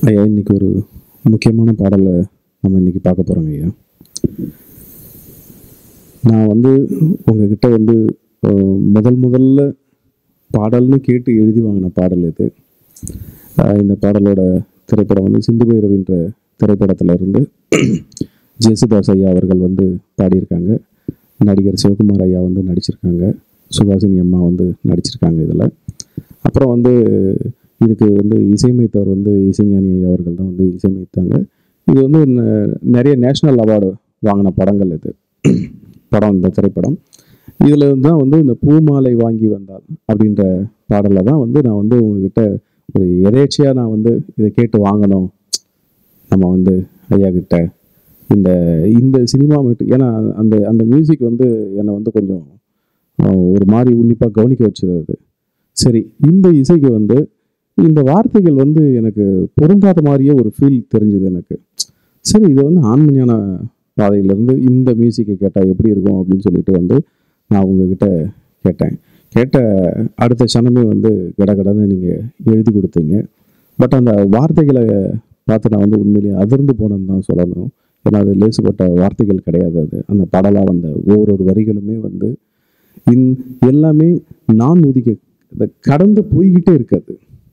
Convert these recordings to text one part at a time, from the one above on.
ஐயா இன்னைக்கு ஒரு முக்கியமான பாடலை நம்ம இன்னைக்கு பார்க்க போகிறோங்க ஐயா நான் வந்து உங்ககிட்ட வந்து அஹ், முதல் முதல்ல பாடல்னு கேட்டு எழுதி வாங்கின பாடல் இது அஹ், இந்த பாடலோட திரைப்படம் வந்து சிந்து பைரவின்ற திரைப்படத்துல இருந்து ஜேசுதாஸ் ஐயா அவர்கள் வந்து பாடியிருக்காங்க நடிகர் சிவகுமார் ஐயா வந்து நடிச்சிருக்காங்க சுகாசினி அம்மா வந்து நடிச்சிருக்காங்க இதில் அப்புறம் வந்து இதுக்கு வந்து இசையமைத்தவர் வந்து இசைஞானி ஐயா அவர்கள் தான் வந்து இசையமைத்தாங்க இது வந்து ந- நிறைய நேஷ்னல் அவார்டு வாங்கின படங்கள் இது படம் இந்த திரைப்படம் இதில் தான் வந்து இந்த பூமாலை வாங்கி வந்தால் அப்படின்ற பாடலை தான் வந்து நான் வந்து உங்ககிட்ட ஒரு எதேச்சியாக நான் வந்து இதை கேட்டு வாங்கணும் நம்ம வந்து ஐயா கிட்ட இந்த இந்த சினிமா மட்டும் ஏன்னா அந்த அந்த மியூசிக் வந்து என்னை வந்து கொஞ்சம் அஹ், ஒரு மாதிரி உன்னிப்பாக கவனிக்க வச்சது அது சரி இந்த இசைக்கு வந்து இந்த வார்த்தைகள் வந்து எனக்கு பொருந்தாத மாதிரியே ஒரு ஃபீல் தெரிஞ்சது எனக்கு சரி இது வந்து ஆண்மணியான பாதையிலேருந்து இந்த மியூசிக்கை கேட்டால் எப்படி இருக்கும் அப்படின்னு சொல்லிட்டு வந்து நான் உங்ககிட்ட கேட்டேன் கேட்ட அடுத்த க்ஷணமே வந்து கடகடன்னு நீங்கள் எழுதி கொடுத்தீங்க பட் அந்த வார்த்தைகளை பார்த்து நான் வந்து உண்மையிலேயே அதிர்ந்து போனேன்னு தான் சொல்லணும் ஏன்னா அது லேசுப்பட்ட வார்த்தைகள் கிடையாது அது அந்த பாடலாக வந்த ஒவ்வொரு வரிகளுமே வந்து இன் எல்லாமே நான் உதிக்க இந்த கடந்து போய்கிட்டே இருக்காது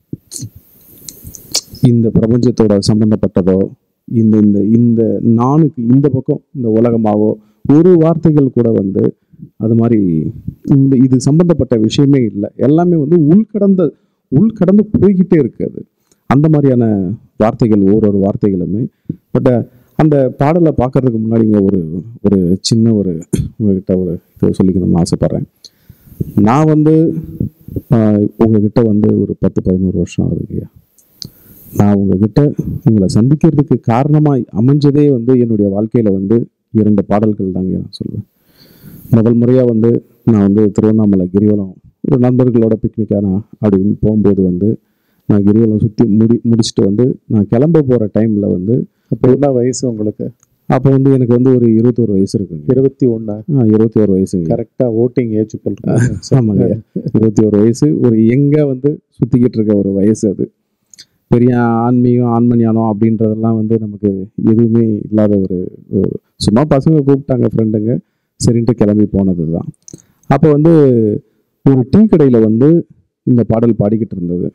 இந்த பிரபஞ்சத்தோட சம்பந்தப்பட்டதோ இந்த இந்த இந்த நானுக்கு இந்த பக்கம் இந்த உலகமாவோ ஒரு வார்த்தைகள் கூட வந்து அது மாதிரி இந்த இது சம்பந்தப்பட்ட விஷயமே இல்லை எல்லாமே வந்து உள்கடந்த உள்கடந்து போய்கிட்டே இருக்காது அந்த மாதிரியான வார்த்தைகள் ஓரொரு வார்த்தைகளுமே பட் அந்த பாடலை பார்க்கறதுக்கு முன்னாடிங்க ஒரு ஒரு சின்ன ஒரு உங்ககிட்ட ஒரு இது சொல்லிக்கணும்னு ஆசைப்பட்றேன் நான் வந்து ஆஹ், உங்ககிட்ட வந்து ஒரு பத்து பதினோரு வருஷம் ஆகுதுங்கய்யா நான் உங்ககிட்ட உங்களை சந்திக்கிறதுக்கு காரணமாய் அமைஞ்சதே வந்து என்னுடைய வாழ்க்கையில வந்து இரண்டு பாடல்கள் தாங்க நான் சொல்லுவேன் முதல் முறையாக வந்து நான் வந்து திருவண்ணாமலை கிரிவலம் ஒரு நண்பர்களோட பிக்னிக்காக நான் அப்படின்னு போகும்போது வந்து நான் கிரிவலம் சுற்றி முடி முடிச்சுட்டு வந்து நான் கிளம்ப போகிற டைமில் வந்து அப்போ என்ன வயசு உங்களுக்கு அப்போ வந்து எனக்கு வந்து ஒரு இருபத்தோரு வயசு இருக்குங்க இருபத்தி ஒண்ணா ஆ இருபத்தி ஒரு வயசுங்க கரெக்டா ஓட்டிங் ஏஜ் போல் ஆமாங்க இருபத்தி ஒரு வயசு ஒரு எங்க வந்து சுத்திக்கிட்டு இருக்க ஒரு வயசு அது பெரிய ஆன்மீகம் ஆண்மஞானம் அப்படின்றதெல்லாம் வந்து நமக்கு எதுவுமே இல்லாத ஒரு ஒரு- சும்மா பசங்க கூப்பிட்டாங்க ஃப்ரெண்டுங்க சரின்ட்டு கிளம்பி போனது தான் அப்போ வந்து ஒரு டீ கடையில் வந்து இந்த பாடல் பாடிக்கிட்டு இருந்தது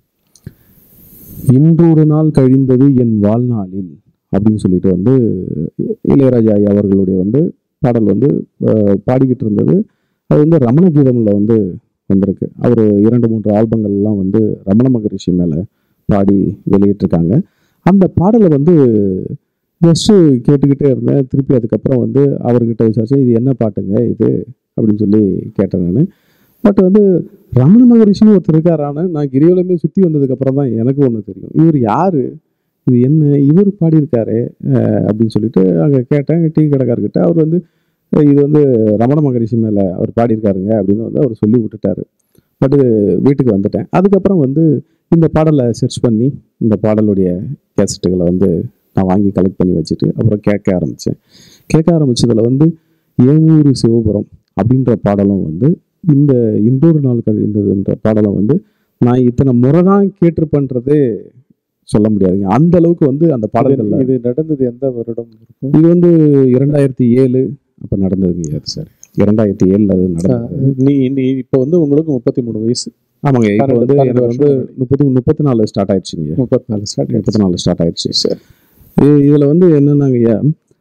இன்றொரு நாள் கழிந்தது என் வாழ்நாளில் அப்படின்னு சொல்லிட்டு வந்து இளையராஜா ஐயா அவர்களுடைய வந்து பாடல் வந்து அஹ், பாடிக்கிட்டு இருந்தது அது வந்து ரமண கீதம்ல வந்து வந்திருக்கு அவர் இரண்டு மூன்று ஆல்பங்கள்லாம் வந்து ரமண மகரிஷி மேலே பாடி வெளியிட்டிருக்காங்க அந்த பாடலை வந்து ஜஸ்ட்டு கேட்டுக்கிட்டே இருந்தேன் திருப்பி அதுக்கப்புறம் வந்து அவர்கிட்ட விசாரிச்சேன் இது என்ன பாட்டுங்க இது அப்படின்னு சொல்லி கேட்டேன் நான் பட் வந்து ரமண மகரிஷின்னு ஒருத்தர் இருக்காரான்னு நான் கிரிவலமே சுற்றி வந்ததுக்கப்புறம் தான் எனக்கு ஒன்று தெரியும் இவர் யார் இது என்ன இவர் பாடியிருக்காரு அஹ் அப்படின்னு சொல்லிட்டு அங்கே கேட்டேன் டீ கடைக்காரர்கிட்ட அவர் வந்து அஹ் இது வந்து ரமண மகரிஷி மேலே அவர் பாடியிருக்காருங்க அப்படின்னு வந்து அவர் சொல்லி விட்டுட்டாரு பட்டு வீட்டுக்கு வந்துட்டேன் அதுக்கப்புறம் வந்து இந்த பாடலை சர்ச் பண்ணி இந்த பாடலுடைய கேசட்டுகளை வந்து நான் வாங்கி கலெக்ட் பண்ணி வச்சுட்டு அப்புறம் கேட்க ஆரம்பித்தேன் கேட்க ஆரம்பிச்சதுல வந்து என் ஊர் சிவபுரம் அப்படின்ற பாடலும் வந்து இந்த இன்னொரு நாள் கழிந்ததுன்ற பாடலும் வந்து நான் இத்தனை முறை தான் கேட்டிருப்பேன்றதே சொல்ல முடியாதுங்க அந்த அளவுக்கு வந்து அந்த பாடல்கள்ல இது நடந்தது எந்த வருடம் இருக்கும் இது வந்து இரண்டாயிரத்தி ஏழு அப்போ நடந்ததுங்க அது சார் இரண்டாயிரத்தி ஏழில் அது நடந்தது நீ நீ இப்போ வந்து உங்களுக்கு முப்பத்தி மூணு வயசு ஆமாங்க இப்போ பன்னெண்டு- வந்து பன்னெண்டு எனக்கு வந்து வருஷம் முப்பத்தி முப்பத்தி நாலு ஸ்டார்ட் ஆயிடுச்சுங்க முப்பத்தி நாலு ஸ்டார்ட் முப்பத்தி நாலு ஸ்டார்ட் ஆயிடுச்சு சரி. இ- இதுல வந்து என்னன்னாங்கய்யா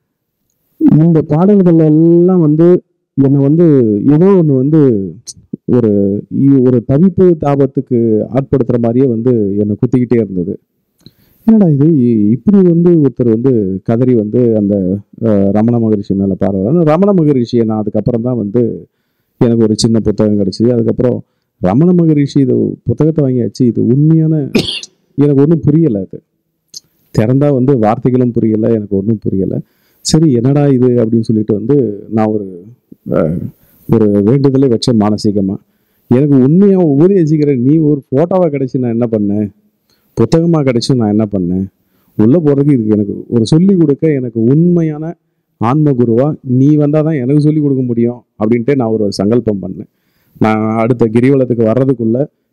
இந்த பாடல்கள் எல்லாம் வந்து என்னை வந்து ஏதோ ஒன்று வந்து ஒரு இ- ஒரு தவிப்பு தாபத்துக்கு ஆட்படுத்துற மாதிரியே வந்து என்னை குத்திக்கிட்டே இருந்தது என்னடா இது இ- இப்படி வந்து ஒருத்தர் வந்து கதறி வந்து அந்த அஹ், ரமண மகரிஷி மேலே பாடுறாரு ரமண மகரிஷியை நான் அதுக்கப்புறம் தான் வந்து எனக்கு ஒரு சின்ன புத்தகம் கிடச்சிது அதுக்கப்புறம் ரமண மகரிஷி இது புத்தகத்தை வாங்கியாச்சு இது உண்மையான எனக்கு ஒன்றும் புரியலை அது திறந்தா வந்து வார்த்தைகளும் புரியலை எனக்கு ஒன்றும் புரியலை சரி என்னடா இது அப்படின்னு சொல்லிட்டு வந்து நான் ஒரு அஹ், ஒரு வேண்டுதலை வச்சேன் மானசீகமாக எனக்கு உண்மையாக உபதேசிக்கிற நீ ஒரு ஃபோட்டோவாக கிடச்சி நான் என்ன பண்ணேன் புத்தகமாக கிடச்சி நான் என்ன பண்ணேன் உள்ளே போகிறதுக்கு இதுக்கு எனக்கு ஒரு சொல்லி கொடுக்க எனக்கு உண்மையான ஆன்ம குருவா நீ வந்தால் தான் எனக்கு சொல்லி கொடுக்க முடியும் அப்படின்ட்டு நான் ஒரு சங்கல்பம் பண்ணேன் நான் அடுத்த கிரிவலத்துக்கு வர்றதுக்குள்ள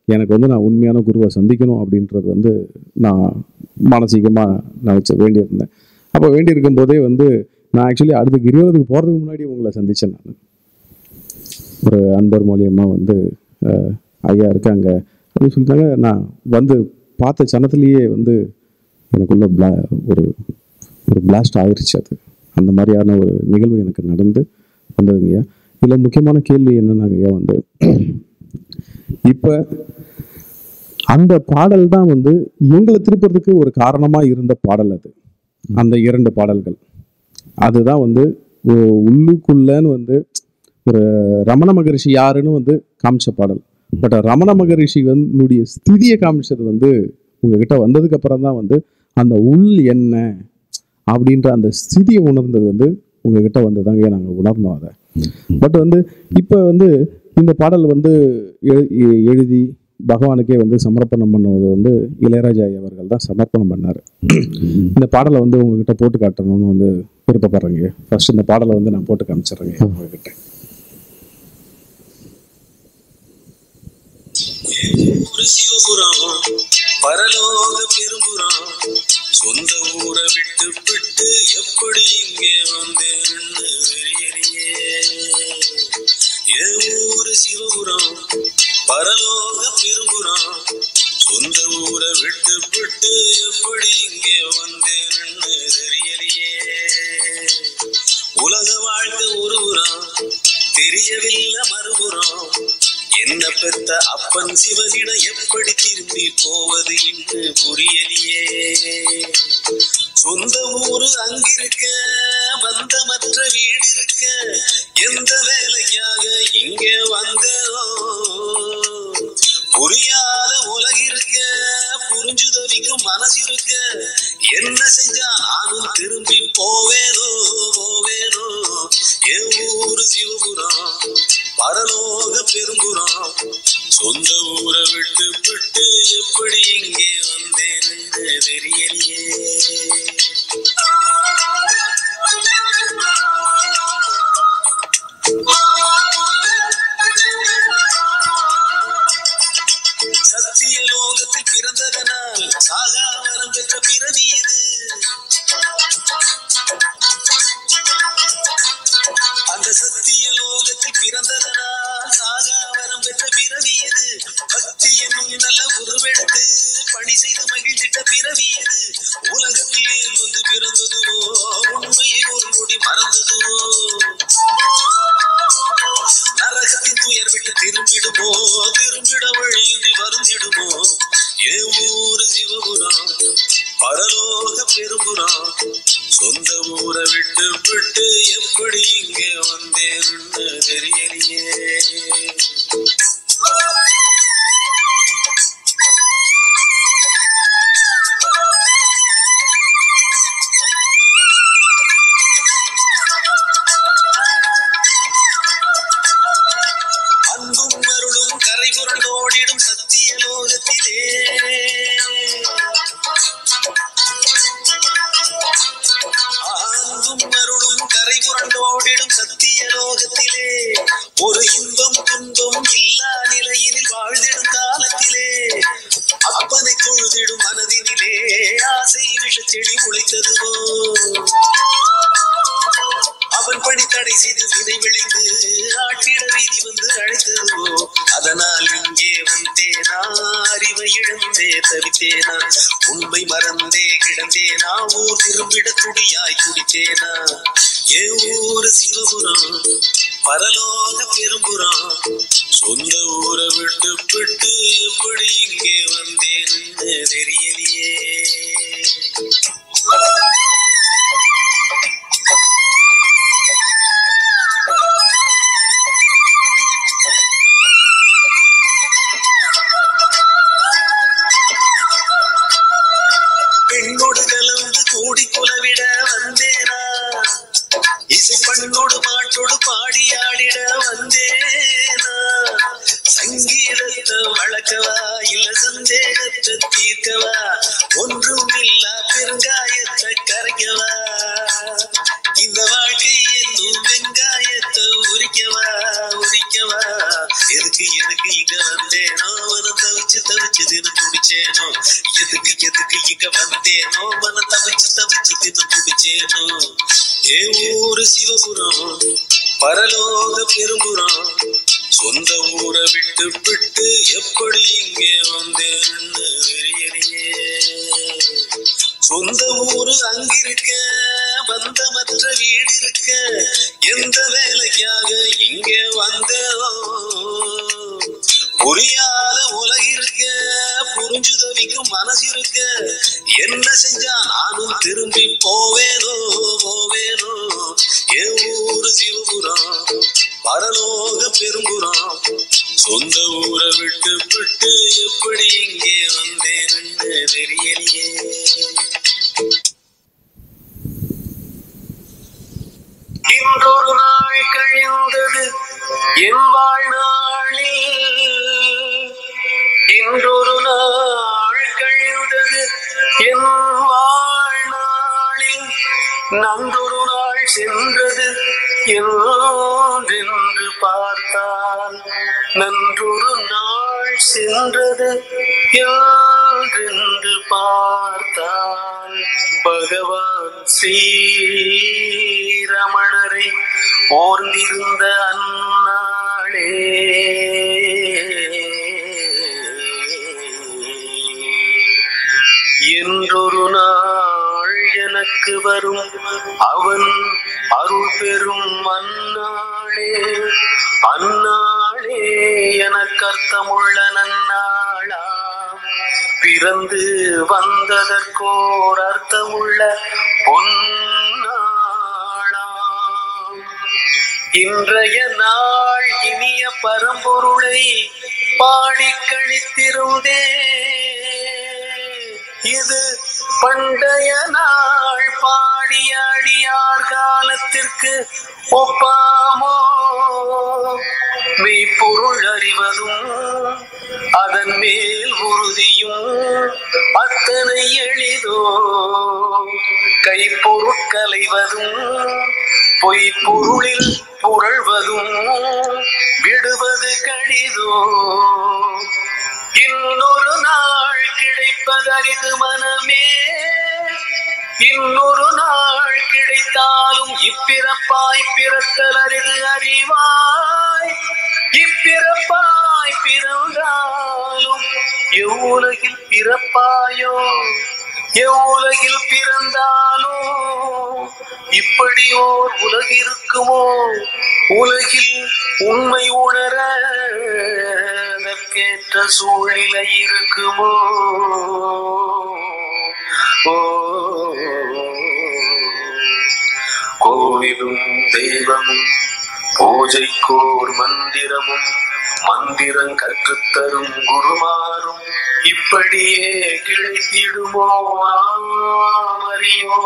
எனக்கு வந்து நான் உண்மையான குருவை சந்திக்கணும் அப்படின்றது வந்து நான் மானசீகமாக நினச்ச வேண்டியிருந்தேன் அப்போ வேண்டியிருக்கும் போதே வந்து நான் ஆக்சுவலி அடுத்த கிரிவலத்துக்கு போகிறதுக்கு முன்னாடி உங்களை சந்தித்தேன் நான் ஒரு அன்பர் மூலியமாக வந்து அஹ், ஐயா இருக்காங்க அப்படின்னு சொல்லிட்டாங்க நான் வந்து பார்த்த சனத்துலேயே வந்து எனக்குள்ள பிளா ஒரு ஒரு பிளாஸ்ட் ஆகிருச்சு அது அந்த மாதிரியான ஒரு நிகழ்வு எனக்கு நடந்து வந்ததுங்கய்யா இதில் முக்கியமான கேள்வி என்னன்னாங்கய்யா வந்து இப்போ அந்த பாடல் தான் வந்து எங்களை திருப்பறதுக்கு ஒரு காரணமாக இருந்த பாடல் அது அந்த இரண்டு பாடல்கள் அதுதான் வந்து ஒ- உள்ளுக்குள்ளன்னு வந்து ஒரு ரமண மகரிஷி யாருன்னு வந்து காமிச்ச பாடல் பட் ரமண மகரிஷி வந்து ஸ்திதியை காமிச்சது வந்து உங்ககிட்ட வந்ததுக்கு அப்புறம் தான் வந்து அந்த உள் என்ன அப்படின்ற அந்த ஸ்திதியை உணர்ந்தது வந்து உங்ககிட்ட வந்ததாங்க நாங்கள் உணர்ந்தோம் அதை பட் வந்து இப்போ வந்து இந்த பாடல் வந்து எழு- எ- எழுதி பகவானுக்கே வந்து சமர்ப்பணம் பண்ணுவது வந்து இளையராஜா ஐயா அவர்கள் தான் சமர்ப்பணம் பண்ணார் இந்த பாடலை வந்து உங்ககிட்ட போட்டு காட்டணும்னு வந்து விருப்பப்படுறேங்க ஃபர்ஸ்ட் இந்த பாடலை வந்து நான் போட்டு காமிச்சிடுறேங்க உங்ககிட்ட ஒரு சிவபுரம் பரலோக பெரும்புறம் சொந்த ஊரை விட்டு விட்டு எப்படி இங்கே வந்தேன்னு தெரியலையே என் ஊரு சிவபுரம் பரலோக பெரும்புறம் சொந்த ஊரை விட்டு விட்டு எப்படி இங்கே வந்தேன்னு தெரியலையே உலக வாழ்க்கை ஒரு புறம் தெரியவில்லை மறுபுறம் என்ன பெத்த அப்பன் சிவனிடம் எப்படி திரும்பி போவது என்று புரியலையே சொந்த ஊரு அங்கிருக்க பந்தமற்ற வீடு இருக்க எந்த வேலைக்காக இங்கே வந்தோ புரியாத உலகிருக்க புரிஞ்சு தவிக்கும் மனசு இருக்க என்ன செஞ்சா நானும் திரும்பி போவேனோ போவேனோ என் ஊரு சிவபுரம் பரலோக பெரும்புறம் சொந்த ஊரை விட்டு விட்டு எப்படி இங்கே வந்தேன்னு தெரியலையே சத்திய லோகத்தில் பிறந்ததனால் சாகா வரம் பெற்ற பிறவி இது அந்த சத்திய லோகத்தில் பிறந்ததனால் சாகா வரம் பெற்ற பிறவி இது பக்தி என்னும் நல்ல உருவெடுத்து பணி செய்து மகிழ்ந்திட்ட பிறவி இது உலகத்தில் ஏன் வந்து பிறந்ததுவோ உண்மையை ஒரு நொடி மறந்ததுவோ நரகத்தின் துயர் விட்டு திரும்பிடுமோ திரும்பிட வழியின்றி வருந்திடுமோ என் ஊரு சிவபுரம் பரலோக பெரும்புறம் சொந்த ஊரை விட்டு விட்டு எப்படி இங்கே வந்தேன்னு தெரியலையே அன்பும் அருளும் கரை புரண்டோடிடும் சத்திய லோகத்திலே அன்பும் அருளும் கரை புரண்டோடிடும் சத்திய லோகத்திலே ஒரு இன்பம் துன்பம் இல்லா நிலையினில் வாழ்ந்திடும் காலத்திலே அப்பனை தொழுதிடும் மனதினிலே ஆசை விஷச்செடி முளைத்ததுவோ அவன் பணி தடை செய்து வினை விளைந்து ஆட்டிட வீதி வந்து அழைத்ததுவோ அதனால் இங்கே வந்தேனா அறிவை இழந்தே தவித்தேனா உண்மை மறந்தே கிடந்தேனா ஊர் திரும்பிட துடியாய் குடித்தேனா ஏ ஊரு சிவபுரம் பரலோக பெரும்புறம் சொந்த ஊரை விட்டு விட்டு எப்படி இங்கே வந்தேன்னு தெரியலையே பெண்ணோடு கலந்து கூடி குலவிட வந்தேனா இசை பண்ணோடு பாட்டோடு பாடி ஆடிட வந்தேனா சங்கீதத்தை வளர்க்கவா இல்ல சந்தேகத்தை தீர்க்கவா ஒன்றும் இல்லா பெருங்காயத்தை கரைக்கவா இந்த வாழ்க்கை என்னும் வெங்காயத்தை உரிக்கவா உரிக்கவா எதுக்கு எதுக்கு எதுக்கு இங்க வந்தேனோ மனம் தவிச்சு தவிச்சு தினம் குடிச்சேனோ எதுக்கு எதுக்கு இங்க வந்தேனோ மனம் தவிச்சு தவிச்சு தினம் குடிச்சேனோ ஏ ஊரு சிவபுரம் பரலோக பெரும்புறம் சொந்த ஊரை விட்டு விட்டு எப்படி இங்கே வந்தேன்னு தெரியலையே சொந்த ஊரு அங்கிருக்க பந்தமற்ற வீடு இருக்க எந்த வேலைக்காக இங்கே வந்தேனோ புரியாத உலகிருக்க புரிஞ்சு தவிக்கும் மனசு இருக்க என்ன செஞ்சா நானும் திரும்பி போவேனோ போவேனோ என் ஊரு சிவபுரம் பரலோக பெரும்புறம் சொந்த ஊரை விட்டு விட்டு எப்படி இங்கே வந்தேன்னு தெரியலையே இன்றொரு நாள் கழிந்தது என் வாழ்நாளில் இன்றொரு நாள் கழிந்தது என் வாழ்நாளில் நன்றொரு நாள் சென்றது என்றென்று பார்த்தால் நன்றொரு நாள் சென்றது என்றென்று பார்த்தால் பகவான் ஸ்ரீரமணரை ஓர்ந்திருந்த அந்நாளே என்றொரு நாள் எனக்கு வரும் அவன் அருள் பெறும் அந்நாளே அந்நாளே எனக்கு அர்த்தமுள்ள நன்னாளா பிறந்து வந்ததற்கோர் அர்த்தமுள்ள பொன்னாளாம் இன்றைய நாள் இனிய பரம்பொருளை பாடி கழித்திருந்தே இது பண்டைய நாள் பாடிய அடியார் காலத்திற்கு ஒப்பாமோ மெய்ப்பொருள் அறிவதும் அதன் மேல் உறுதியும் அத்தனை எளிதோ கைப்பொருட்களைவதும் பொய்ப்பொருளில் புரள்வதும் விடுவது கடிதோ இன்னொரு நாள் கிடைப்பதறிது மனமே இன்னொரு நாள் கிடைத்தாலும் இப்பிறப்பாய் பிறத்தல் அரிது அறிவாய் இப்பிறப்பாய் பிறந்தாலும் எவ்வுலகில் பிறப்பாயோ எவ்வுலகில் பிறந்தாலும் இப்படி ஓர் உலகிருக்குமோ உலகில் உண்மை உணர அதற்கேற்ற சூழ்நிலை இருக்குமோ ஓ கோவிலும் தெய்வமும் பூஜைக்கோர் மந்திரமும் மந்திரம் கற்றுத்தரும் குருமாரும் இப்படியே கிடைத்திடுமோ ஆமறியோ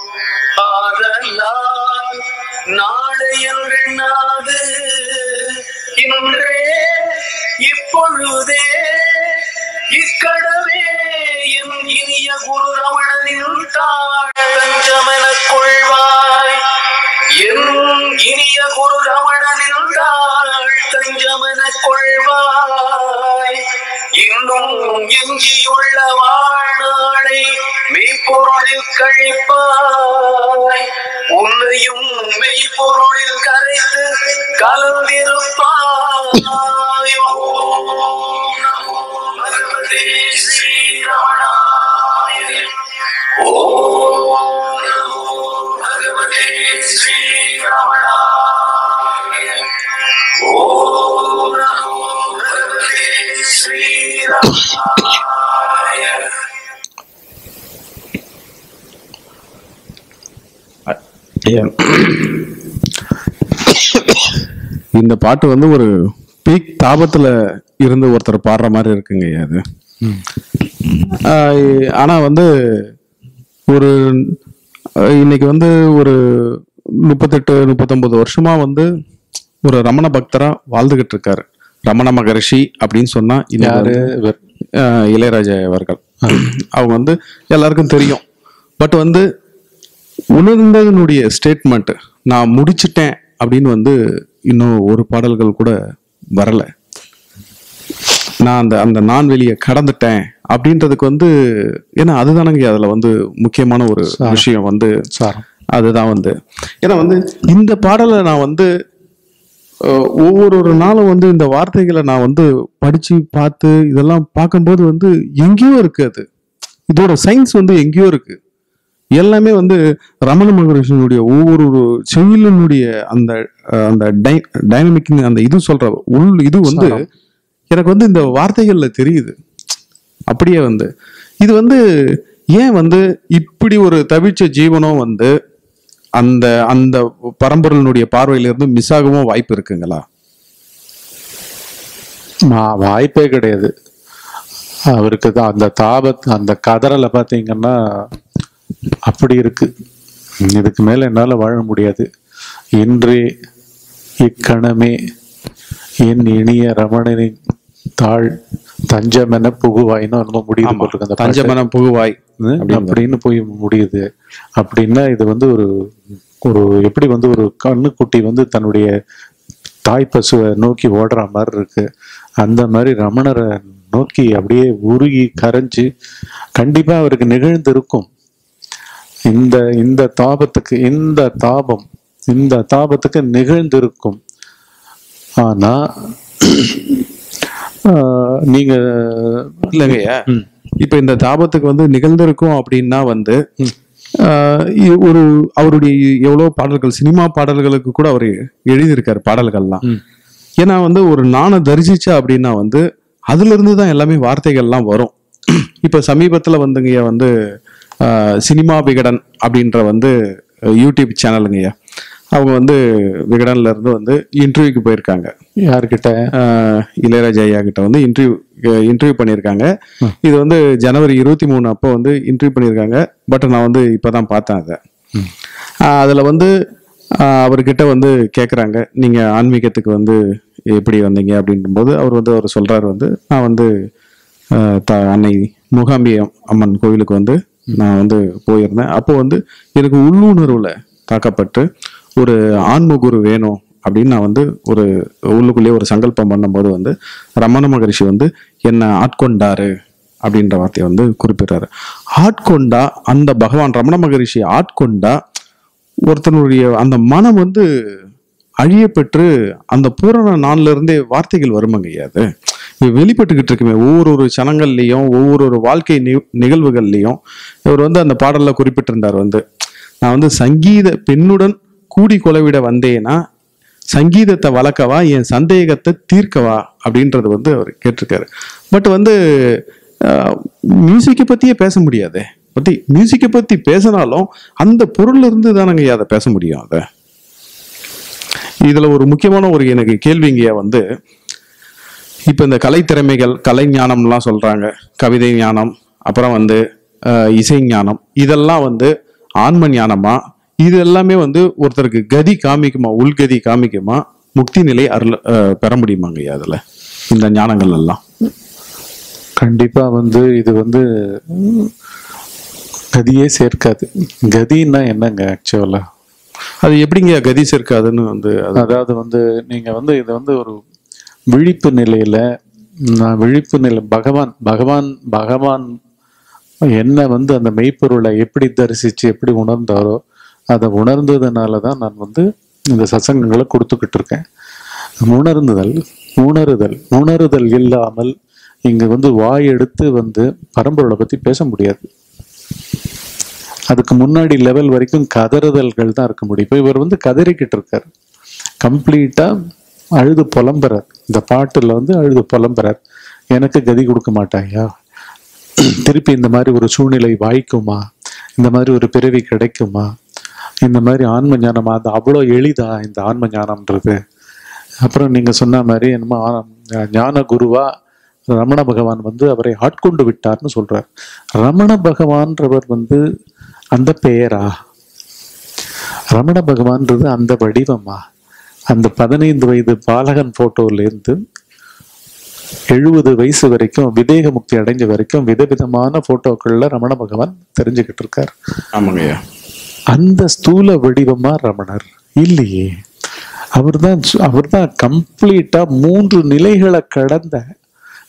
ஆதலால் நாளை என்றெண்ணாது இன்றே இப்பொழுதே இக்கடவே என் இனிய குரு ரமணனின் தாழஞ்சமெனக் கொள்வாய் என் இனிய குரு ரமணனின் தாழ் தஞ்சமெனக் கொள்வாய் இன்னும் எஞ்சியுள்ள வாழ்நாளை மெய்ப்பொருளில் கழிப்பாய் உன்னையும் மெய்ப்பொருளில் கரைத்து கலந்திருப்பாய் ஓம் நமோ பகவதே ஸ்ரீரமணாய ஓம் நமோ பகவதே ஸ்ரீரமணாய ஓம் நமோ பகவதே ஸ்ரீரமணாய இந்த பாட்டு வந்து ஒரு பீக் தாபத்துல இருந்து ஒருத்தர் பாடுற மாதிரி இருக்குங்க ஐயா அது ஆஹ் ஆனா வந்து ஒரு அஹ் இன்னைக்கு வந்து ஒரு முப்பத்தெட்டு முப்பத்தொன்பது வருஷமா வந்து ஒரு ரமண பக்தரா வாழ்ந்துகிட்டு இருக்காரு ரமண மகரிஷி அப்படின்னு சொன்னா இன்னைக்கு யாரு வந்து, இவர் ஆஹ் இளையராஜா அவர்கள் அவங்க வந்து எல்லாருக்கும் தெரியும் பட் வந்து உணர்ந்ததனுடைய ஸ்டேட்மெண்ட் நான் முடிச்சிட்டேன் அப்படின்னு வந்து இன்னும் ஒரு பாடல்கள் கூட வரல நான் அந்த அந்த நான் வெளியை கடந்துட்டேன் அப்படின்றதுக்கு வந்து ஏன்னா அதுதானங்க அதுல வந்து முக்கியமான ஒரு விஷயம் வந்து சாரம் அதுதான் வந்து ஏன்னா வந்து இந்த பாடலை நான் வந்து அஹ், ஒவ்வொரு ஒரு நாளும் வந்து இந்த வார்த்தைகளை நான் வந்து படிச்சு பார்த்து இதெல்லாம் பார்க்கும்போது வந்து எங்கேயோ இருக்கு அது இதோட சயின்ஸ் வந்து எங்கேயோ இருக்கு எல்லாமே வந்து ரமண மகரிஷினுடைய ஒவ்வொரு ஒரு செவிலனுடைய அந்த அஹ், அந்த டை டைனமிக் அந்த இது சொல்ற உள் இது வந்து எனக்கு வந்து இந்த வார்த்தைகள்ல தெரியுது அப்படியே வந்து இது வந்து ஏன் வந்து இப்படி ஒரு தவிச்ச ஜீவனம் வந்து அந்த அந்த பரம்பொருளினுடைய பார்வையில இருந்து மிஸ் ஆகவும் வாய்ப்பு இருக்குங்களா மா- வாய்ப்பே கிடையாது அவருக்கு தான் அந்த தாபத் அந்த கதறலை பார்த்தீங்கன்னா அப்படி இருக்கு இதுக்கு மேல என்னால வாழ முடியாது இன்றே இக்கணமே என் இனிய ரமணனின் தாழ் தஞ்சமென புகுவாயின்னு ரொம்ப முடியுது போட்டிருக்கு அந்த பாட்டு. தஞ்சமன புகுவாய் அப்படின்னு போய் முடியுது அப்படின்னா இது வந்து ஒரு ஒரு எப்படி வந்து ஒரு கண்ணுக்குட்டி வந்து தன்னுடைய தாய் பசுவை நோக்கி ஓடுற மாதிரி இருக்கு அந்த மாதிரி ரமணரை நோக்கி அப்படியே உருகி கரைஞ்சு கண்டிப்பா அவருக்கு நிகழ்ந்திருக்கும் இந்த இந்த தாபத்துக்கு இந்த தாபம் இந்த தாபத்துக்கு நிகழ்ந்திருக்கும் ஆனா ஆஹ், நீங்க இல்லைங்கய்யா ம். இப்ப இந்த தாபத்துக்கு வந்து நிகழ்ந்திருக்கும் அப்படின்னா வந்து ஆஹ் இ- ஒரு அவருடைய எவ்வளவு பாடல்கள் சினிமா பாடல்களுக்கு கூட அவர் எழுதியிருக்காரு பாடல்கள்லாம் ம். ஏன்னா வந்து ஒரு நாண தரிசிச்சா அப்படின்னா வந்து அதுல இருந்து தான் எல்லாமே வார்த்தைகள்லாம் வரும் இப்ப சமீபத்துல வந்துங்கய்யா வந்து ஆஹ் சினிமா விகடன் அப்படின்ற வந்து அஹ், யூடியூப் சேனலுங்கய்யா அவங்க வந்து விகடன்ல இருந்து வந்து இன்டர்வியூக்கு போயிருக்காங்க யார்கிட்ட ஆஹ் இளையராஜா ஐயா கிட்ட வந்து இன்டர்வியூ இன்டர்வியூ பண்ணியிருக்காங்க இது வந்து ஜனவரி இருபத்தி மூணு அப்போ வந்து இன்டர்வியூ பண்ணியிருக்காங்க பட் நான் வந்து இப்போதான் பார்த்தேன் அதை ஆஹ் அதுல வந்து ஆஹ் அவர்கிட்ட வந்து கேட்குறாங்க நீங்க ஆன்மீகத்துக்கு வந்து எப்படி வந்தீங்க அப்படின்னும்போது அவர் வந்து அவர் சொல்றாரு வந்து நான் வந்து ஆஹ் த அன்னை மூகாம்பி அம்மன் கோவிலுக்கு வந்து நான் வந்து போயிருந்தேன் அப்போ வந்து எனக்கு உள்ளுணர்வுல தாக்கப்பட்டு ஒரு ஆன்ம குரு வேணும் அப்படின்னு நான் வந்து ஒரு உள்ளுக்குள்ளேயே ஒரு சங்கல்பம் பண்ணும்போது வந்து ரமண மகரிஷி வந்து என்னை ஆட்கொண்டாரு அப்படின்ற வார்த்தையை வந்து குறிப்பிடுறாரு ஆட்கொண்டா அந்த பகவான் ரமண மகரிஷி ஆட்கொண்டா ஒருத்தனுடைய அந்த மனம் வந்து அழிய பெற்று அந்த பூரண நாள்ல இருந்தே வார்த்தைகள் வருமாங்க ஐயா அது இது வெளிப்பட்டுக்கிட்டு இருக்குமே ஒவ்வொரு ஒரு சனங்கள்லையும் ஒவ்வொரு ஒரு வாழ்க்கை நி- நிகழ்வுகள்லையும் இவர் வந்து அந்த பாடல்ல குறிப்பிட்டிருந்தார் வந்து நான் வந்து சங்கீத பெண்ணுடன் கூடி கொலவிட வந்தேனா சங்கீதத்தை வளர்க்கவா என் சந்தேகத்தை தீர்க்கவா அப்படின்றது வந்து அவர் கேட்டிருக்காரு பட் வந்து மியூசிக்கை பத்தியே பேச முடியாதே பத்தி மியூசிக்கை பத்தி பேசினாலும் அந்த பொருள்ல இருந்து தானங்க அதை பேச முடியும் அதை இதுல ஒரு முக்கியமான ஒரு எனக்கு கேள்விங்கய்யா வந்து இப்ப இந்த கலை திறமைகள் கலை ஞானம்லாம் சொல்றாங்க கவிதை ஞானம் அப்புறம் வந்து அஹ், இசை ஞானம் இதெல்லாம் வந்து ஆன்ம ஞானமா இது எல்லாமே வந்து ஒருத்தருக்கு கதி காமிக்குமா உள்கதி காமிக்குமா முக்தி நிலை அருள் அஹ், பெற முடியுமாங்க ஐயா அதுல இந்த ஞானங்கள் எல்லாம் கண்டிப்பா வந்து இது வந்து ம், கதியே சேர்க்காது கதின்னா என்னங்க ஆக்சுவலா அது எப்படிங்க கதி சேர்க்காதுன்னு வந்து அது அதாவது வந்து நீங்க வந்து இது வந்து ஒரு விழிப்பு நிலையில நான் விழிப்பு நிலை பகவான் பகவான் பகவான் என்ன வந்து அந்த மெய்ப்பொருளை எப்படி தரிசிச்சு எப்படி உணர்ந்தாரோ அதை உணர்ந்ததுனால தான் நான் வந்து இந்த சசங்கங்களை கொடுத்துக்கிட்டு இருக்கேன் உணர்ந்துதல் உணருதல் உணருதல் இல்லாமல் இங்க வந்து வாய் எடுத்து வந்து பரம்பொருளை பத்தி பேச முடியாது அதுக்கு முன்னாடி லெவல் வரைக்கும் கதறுதல்கள் தான் இருக்க முடியும் இப்போ இவர் வந்து கதறிக்கிட்டு இருக்காரு கம்ப்ளீட்டா அழுது புலம்புறார் இந்த பாட்டுல வந்து அழுது புலம்புறார் எனக்கு கதி கொடுக்க மாட்டாயா திருப்பி இந்த மாதிரி ஒரு சூழ்நிலை வாய்க்குமா இந்த மாதிரி ஒரு பிறவி கிடைக்குமா இந்த மாதிரி ஆன்ம ஞானம் அது அவ்வளோ எளிதா இந்த ஆன்ம ஞானம்ன்றது அப்புறம் நீங்க சொன்ன மாதிரி என்னமோ ஆ- ஞான குருவா ரமண பகவான் வந்து அவரை ஆட்கொண்டு விட்டார்னு சொல்றார் ரமண பகவான்றவர் வந்து அந்த பெயரா ரமண பகவான்றது அந்த வடிவமா அந்த பதினைந்து வயது பாலகன் போட்டோல இருந்து எழுபது வயசு வரைக்கும் விதேக முக்தி அடைஞ்ச வரைக்கும் விதவிதமான போட்டோக்கள்ல ரமண பகவான் தெரிஞ்சுக்கிட்டு இருக்கார் ஆமாங்க ஐயா அந்த ஸ்தூல வடிவமா ரமணர் இல்லையே அவர்தான் சு- அவர்தான் கம்ப்ளீட்டா மூன்று நிலைகளை கடந்த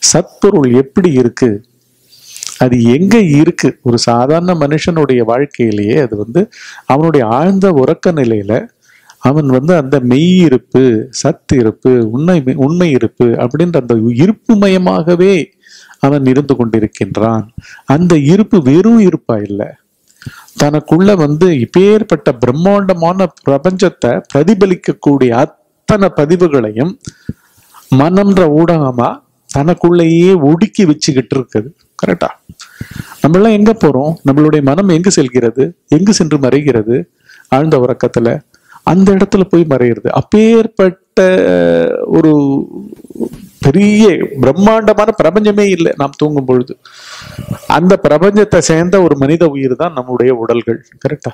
சத்பொருள் எப்படி இருக்கு அது எங்க இருக்கு ஒரு சாதாரண மனுஷனுடைய வாழ்க்கையிலேயே அது வந்து அவனுடைய ஆழ்ந்த உறக்க நிலையில அவன் வந்து அந்த மெய் இருப்பு சத்து இருப்பு உண்மை உண்மை இருப்பு அப்படின்ற அந்த இருப்பு மயமாகவே அவன் இருந்து கொண்டிருக்கின்றான் அந்த இருப்பு வெறும் இருப்பா இல்லை தனக்குள்ள வந்து இப்பேற்பட்ட பிரம்மாண்டமான பிரபஞ்சத்தை பிரதிபலிக்கக்கூடிய அத்தனை பதிவுகளையும் மனம்ன்ற ஊடகமா தனக்குள்ளேயே ஒடுக்கி வச்சுக்கிட்டு இருக்குது கரெக்டா நம்ம எல்லாம் எங்க போறோம் நம்மளுடைய மனம் எங்கு செல்கிறது எங்கு சென்று மறைகிறது ஆழ்ந்த உறக்கத்துல அந்த இடத்துல போய் மறைகிறது அப்பேற்பட்ட ஒரு பெரிய பிரம்மாண்டமான பிரபஞ்சமே இல்லை நாம் தூங்கும் பொழுது அந்த பிரபஞ்சத்தை சேர்ந்த ஒரு மனித உயிர் தான் நம்முடைய உடல்கள் கரெக்டா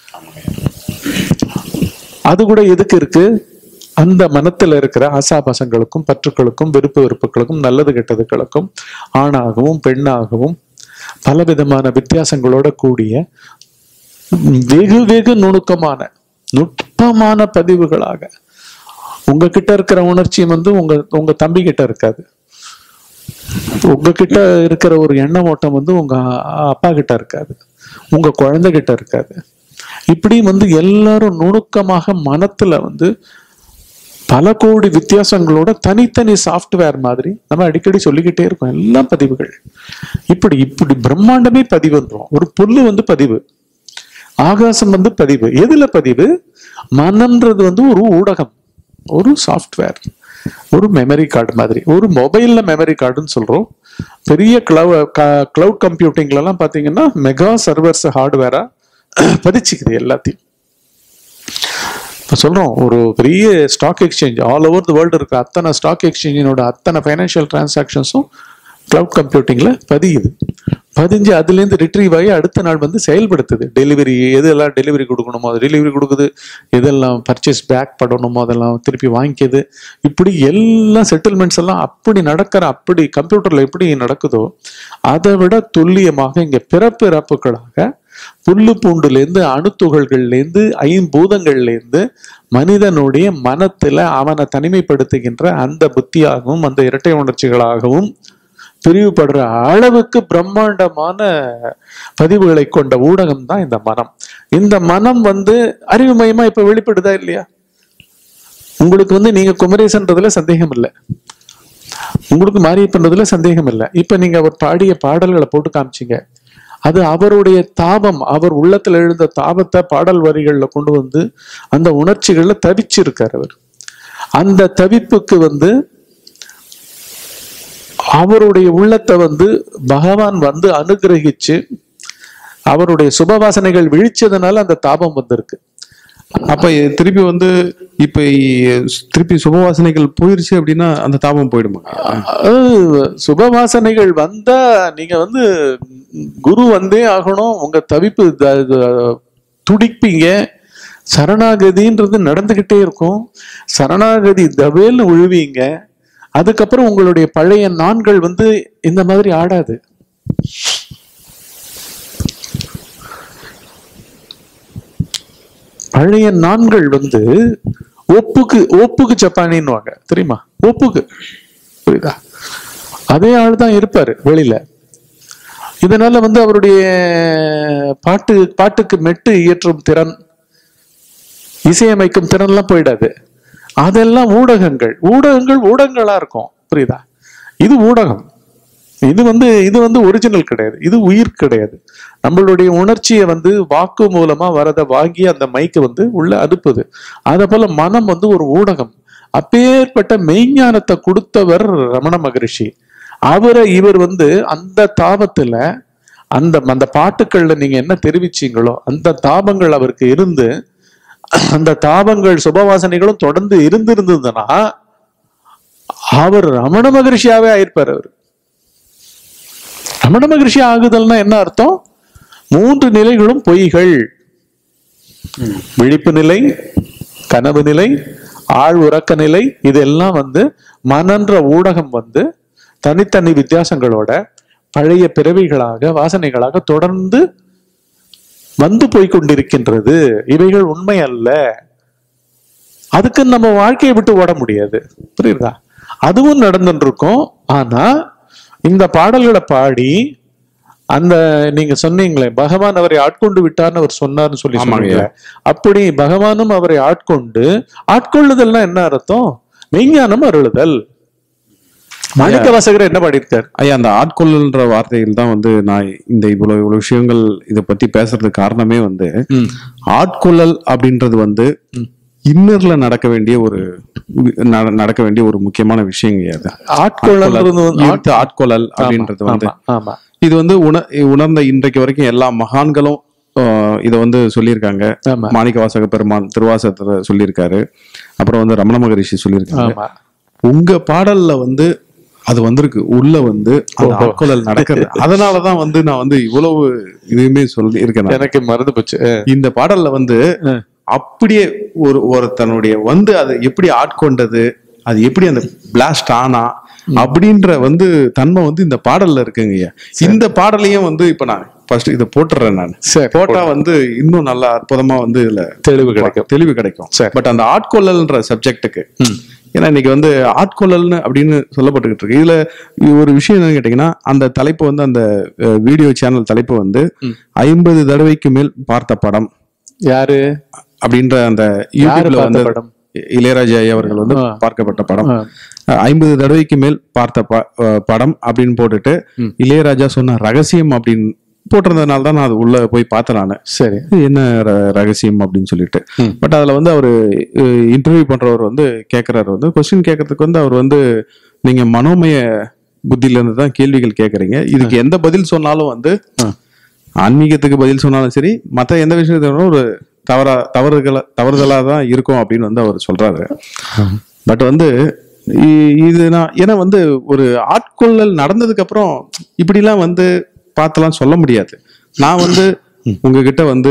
அது கூட எதுக்கு இருக்கு அந்த மனத்துல இருக்கிற ஆசாபாசங்களுக்கும் பற்றுக்களுக்கும் விருப்பு வெறுப்புகளுக்கும் நல்லது கெட்டதுகளுக்கும் ஆணாகவும் பெண்ணாகவும் பலவிதமான வித்தியாசங்களோட கூடிய வெகு வெகு நுணுக்கமான நுட்பமான பதிவுகளாக உங்ககிட்ட இருக்கிற உணர்ச்சி வந்து உங்க உங்க தம்பி கிட்ட இருக்காது உங்ககிட்ட இருக்கிற ஒரு எண்ண ஓட்டம் வந்து உங்க அப்பா கிட்ட இருக்காது உங்க குழந்தை கிட்ட இருக்காது இப்படி வந்து எல்லாரும் நுணுக்கமாக மனத்துல வந்து பல கோடி வித்தியாசங்களோட தனித்தனி சாஃப்ட்வேர் மாதிரி நம்ம அடிக்கடி சொல்லிக்கிட்டே இருக்கோம் எல்லாம் பதிவுகள் இப்படி இப்படி பிரம்மாண்டமே பதிவுன்றோம் ஒரு புல்லு வந்து பதிவு ஆகாசம் வந்து பதிவு எதுல பதிவு மனம்ன்றது வந்து ஒரு ஊடகம் ஒரு சாஃப்ட்வேர் ஒரு மெமரி கார்டு மாதிரி ஒரு மொபைல்ல மெமரி கார்டுன்னு சொல்றோம் பெரிய கிளவ் கிளவுட் கம்ப்யூட்டிங்ல எல்லாம் பாத்தீங்கன்னா மெகா சர்வர்ஸ் ஹார்ட்வேரா பதிச்சுக்குது எல்லாத்தையும் இப்போ சொல்றோம் ஒரு பெரிய stock exchange all over the world இருக்க அத்தனை ஸ்டாக் எக்ஸ்சேஞ்சினோட அத்தனை ஃபைனான்ஷியல் டிரான்சாக்ஷன்ஸும் கிளவுட் கம்ப்யூட்டிங்ல பதியுது பதிஞ்சு அதுலேருந்து ரிட்ரீவ் ஆகி அடுத்த நாள் வந்து செயல்படுத்துது டெலிவரி எதெல்லாம் டெலிவரி கொடுக்கணுமோ அது டெலிவரி கொடுக்குது எதெல்லாம் பர்ச்சேஸ் பேக் பண்ணணுமோ அதெல்லாம் திருப்பி வாங்கிக்குது இப்படி எல்லா செட்டில்மெண்ட்ஸ் எல்லாம் அப்படி நடக்கிற அப்படி கம்ப்யூட்டர்ல எப்படி நடக்குதோ அதை விட துல்லியமாக இங்க பிறப்பிறப்புகளாக புல்லு பூண்டுலேருந்து அணுத்துகள்கள்லேருந்து ஐம்பூதங்கள்லேருந்து மனிதனுடைய மனத்துல அவனை தனிமைப்படுத்துகின்ற அந்த புத்தியாகவும் அந்த இரட்டை உணர்ச்சிகளாகவும் பிரிவுபடுற அளவுக்கு பிரம்மாண்டமான பதிவுகளை கொண்ட ஊடகம் தான் இந்த மனம் இந்த மனம் வந்து அறிவுமயமா இப்ப வெளிப்படுதா இல்லையா உங்களுக்கு வந்து நீங்க குமரேசன்றதுல சந்தேகம் இல்லை உங்களுக்கு மாரியப்பன்றதுல சந்தேகம் இல்லை இப்ப நீங்க அவர் பாடிய பாடல்களை போட்டு காமிச்சீங்க அது அவருடைய தாபம் அவர் உள்ளத்துல எழுந்த தாபத்தை பாடல் வரிகள்ல கொண்டு வந்து அந்த உணர்ச்சிகள்ல தவிச்சிருக்கார் அவர் அந்த தவிப்புக்கு வந்து அவருடைய உள்ளத்தை வந்து பகவான் வந்து அனுகிரகிச்சு அவருடைய சுபவாசனைகள் விழிச்சதுனால அந்த தாபம் வந்திருக்கு அப்ப திருப்பி வந்து இப்ப திருப்பி சுபவாசனைகள் போயிருச்சு அப்படின்னா அந்த தாபம் போயிடுமா அஹ் சுபவாசனைகள் வந்தா நீங்க வந்து குரு வந்தே ஆகணும் உங்க தவிப்பு த- த- துடிப்பீங்க சரணாகதின்றது நடந்துகிட்டே இருக்கும் சரணாகதி தவேல்னு உழுவீங்க அதுக்கப்புறம் உங்களுடைய பழைய நான்கள் வந்து இந்த மாதிரி ஆடாது பழைய நான்கள் வந்து ஒப்புக்கு ஒப்புக்கு ஜப்பானின்னுவாங்க தெரியுமா ஒப்புக்கு புரியுதா அதே ஆள் தான் இருப்பாரு வெளியில இதனால வந்து அவருடைய பாட்டு பாட்டுக்கு மெட்டு இயற்றும் திறன் இசையமைக்கும் திறன்லாம் போயிடாது அதெல்லாம் ஊடகங்கள் ஊடகங்கள் ஊடகங்களா இருக்கும் புரியுதா இது ஊடகம் இது வந்து இது வந்து ஒரிஜினல் கிடையாது இது உயிர் கிடையாது நம்மளுடைய உணர்ச்சியை வந்து வாக்கு மூலமா வரத வாங்கி அந்த மைக்கு வந்து உள்ள அனுப்புது அதே போல மனம் வந்து ஒரு ஊடகம் அப்பேற்பட்ட மெய்ஞானத்தை கொடுத்தவர் ரமண மகரிஷி அவரை இவர் வந்து அந்த தாபத்துல அந்த அந்த பாட்டுக்கள்ல நீங்க என்ன தெரிவிச்சீங்களோ அந்த தாபங்கள் அவருக்கு இருந்து அந்த தாபங்கள் சுபவாசனைகளும் தொடர்ந்து இருந்திருந்ததுன்னா அவர் ரமண மகரிஷியாவே ஆயிருப்பார் அவர் ரமண மகரிஷி ஆகுதல்னா என்ன அர்த்தம் மூன்று நிலைகளும் பொய்கள் விழிப்பு நிலை கனவு நிலை ஆழ் உறக்க நிலை இதெல்லாம் வந்து மனன்ற ஊடகம் வந்து தனித்தனி வித்தியாசங்களோட பழைய பிறவிகளாக வாசனைகளாக தொடர்ந்து வந்து போய் கொண்டிருக்கின்றது இவைகள் உண்மை அல்ல அதுக்கு நம்ம வாழ்க்கையை விட்டு ஓட முடியாது புரியுதா அதுவும் நடந்துட்டு இருக்கும் ஆனா இந்த பாடல்களை பாடி அந்த நீங்க சொன்னீங்களே பகவான் அவரை ஆட்கொண்டு விட்டார்னு அவர் சொன்னார்னு சொல்லி ஆமாங்க. சொன்னீங்களே அப்படி பகவானும் அவரை ஆட்கொண்டு ஆட்கொள்ளுதல்னா என்ன அர்த்தம் மெய்ஞானம் அருளுதல் மாணிக்க வாசகர் என்ன பாடியிருக்கார் ஐயா அந்த ஆட்கொள்ளல்ன்ற வார்த்தையில் தான் வந்து நான் இந்த இவ்வளவு இவ்வளவு விஷயங்கள் இதை பத்தி பேசுறதுக்கு காரணமே வந்து ஆட்கொள்ளல் அப்படின்றது வந்து இன்னர்ல நடக்க வேண்டிய ஒரு நட- நடக்க வேண்டிய ஒரு முக்கியமான விஷயங்க அது ஆட்கொள்ளல்ன்றது வந்து- ஈர்த்து ஆட்கொள்ளல் அப்படின்றது வந்து ஆமா, ஆமா இது வந்து உண உணர்ந்த இன்றைக்கு வரைக்கும் எல்லா மகான்களும் ஆஹ், இதை வந்து சொல்லியிருக்காங்க ஆமா. மாணிக்கவாசக பெருமான் திருவாசகத்துல சொல்லியிருக்காரு அப்புறம் வந்து ரமண மகரிஷி சொல்லியிருக்காங்க ஆமா உங்க பாடல்ல வந்து அது வந்திருக்கு உள்ள வந்து அந்த ஆட்கொள்ளல் நடக்குது அதனாலதான் வந்து நான் வந்து இவ்வளவு இதுவுமே சொல்லி இருக்கேன் நான். எனக்கு மறந்து போச்சு அஹ், இந்த பாடல்ல வந்து அப்படியே ஒரு ஒருத்தனுடைய வந்து அதை எப்படி ஆட்கொண்டது அது எப்படி அந்த பிளாஸ்ட் ஆனா அப்படின்ற வந்து தன்மை வந்து இந்த பாடல்ல இருக்குங்கய்யா இந்த பாடலையும் வந்து இப்ப நான் ஃபர்ஸ்ட் இதை போட்டுறேன் நான் சரி, போட்டா வந்து இன்னும் நல்லா அற்புதமா வந்து இதுல தெளிவு கிடைக்கும் தெளிவு கிடைக்கும் சரி. பட் அந்த ஆட்கொள்ளல்ன்ற சப்ஜெக்ட்டுக்கு ஏன்னா இன்னைக்கு வந்து ஆட்கொள்ளல்னு அப்படின்னு சொல்லப்பட்டுக்கிட்டு இருக்கு இதுல ஒரு விஷயம் என்னன்னு கேட்டீங்கன்னா அந்த தலைப்பு வந்து அந்த வீடியோ சேனல் தலைப்பு வந்து ஐம்பது தடவைக்கு மேல் பார்த்த படம் யாரு அப்படின்ற அந்த யாரு யூடியூப்ல பார்த்த வந்து படம்? இளையராஜா ஐயா அவர்கள் வந்து ஆ. பார்க்கப்பட்ட படம் ஆ. ஐம்பது தடவைக்கு மேல் பார்த்த ப- அஹ் படம் அப்படின்னு போட்டுட்டு இளையராஜா சொன்ன ரகசியம் அப்படின்னு போட்டிருந்ததுனால தான் நான் அது உள்ள போய் பார்த்தேன் நான் சரி இது என்ன ர- ரகசியம் அப்படின்னு சொல்லிட்டு பட் அதுல வந்து அவர் இன்டர்வியூ பண்றவர் வந்து கேட்கறாரு வந்து கொஸ்டின் கேட்கறதுக்கு வந்து அவர் வந்து நீங்க மனோமய புத்தியில இருந்து தான் கேள்விகள் கேட்கறீங்க இதுக்கு எந்த பதில் சொன்னாலும் வந்து ஆன்மீகத்துக்கு பதில் சொன்னாலும் சரி மற்ற எந்த விஷயத்தாலும் ஒரு தவறா தவறுகள தவறுதலா தான் இருக்கும் அப்படின்னு வந்து அவர் சொல்றாரு பட் வந்து இ- இது நான் ஏன்னா வந்து ஒரு ஆட்கொள்ளல் நடந்ததுக்கு அப்புறம் இப்படிலாம் வந்து பார்த்தலாம் சொல்ல முடியாது நான் வந்து உங்ககிட்ட வந்து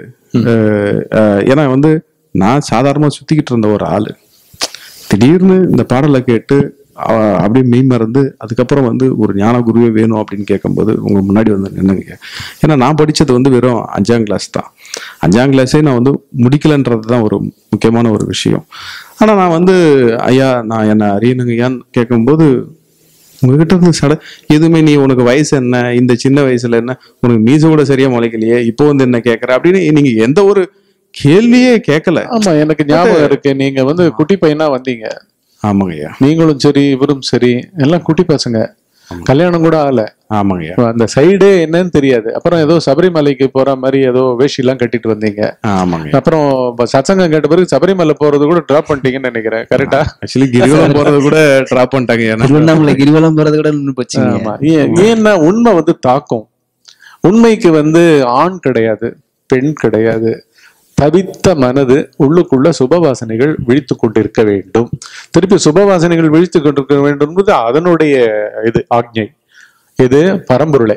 அஹ், அஹ், ஏன்னா வந்து நான் சாதாரணமா சுத்திக்கிட்டு இருந்த ஒரு ஆளு திடீர்னு இந்த பாடலை கேட்டு அஹ், அப்படியே மெய் மறந்து அதுக்கப்புறம் வந்து ஒரு ஞான குருவே வேணும் அப்படின்னு கேட்கும்போது உங்க முன்னாடி வந்து நின்னுங்க ஏன்னா நான் படிச்சது வந்து வெறும் அஞ்சாம் கிளாஸ் தான் அஞ்சாம் கிளாஸே நான் வந்து முடிக்கலன்றது தான் ஒரு முக்கியமான ஒரு விஷயம் ஆனா நான் வந்து ஐயா நான் என்ன அறியணுங்கய்யான்னு கேட்கும்போது உங்ககிட்ட இருந்து சட எதுவுமே நீ உனக்கு வயசு என்ன இந்த சின்ன வயசுல என்ன உனக்கு மீச கூட சரியா முளைக்கலையே இப்போ வந்து என்ன கேட்கற அப்படின்னு நீங்க எந்த ஒரு கேள்வியே கேட்கல ஆமா எனக்கு ஞாபகம் இருக்கு நீங்க வந்து குட்டி பையனா வந்தீங்க ஆமாங்கய்யா நீங்களும் சரி இவரும் சரி எல்லாம் குட்டி பசங்க கல்யாணம் கூட ஆகல ஆமாங்கய்யா அந்த சைடே என்னன்னு தெரியாது அப்புறம் ஏதோ சபரிமலைக்கு போற மாதிரி ஏதோ வேஷ்டி எல்லாம் கட்டிட்டு வந்தீங்க ஆமாங்க அப்புறம் இப்ப சத்சங்கம் கேட்ட பிறகு சபரிமலை போறது கூட டிராப் பண்ணிட்டீங்கன்னு நினைக்கிறேன் கரெக்டா ஆக்சுவலி கிரிவலம் போறது கூட டிராப் பண்ணிட்டாங்க ஏன்னா திருவண்ணாமலை கிரிவலம் போறது கூட நின்னு போச்சுங்க ஆமா ஏன் ஏன்னா உண்மை வந்து தாக்கும் உண்மைக்கு வந்து ஆண் கிடையாது பெண் கிடையாது தவித்த மனது உள்ளுக்குள்ள சுபவாசனைகள் விழித்து கொண்டிருக்க வேண்டும் திருப்பி சுபவாசனைகள் விழித்து கொண்டிருக்க வேண்டும் என்பது அதனுடைய இது ஆக்ஞை இது பரம்பொருளை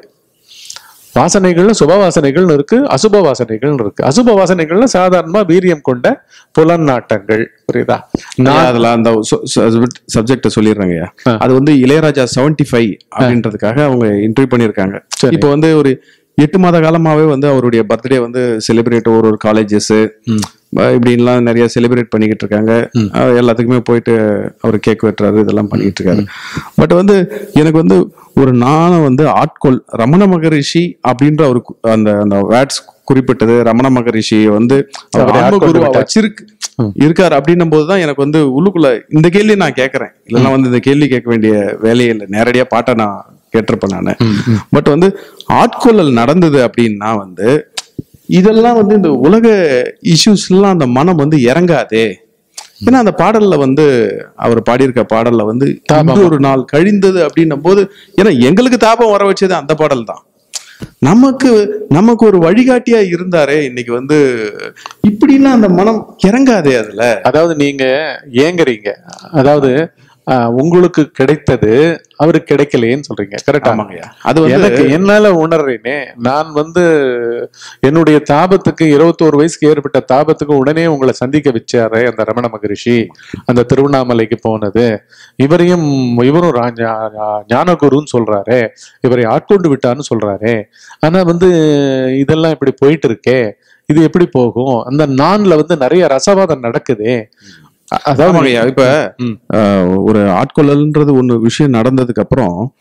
வாசனைகள்ல சுப வாசனைகள்னு இருக்கு அசுப வாசனைகள்னு இருக்கு அசுப வாசனைகள்ல சாதாரணமா வீரியம் கொண்ட புலநாட்டங்கள் புரியுதா நான் அதுல அந்த சப்ஜெக்ட சொல்லிடுறேங்கய்யா அது வந்து இளையராஜா 75 ஃபைவ் அப்படின்றதுக்காக அவங்க இன்டர்வியூ பண்ணியிருக்காங்க சரி. இப்போ வந்து ஒரு எட்டு மாத காலமாவே வந்து அவருடைய பர்த்டே வந்து செலிப்ரேட் ஒரு ஒரு காலேஜஸ் இப்படின்லாம் நிறைய செலிப்ரேட் பண்ணிக்கிட்டு இருக்காங்க அஹ் எல்லாத்துக்குமே போயிட்டு அவர் கேக் வெட்டுறாரு இதெல்லாம் பண்ணிட்டு இருக்காரு பட் வந்து எனக்கு வந்து ஒரு நானும் வந்து ஆட்கொள் ரமண மகரிஷி அப்படின்ற ஒரு கு- அந்த அந்த வேர்ட்ஸ் குறிப்பிட்டது ரமண மகரிஷி வந்து அவர் அவரை ஆன்ம ஆட்கொண்டு குருவா விட்டார். வச்சிருக்கு இருக்காரு அப்படின்னும் போதுதான் எனக்கு வந்து உள்ளுக்குள்ள இந்த கேள்வி நான் கேட்கறேன் இல்லைன்னா வந்து இந்த கேள்வி கேட்க வேண்டிய வேலையே இல்லை நேரடியா பாட்டை நான் கேட்டிருப்பேன் நானு பட் வந்து ஆட்கொள்ளல் நடந்தது அப்படின்னா வந்து இதெல்லாம் வந்து இந்த உலக இஷ்யூஸ் எல்லாம் அந்த மனம் வந்து இறங்காதே ஏன்னா அந்த பாடல்ல வந்து அவர் பாடியிருக்க பாடல்ல வந்து இன்று ஒரு நாள் கழிந்தது அப்படின்னும் போது ஏன்னா எங்களுக்கு தாபம் வர வச்சது அந்த பாடல் தான் நமக்கு நமக்கு ஒரு வழிகாட்டியா இருந்தாரே இன்னைக்கு வந்து இப்படிலாம் அந்த மனம் இறங்காதே அதுல அதாவது நீங்க ஏங்குறீங்க அதாவது ஆஹ், உங்களுக்கு கிடைத்தது அவருக்கு கிடைக்கலையேன்னு சொல்றீங்க கரெக்டா ஆமாங்கய்யா அது வந்து எனக்கு என்னால உணர்றேனே நான் வந்து என்னுடைய தாபத்துக்கு இருபத்தோரு வயசுக்கு ஏற்பட்ட தாபத்துக்கு உடனே உங்களை சந்திக்க வச்சாரு அந்த ரமண மகரிஷி அந்த திருவண்ணாமலைக்கு போனது இவரையும் இவரும் ரா- ஞா- ஞானகுருன்னு சொல்றாரு இவரை ஆட்கொண்டு விட்டான்னு சொல்றாரு ஆனா வந்து இதெல்லாம் இப்படி போயிட்டு இருக்கே இது எப்படி போகும் அந்த நான்ல வந்து நிறைய ரசவாதம் நடக்குதே அ- அதாவது ஆமாங்கய்யா இப்ப ம். ஆஹ், ஒரு ஆட்கொள்ளல்ன்றது ஒண்ணு விஷயம் நடந்ததுக்கு அப்புறம்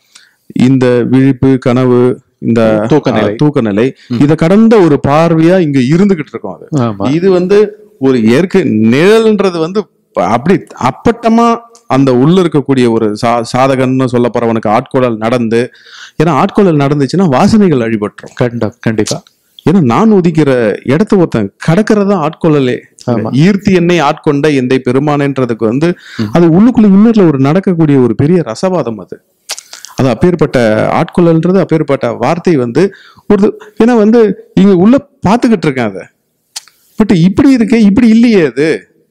இந்த விழிப்பு கனவு இந்த தூக்க நிலை. அஹ், தூக்க நிலை இத கடந்த ஒரு பார்வையா இங்க இருந்துகிட்டு இருக்கோம் அது ஆமா இது வந்து ஒரு இயற்கை நிழல்ன்றது வந்து ப- அப்படி அப்பட்டமா அந்த உள்ள இருக்கக்கூடிய ஒரு சா சாதகன்னு சொல்ல போறவனுக்கு ஆட்கொள்ளல் நடந்து ஏன்னா ஆட்கொள்ளல் நடந்துச்சுன்னா வாசனைகள் அழிபட்டுரும் கண்ட கண்டிப்பா ஏன்னா நான் ஒதுக்கிற இடத்த ஒருத்தன் கடக்கிறதா ஆட்கொள்ளலே ஆமா. ஈர்த்தி என்னை ஆட்கொண்ட எந்தை பெருமானன்றதுக்கு வந்து அது உள்ளுக்குள்ள இன்னர்ல ஒரு நடக்கக்கூடிய ஒரு பெரிய ரசவாதம் அது அது அப்பேற்பட்ட ஆட்கொள்ளல்ன்றது அப்பேற்பட்ட வார்த்தை வந்து ஒரு ஏன்னா வந்து இங்க உள்ள பாத்துக்கிட்டு இருக்கேன் அதை பட் இப்படி இருக்கே இப்படி இல்லையே அது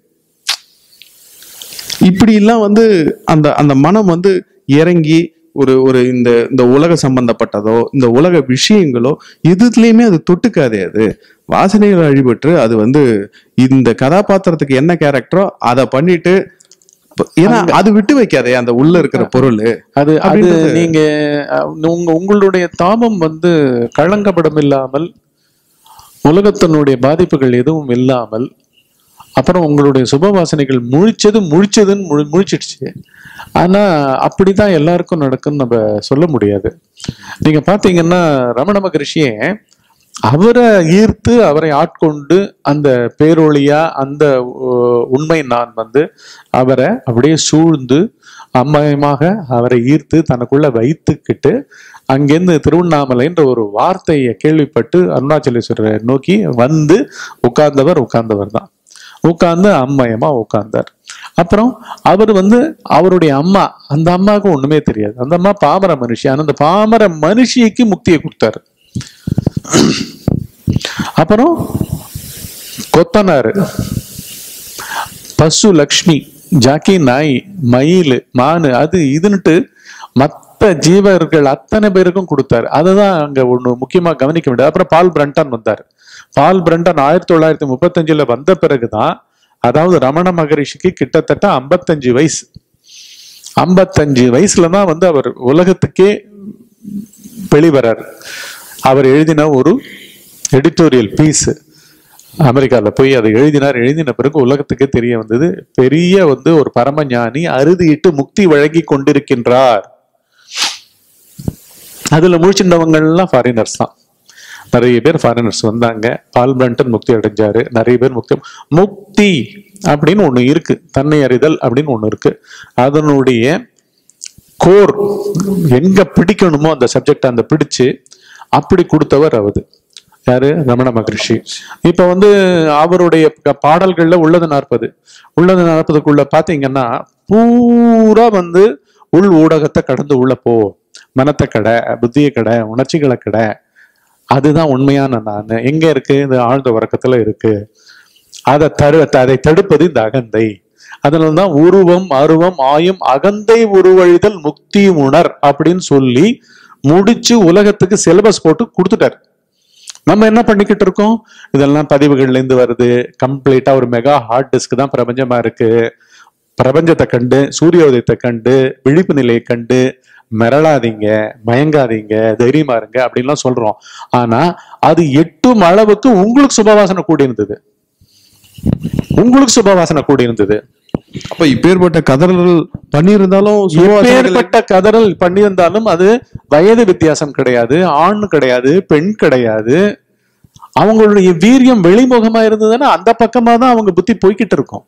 இப்படி எல்லாம் வந்து அந்த அந்த மனம் வந்து இறங்கி ஒரு ஒரு இந்த இந்த உலக சம்பந்தப்பட்டதோ இந்த உலக விஷயங்களோ எதுலயுமே அது தொட்டுக்காதே அது வாசனைகள் அழிபட்டு அது வந்து இந்த கதாபாத்திரத்துக்கு என்ன கேரக்டரோ அதை பண்ணிட்டு ஏன்னா அது விட்டு வைக்காதே அந்த உள்ள இருக்கிற பொருள் அது அது அப்படின்றது- நீங்க அஹ், உங்க உங்களுடைய தாபம் வந்து களங்கப்படம் இல்லாமல் உலகத்தினுடைய பாதிப்புகள் எதுவும் இல்லாமல் அப்புறம் உங்களுடைய சுப வாசனைகள் முழிச்சது முழிச்சதுன்னு முழி முழிச்சிடுச்சு ஆனா அப்படிதான் எல்லாருக்கும் நடக்கும்னு நம்ம சொல்ல முடியாது நீங்க பாத்தீங்கன்னா ரமண மகரிஷியே அவரை ஈர்த்து அவரை ஆட்கொண்டு அந்த பேரொளியா அந்த உ- உண்மை நான் வந்து அவரை அப்படியே சூழ்ந்து அம்மயமாக அவரை ஈர்த்து தனக்குள்ள வைத்துக்கிட்டு அங்கேருந்து திருவண்ணாமலைன்ற ஒரு வார்த்தையை கேள்விப்பட்டு அருணாச்சலேஸ்வரரை நோக்கி வந்து உட்கார்ந்தவர் உட்கார்ந்தவர் தான் உட்கார்ந்து அம்மயமா உட்கார்ந்தார் அப்புறம் அவர் வந்து அவருடைய அம்மா அந்த அம்மாவுக்கு ஒண்ணுமே தெரியாது அந்த அம்மா பாமர மனுஷி ஆனா அந்த பாமர மனுஷிக்கு முக்தியை கொடுத்தாரு அப்புறம் கொத்தனாரு பசு லக்ஷ்மி ஜாக்கி நாய் மயில் மானு அது இதுன்னுட்டு மத்த ஜீவர்கள் அத்தனை பேருக்கும் கொடுத்தாரு அதுதான் அங்க ஒண்ணு முக்கியமா கவனிக்க வேண்டியது அப்புறம் பால் பிரண்டன் வந்தார் பால் பிரண்டன் ஆயிரத்தி தொள்ளாயிரத்தி முப்பத்தஞ்சுல வந்த பிறகுதான் அதாவது ரமண மகரிஷிக்கு கிட்டத்தட்ட ஐம்பத்தஞ்சு வயசு ஐம்பத்தஞ்சு வயசுல தான் வந்து அவர் உலகத்துக்கே வெளிவரார் அவர் எழுதின ஒரு எடிட்டோரியல் பீஸ் அமெரிக்கால போய் அதை எழுதினார் எழுதின பிறகு உலகத்துக்கே தெரிய வந்தது பெரிய வந்து ஒரு பரமஞானி அறுதியிட்டு முக்தி வழங்கி கொண்டிருக்கின்றார் அதுல முழிச்சிருந்தவங்க எல்லாம் ஃபாரினர்ஸ் தான் நிறைய பேர் ஃபாரினர்ஸ் வந்தாங்க பால் பிரண்டன் முக்தி அடைஞ்சாரு நிறைய பேர் முக்தி முக்தி அப்படின்னு ஒண்ணு இருக்கு தன்னை அறிதல் அப்படின்னு ஒண்ணு இருக்கு அதனுடைய கோர் எங்க பிடிக்கணுமோ அந்த சப்ஜெக்ட் அந்த பிடிச்சு அப்படி கொடுத்தவர் அவரு யாரு ரமண மகரிஷி இப்ப வந்து அவருடைய க- பாடல்கள்ல உள்ளது நாற்பது உள்ளது நாற்பதுக்குள்ள பாத்தீங்கன்னா பூரா வந்து உள் ஊடகத்தை கடந்து உள்ள போ மனத்தை கடை புத்திய கடை உணர்ச்சிகளை கடை அதுதான் உண்மையான நான் எங்க இருக்கு இந்த ஆழ்ந்த உறக்கத்துல இருக்கு அதை தரு அதை தடுப்பது இந்த அகந்தை அதனாலதான் உருவம் அருவம் ஆயும் அகந்தை உருவழிதல் முக்தி உணர் அப்படின்னு சொல்லி முடிச்சு உலகத்துக்கு சிலபஸ் போட்டு கொடுத்துட்டார் நம்ம என்ன பண்ணிக்கிட்டு இருக்கோம் இதெல்லாம் பதிவுகள்ல இருந்து வருது கம்ப்ளீட்டா ஒரு மெகா ஹார்ட் டிஸ்க் தான் பிரபஞ்சமா இருக்கு பிரபஞ்சத்தை கண்டு சூரியோதயத்தை கண்டு விழிப்பு நிலையை கண்டு மிரளாதீங்க மயங்காதீங்க தைரியமா இருங்க அப்படின்லாம் சொல்றோம் ஆனா அது எட்டும் அளவுக்கு உங்களுக்கு சுபவாசனை கூடி இருந்தது உங்களுக்கு சுபவாசனை கூடி இருந்தது அப்ப இப்பேற்பட்ட கதறல் பண்ணியிருந்தாலும் சுகவாசனைகள் எப்பேற்பட்ட கதறல் பண்ணியிருந்தாலும் அது வயது வித்தியாசம் கிடையாது ஆண் கிடையாது பெண் கிடையாது அவங்களுடைய வீரியம் வெளிமுகமா இருந்ததுன்னா அந்த பக்கமா தான் அவங்க புத்தி போய்கிட்டு இருக்கும்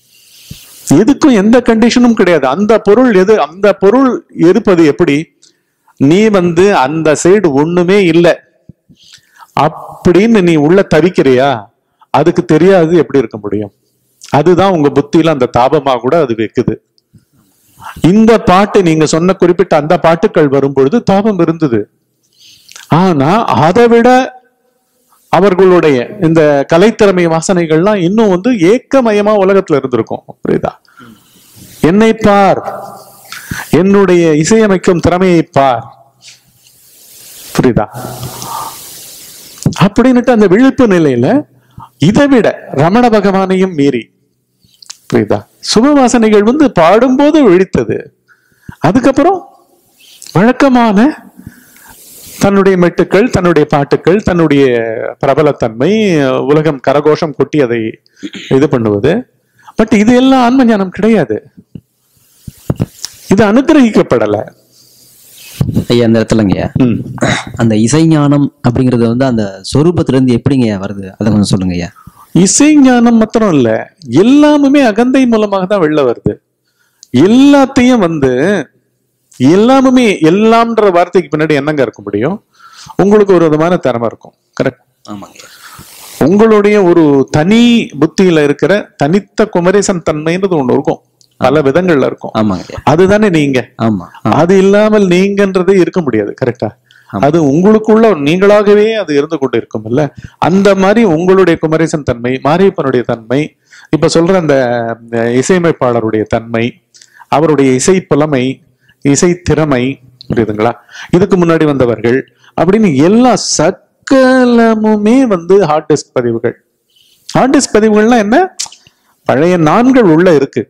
எதுக்கும் எந்த கண்டிஷனும் கிடையாது அந்த பொருள் எது அந்த பொருள் இருப்பது எப்படி நீ வந்து அந்த சைடு ஒண்ணுமே இல்லை அப்படின்னு நீ உள்ள தவிக்கிறியா அதுக்கு தெரியாது எப்படி இருக்க முடியும் அதுதான் உங்க புத்தியில அந்த தாபமா கூட அது வைக்குது இந்த பாட்டு நீங்க சொன்ன குறிப்பிட்ட அந்த பாட்டுக்கள் வரும்பொழுது தாபம் இருந்தது ஆனா அதை விட அவர்களுடைய இந்த கலைத்திறமை வாசனைகள்லாம் இன்னும் வந்து ஏக்கமயமா உலகத்துல இருந்திருக்கும் புரியுதா என்னை பார் என்னுடைய இசையமைக்கும் திறமையை பார் புரியுதா அப்படின்னுட்டு அந்த விழிப்பு நிலையில இதை விட ரமண பகவானையும் மீறி புரியுதா சுபவாசனைகள் வந்து பாடும்போது விழித்தது அதுக்கப்புறம் வழக்கமான தன்னுடைய மெட்டுக்கள் தன்னுடைய பாட்டுக்கள் தன்னுடைய பிரபலத்தன்மை உலகம் கரகோஷம் கொட்டி அதை இது பண்ணுவது பட் இது எல்லாம் ஆன்ம ஞானம் கிடையாது இது அனுகிரகிக்கப்படல ஐயா அந்த இடத்துலங்கய்யா ம். அந்த இசை ஞானம் அப்படிங்கிறது வந்து அந்த சொரூபத்துல இருந்து எப்படிங்க வருது அதை கொஞ்சம் சொல்லுங்க ஐயா இசை ஞானம் மாத்திரம் இல்ல எல்லாமுமே அகந்தை மூலமாக தான் வெளில வருது எல்லாத்தையும் வந்து எல்லாமுமே எல்லாம்ன்ற வார்த்தைக்கு பின்னாடி என்னங்க இருக்க முடியும் உங்களுக்கு ஒரு விதமான திறமை இருக்கும் கரெக்ட் ஆமாங்க உங்களுடைய ஒரு தனி புத்தியில இருக்கிற தனித்த குமரேசன் தன்மைன்றது ஒண்ணு இருக்கும் பல விதங்கள்ல இருக்கும் ஆமாங்க ஐயா அதுதானே நீங்க ஆமா ஆ. அது இல்லாமல் நீங்கன்றதே இருக்க முடியாது கரெக்டா அது உங்களுக்குள்ள ஒரு நீங்களாகவே அது இருந்து கொண்டு இருக்கும் இல்ல அந்த மாதிரி உங்களுடைய குமரேசன் தன்மை மாரியப்பனுடைய தன்மை இப்ப சொல்ற அந்த அஹ், இசையமைப்பாளருடைய தன்மை அவருடைய இசை புலமை இசை திறமை புரியுதுங்களா இதுக்கு முன்னாடி வந்தவர்கள் அப்படின்னு எல்லா சக்கலமுமே வந்து ஹார்ட் டிஸ்க் பதிவுகள் ஹார்ட் டிஸ்க் பதிவுகள்னா என்ன பழைய நான்கள் உள்ள இருக்கு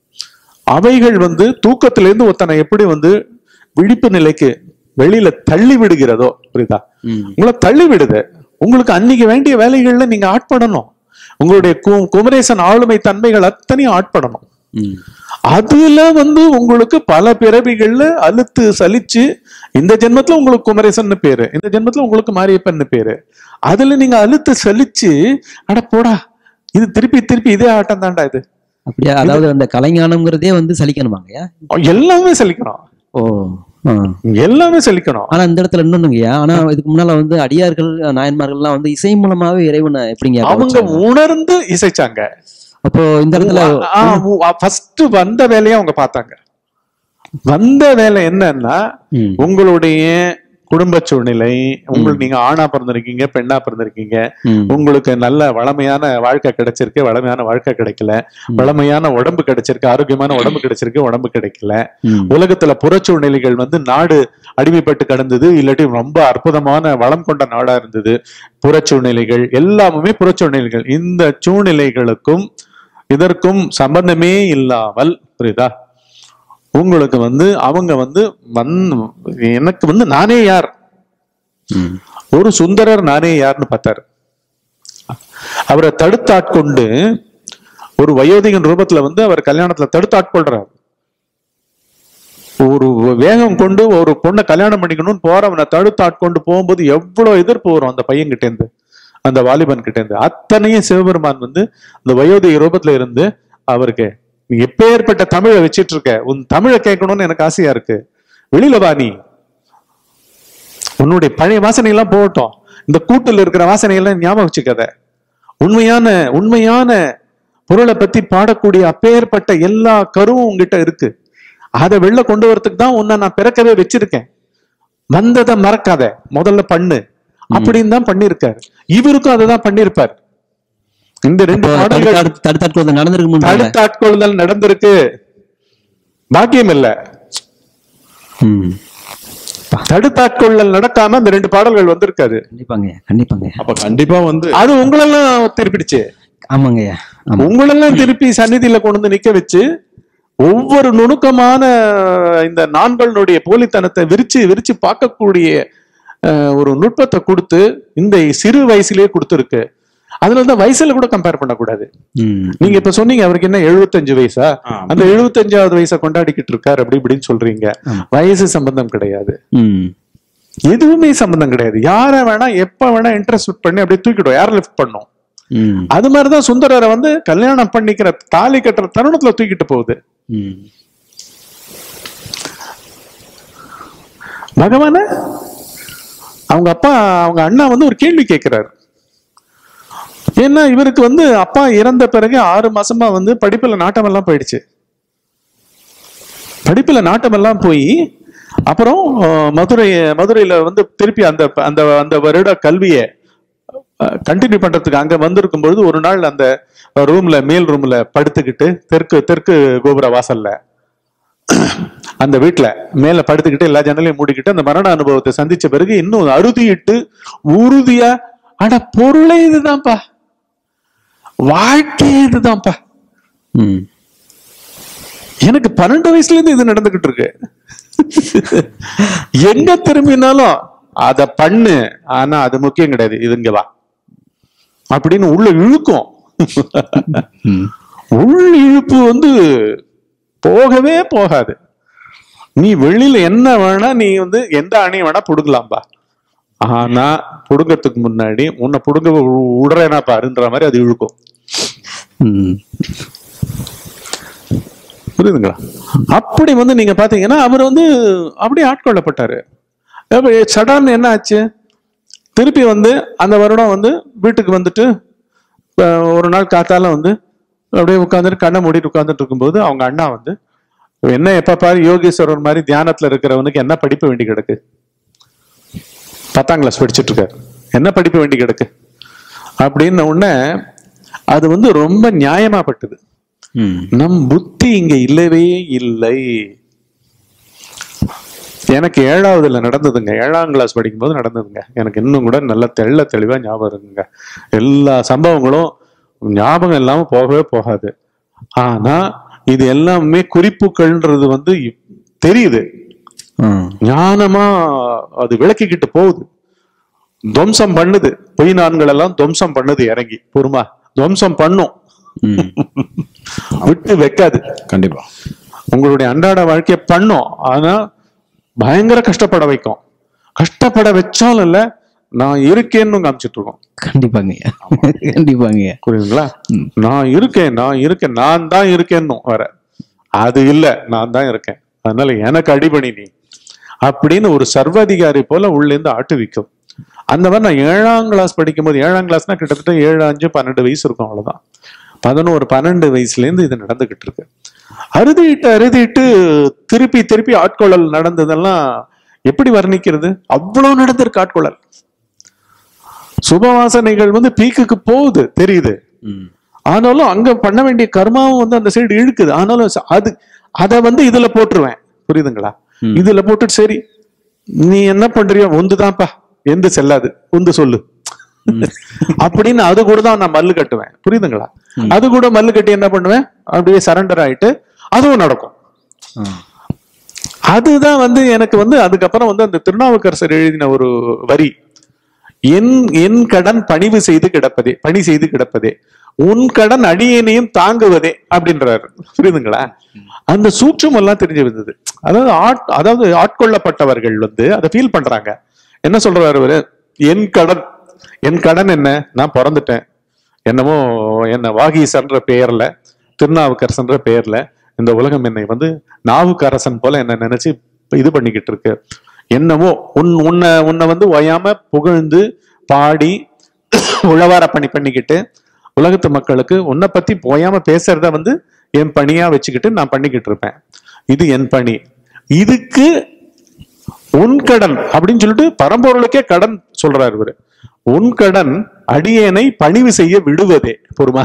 அவைகள் வந்து தூக்கத்திலிருந்து ஒருத்தனை எப்படி வந்து விழிப்பு நிலைக்கு வெளியில தள்ளி விடுகிறதோ புரியுதா ம். உங்களை தள்ளி விடுது உங்களுக்கு அன்னைக்கு வேண்டிய வேலைகள்ல நீங்க ஆட்படணும் உங்களுடைய கு- குமரேசன் ஆளுமை தன்மைகள் அத்தனையும் ஆட்படணும் ம். அதுல வந்து உங்களுக்கு பல பிறவிகள்ல அழுத்து சலிச்சு இந்த ஜென்மத்துல உங்களுக்கு குமரேசன் பேரு இந்த ஜென்மத்துல உங்களுக்கு மாரியப்பன் பேரு அதுல நீங்க அழுத்து சலிச்சு அட போடா இது திருப்பி திருப்பி இதே ஆட்டம் தான்டா இது அப்படியா அதாவது அந்த கலைஞானம்ங்கிறதே வந்து சலிக்கணுமாங்க ஐயா எல்லாமே சலிக்கணும் ஓ ஆ. எல்லாமே சலிக்கணும் ஆனா இந்த இடத்துல இன்னொன்னுங்கய்யா ஆனா இதுக்கு முன்னால வந்து அடியார்கள் நாயன்மார்கள்லாம் வந்து இசை மூலமாவே இறைவனை எப்படிங்க அவங்க கவனிச்சாங்க? உணர்ந்து இசைச்சாங்க அப்போ இந்த இடத்துல ஃபர்ஸ்ட் வந்த வேலையை அவங்க பார்த்தாங்க வந்த வேலை என்னன்னா ம். உங்களுடைய குடும்ப சூழ்நிலை உங்களுக்கு நீங்க ஆணா பிறந்திருக்கீங்க பெண்ணா பிறந்திருக்கீங்க ம். உங்களுக்கு நல்ல வளமையான வாழ்க்கை கிடைச்சிருக்கு வளமையான வாழ்க்கை கிடைக்கல வளமையான உடம்பு கிடைச்சிருக்கு ஆரோக்கியமான உடம்பு கிடைச்சிருக்கு உடம்பு கிடைக்கல ம். உலகத்துல புறச்சூழ்நிலைகள் வந்து நாடு அடிமைப்பட்டு கிடந்தது இல்லாட்டி ரொம்ப அற்புதமான வளம் கொண்ட நாடா இருந்தது புறச்சூழ்நிலைகள் எல்லாமுமே புறச்சூழ்நிலைகள் இந்த சூழ்நிலைகளுக்கும் இதற்கும் சம்பந்தமே இல்லாமல் புரியுதா உங்களுக்கு வந்து அவங்க வந்து வந் எனக்கு வந்து நானே யார் ம். ஒரு சுந்தரர் நானே யார்னு பார்த்தாரு அவரை தடுத்தாட்கொண்டு ஒரு வயோதிகன் ரூபத்துல வந்து அவர் கல்யாணத்துல தடுத்தாட்கொள்றார் ஒரு வேகம் கொண்டு ஒரு பொண்ணை கல்யாணம் பண்ணிக்கணும்னு போறவனை தடுத்தாட்கொண்டு போகும்போது எவ்வளவு எதிர்ப்பு வரும் அந்த பையன் கிட்ட இருந்து அந்த வாலிபன் கிட்ட இருந்து அத்தனையும் சிவபெருமான் வந்து அந்த வயோதிக ரூபத்துல இருந்து அவருக்கு நீ எப்பேற்பட்ட தமிழை வச்சிட்டு இருக்க உன் தமிழை கேட்கணும்னு எனக்கு ஆசையா இருக்கு வெளியில வா நீ உன்னுடைய பழைய வாசனை எல்லாம் போகட்டும் இந்த கூட்டுல இருக்கிற வாசனை எல்லாம் ஞாபகம் வச்சுக்காத உண்மையான உண்மையான பொருளை பத்தி பாடக்கூடிய அப்பேற்பட்ட எல்லா கருவும் உங்ககிட்ட இருக்கு அதை வெளில கொண்டு வரதுக்கு தான் உன்னை நான் பிறக்கவே வச்சிருக்கேன் வந்ததை மறக்காத முதல்ல பண்ணு அப்படின்னு தான் பண்ணிருக்காரு இவருக்கும் அதை தான் பண்ணிருப்பார் இந்த ரெண்டு அப்போ பாடல்கள் தடுத்தாட்- தடுத்தாட்கொள்வது நடந்திருக்கு அடுத்த ஆட்கொள்ளுதல் நடந்திருக்கு பாக்கியம் இல்ல ம் தடுத்தாட்கொள்ளல் நடக்காம அந்த ரெண்டு பாடல்கள் வந்திருக்காது கண்டிப்பாங்க கண்டிப்பாங்க அப்ப கண்டிப்பா வந்து அது உங்களெல்லாம் திருப்பிடுச்சு ஆமாங்கய்யா ஆமா உங்களெல்லாம் திருப்பி சந்நிதியில கொண்டு வந்து நிக்க வச்சு ஒவ்வொரு நுணுக்கமான இந்த நான்களுடைய போலித்தனத்தை விரிச்சு விரிச்சு பார்க்கக்கூடிய அஹ், ஒரு நுட்பத்தை கொடுத்து இந்த சிறு வயசுலயே கொடுத்துருக்கு அதுல தான் வயசுல கூட கம்பேர் பண்ணக்கூடாது ம் நீங்க இப்ப சொன்னீங்க அவருக்கு என்ன எழுபத்தஞ்சு வயசா ஆமா. அந்த எழுபத்தஞ்சாவது வயசை கொண்டாடிக்கிட்டு இருக்காரு அப்படி இப்படின்னு சொல்றீங்க ஆமா. வயசு சம்பந்தம் கிடையாது ம் எதுவுமே சம்பந்தம் கிடையாது யாரை வேணா எப்ப வேணா இன்ட்ரெஸ்ட் பண்ணி அப்படியே தூக்கிடும் யாரை லிஃப்ட் பண்ணும் ம் அது மாதிரிதான் சுந்தரரை வந்து கல்யாணம் பண்ணிக்கிற தாலி கட்டுற தருணத்துல தூக்கிட்டு போகுது ம் பகவான அவங்க அப்பா அவங்க அண்ணா வந்து ஒரு கேள்வி கேட்கிறாரு ஏன்னா இவருக்கு வந்து அப்பா இறந்த பிறகு ஆறு மாசமா வந்து படிப்புல நாட்டம் எல்லாம் போயிடுச்சு படிப்புல நாட்டம் எல்லாம் போய் அப்புறம் அஹ், மதுரை மதுரையில வந்து திருப்பி அந்த அந்த அந்த வருட கல்வியை கண்டினியூ பண்றதுக்கு அங்க வந்திருக்கும் பொழுது ஒரு நாள் அந்த ரூம்ல மேல் ரூம்ல படுத்துக்கிட்டு தெற்கு தெற்கு கோபுர வாசல்ல அந்த வீட்ல மேல படுத்துக்கிட்டு எல்லா ஜன்னலையும் மூடிக்கிட்டு அந்த மரண அனுபவத்தை சந்திச்ச பிறகு இன்னும் அறுதியிட்டு உறுதியா அட பொருளே இதுதான்ப்பா வாழ்க்கையே இதுதான்ப்பா ம் எனக்கு பன்னெண்டு வயசுல இருந்து இது நடந்துகிட்டு இருக்கு எங்க திரும்பினாலும் அத பண்ணு ஆனா அது முக்கியம் கிடையாது இது இங்க வா அப்படின்னு உள்ள இழுக்கும் ம் உள் இழுப்பு வந்து போகவே போகாது நீ வெளியில என்ன வேணா நீ வந்து எந்த அணியை வேணா புடுங்கலாம்பா ஆனா புடுங்கறதுக்கு முன்னாடி உன்னை புடுங்க வி- விடுறேனா பாருன்ற மாதிரி அது இழுக்கும் ம். புரியுதுங்களா அப்படி வந்து நீங்க பாத்தீங்கன்னா அவர் வந்து அப்படியே ஆட்கொள்ளப்பட்டாரு அப்ப சடார்னு என்ன ஆச்சு திருப்பி வந்து அந்த வருடம் வந்து வீட்டுக்கு வந்துட்டு அஹ், ஒரு நாள் காத்தால வந்து அப்படியே உட்காந்துட்டு கண்ணை மூடிட்டு உட்காந்துட்டு இருக்கும்போது அவங்க அண்ணா வந்து என்ன எப்ப பாரு யோகேஸ்வரர் மாதிரி தியானத்துல இருக்கிறவனுக்கு என்ன படிப்பு வேண்டி கிடக்கு பத்தாம் கிளாஸ் படிச்சுட்டு இருக்காரு என்ன படிப்பு வேண்டி கிடக்கு அப்படின்ன உடனே அது வந்து ரொம்ப நியாயமாப்பட்டது ம். நம் புத்தி இங்க இல்லவே இல்லை எனக்கு ஏழாவதுல நடந்ததுங்க ஏழாம் கிளாஸ் படிக்கும்போது நடந்ததுங்க எனக்கு இன்னும் கூட நல்ல தெள்ள தெளிவா ஞாபகம் இருக்குங்க எல்லா சம்பவங்களும் ஞாபகம் இல்லாம போகவே போகாது ஆனா இது எல்லாமே குறிப்புகள்ன்றது வந்து இப்- தெரியுது ம். ஞானமா அது விளக்கிக்கிட்டு போகுது துவம்சம் பண்ணுது பொய் நான்கள் எல்லாம் துவம்சம் பண்ணுது இறங்கி பொறுமா துவம்சம் பண்ணும் ம். விட்டு வைக்காது கண்டிப்பா உங்களுடைய அன்றாட வாழ்க்கைய பண்ணும் ஆனா பயங்கர கஷ்டப்பட வைக்கும் கஷ்டப்பட வச்சாலும் இல்ல நான் இருக்கேன்னு காமிச்சிட்டு இருக்கோம் கண்டிப்பாங்க கண்டிப்பாங்க புரியுதுங்களா நான் இருக்கேன் நான் இருக்கேன் நான் தான் இருக்கேன்னும் வர அது இல்ல நான் தான் இருக்கேன் அதனால எனக்கு அடிபணி நீ அப்படின்னு ஒரு சர்வாதிகாரி போல உள்ளேந்து ஆட்டுவிக்கும் அந்த மாதிரி நான் ஏழாம் கிளாஸ் படிக்கும்போது ஏழாம் கிளாஸ்னா கிட்டத்தட்ட ஏழு அஞ்சு பன்னெண்டு வயசு இருக்கும் அவ்வளவுதான் பதினோரு பன்னெண்டு வயசுல இருந்து இது நடந்துகிட்டு இருக்கு அறுதிட்டு அறுதிட்டு திருப்பி திருப்பி ஆட்கொள்ளல் நடந்ததெல்லாம் எப்படி வர்ணிக்கிறது அவ்வளவு நடந்திருக்கு ஆட்கொள்ளல் சுபவாசனைகள் வந்து பீக்குக்கு போகுது தெரியுது ம். ஆனாலும் அங்க பண்ண வேண்டிய கர்மாவும் வந்து அந்த சைடு இழுக்குது ஆனாலும் ச- அது அத வந்து இதுல போட்டுருவேன் புரியுதுங்களா ம். இதுல போட்டுட்டு சரி நீ என்ன பண்றியோ ஒந்துதான்ப்பா எந்த செல்லாது ஒந்து சொல்லு அப்படின்னு அது கூட தான் நான் மல்லு கட்டுவேன் புரியுதுங்களா அது கூட மல்லு கட்டி என்ன பண்ணுவேன் அப்படியே சரண்டர் ஆயிட்டு அதுவும் நடக்கும் ஆ. அதுதான் வந்து எனக்கு வந்து அதுக்கப்புறம் வந்து அந்த திருநாவுக்கரசர் எழுதின ஒரு வரி என் என் கடன் பணிவு செய்து கிடப்பதே பணி செய்து கிடப்பதே உன் கடன் அடியேனையும் தாங்குவதே அப்படின்றாரு புரியுதுங்களா அந்த சூட்சம் எல்லாம் தெரிஞ்சு வந்தது அதாவது ஆட் அதாவது ஆட்கொள்ளப்பட்டவர்கள் வந்து அதை ஃபீல் பண்றாங்க என்ன சொல்றாரு அவரு என் கடன் என் கடன் என்ன நான் பிறந்துட்டேன் என்னமோ என்ன வாகீசன்ற பெயர்ல திருநாவுக்கரசன்ற பெயர்ல இந்த உலகம் என்னை வந்து நாவுக்கரசன் போல என்ன நினைச்சு இது பண்ணிக்கிட்டு இருக்கு என்னமோ உன் உன்னை உன்னை வந்து ஓயாம புகழ்ந்து பாடி உழவார பணி பண்ணிக்கிட்டு உலகத்து மக்களுக்கு உன்னை பத்தி ஓயாம பேசுறத வந்து என் பணியா வச்சுக்கிட்டு நான் பண்ணிக்கிட்டு இருப்பேன் இது என் பணி இதுக்கு உன் கடன் அப்படின்னு சொல்லிட்டு பரம்பொருளுக்கே கடன் சொல்றாரு இவரு உன் கடன் அடியேனை பணிவு செய்ய விடுவதே பொறுமா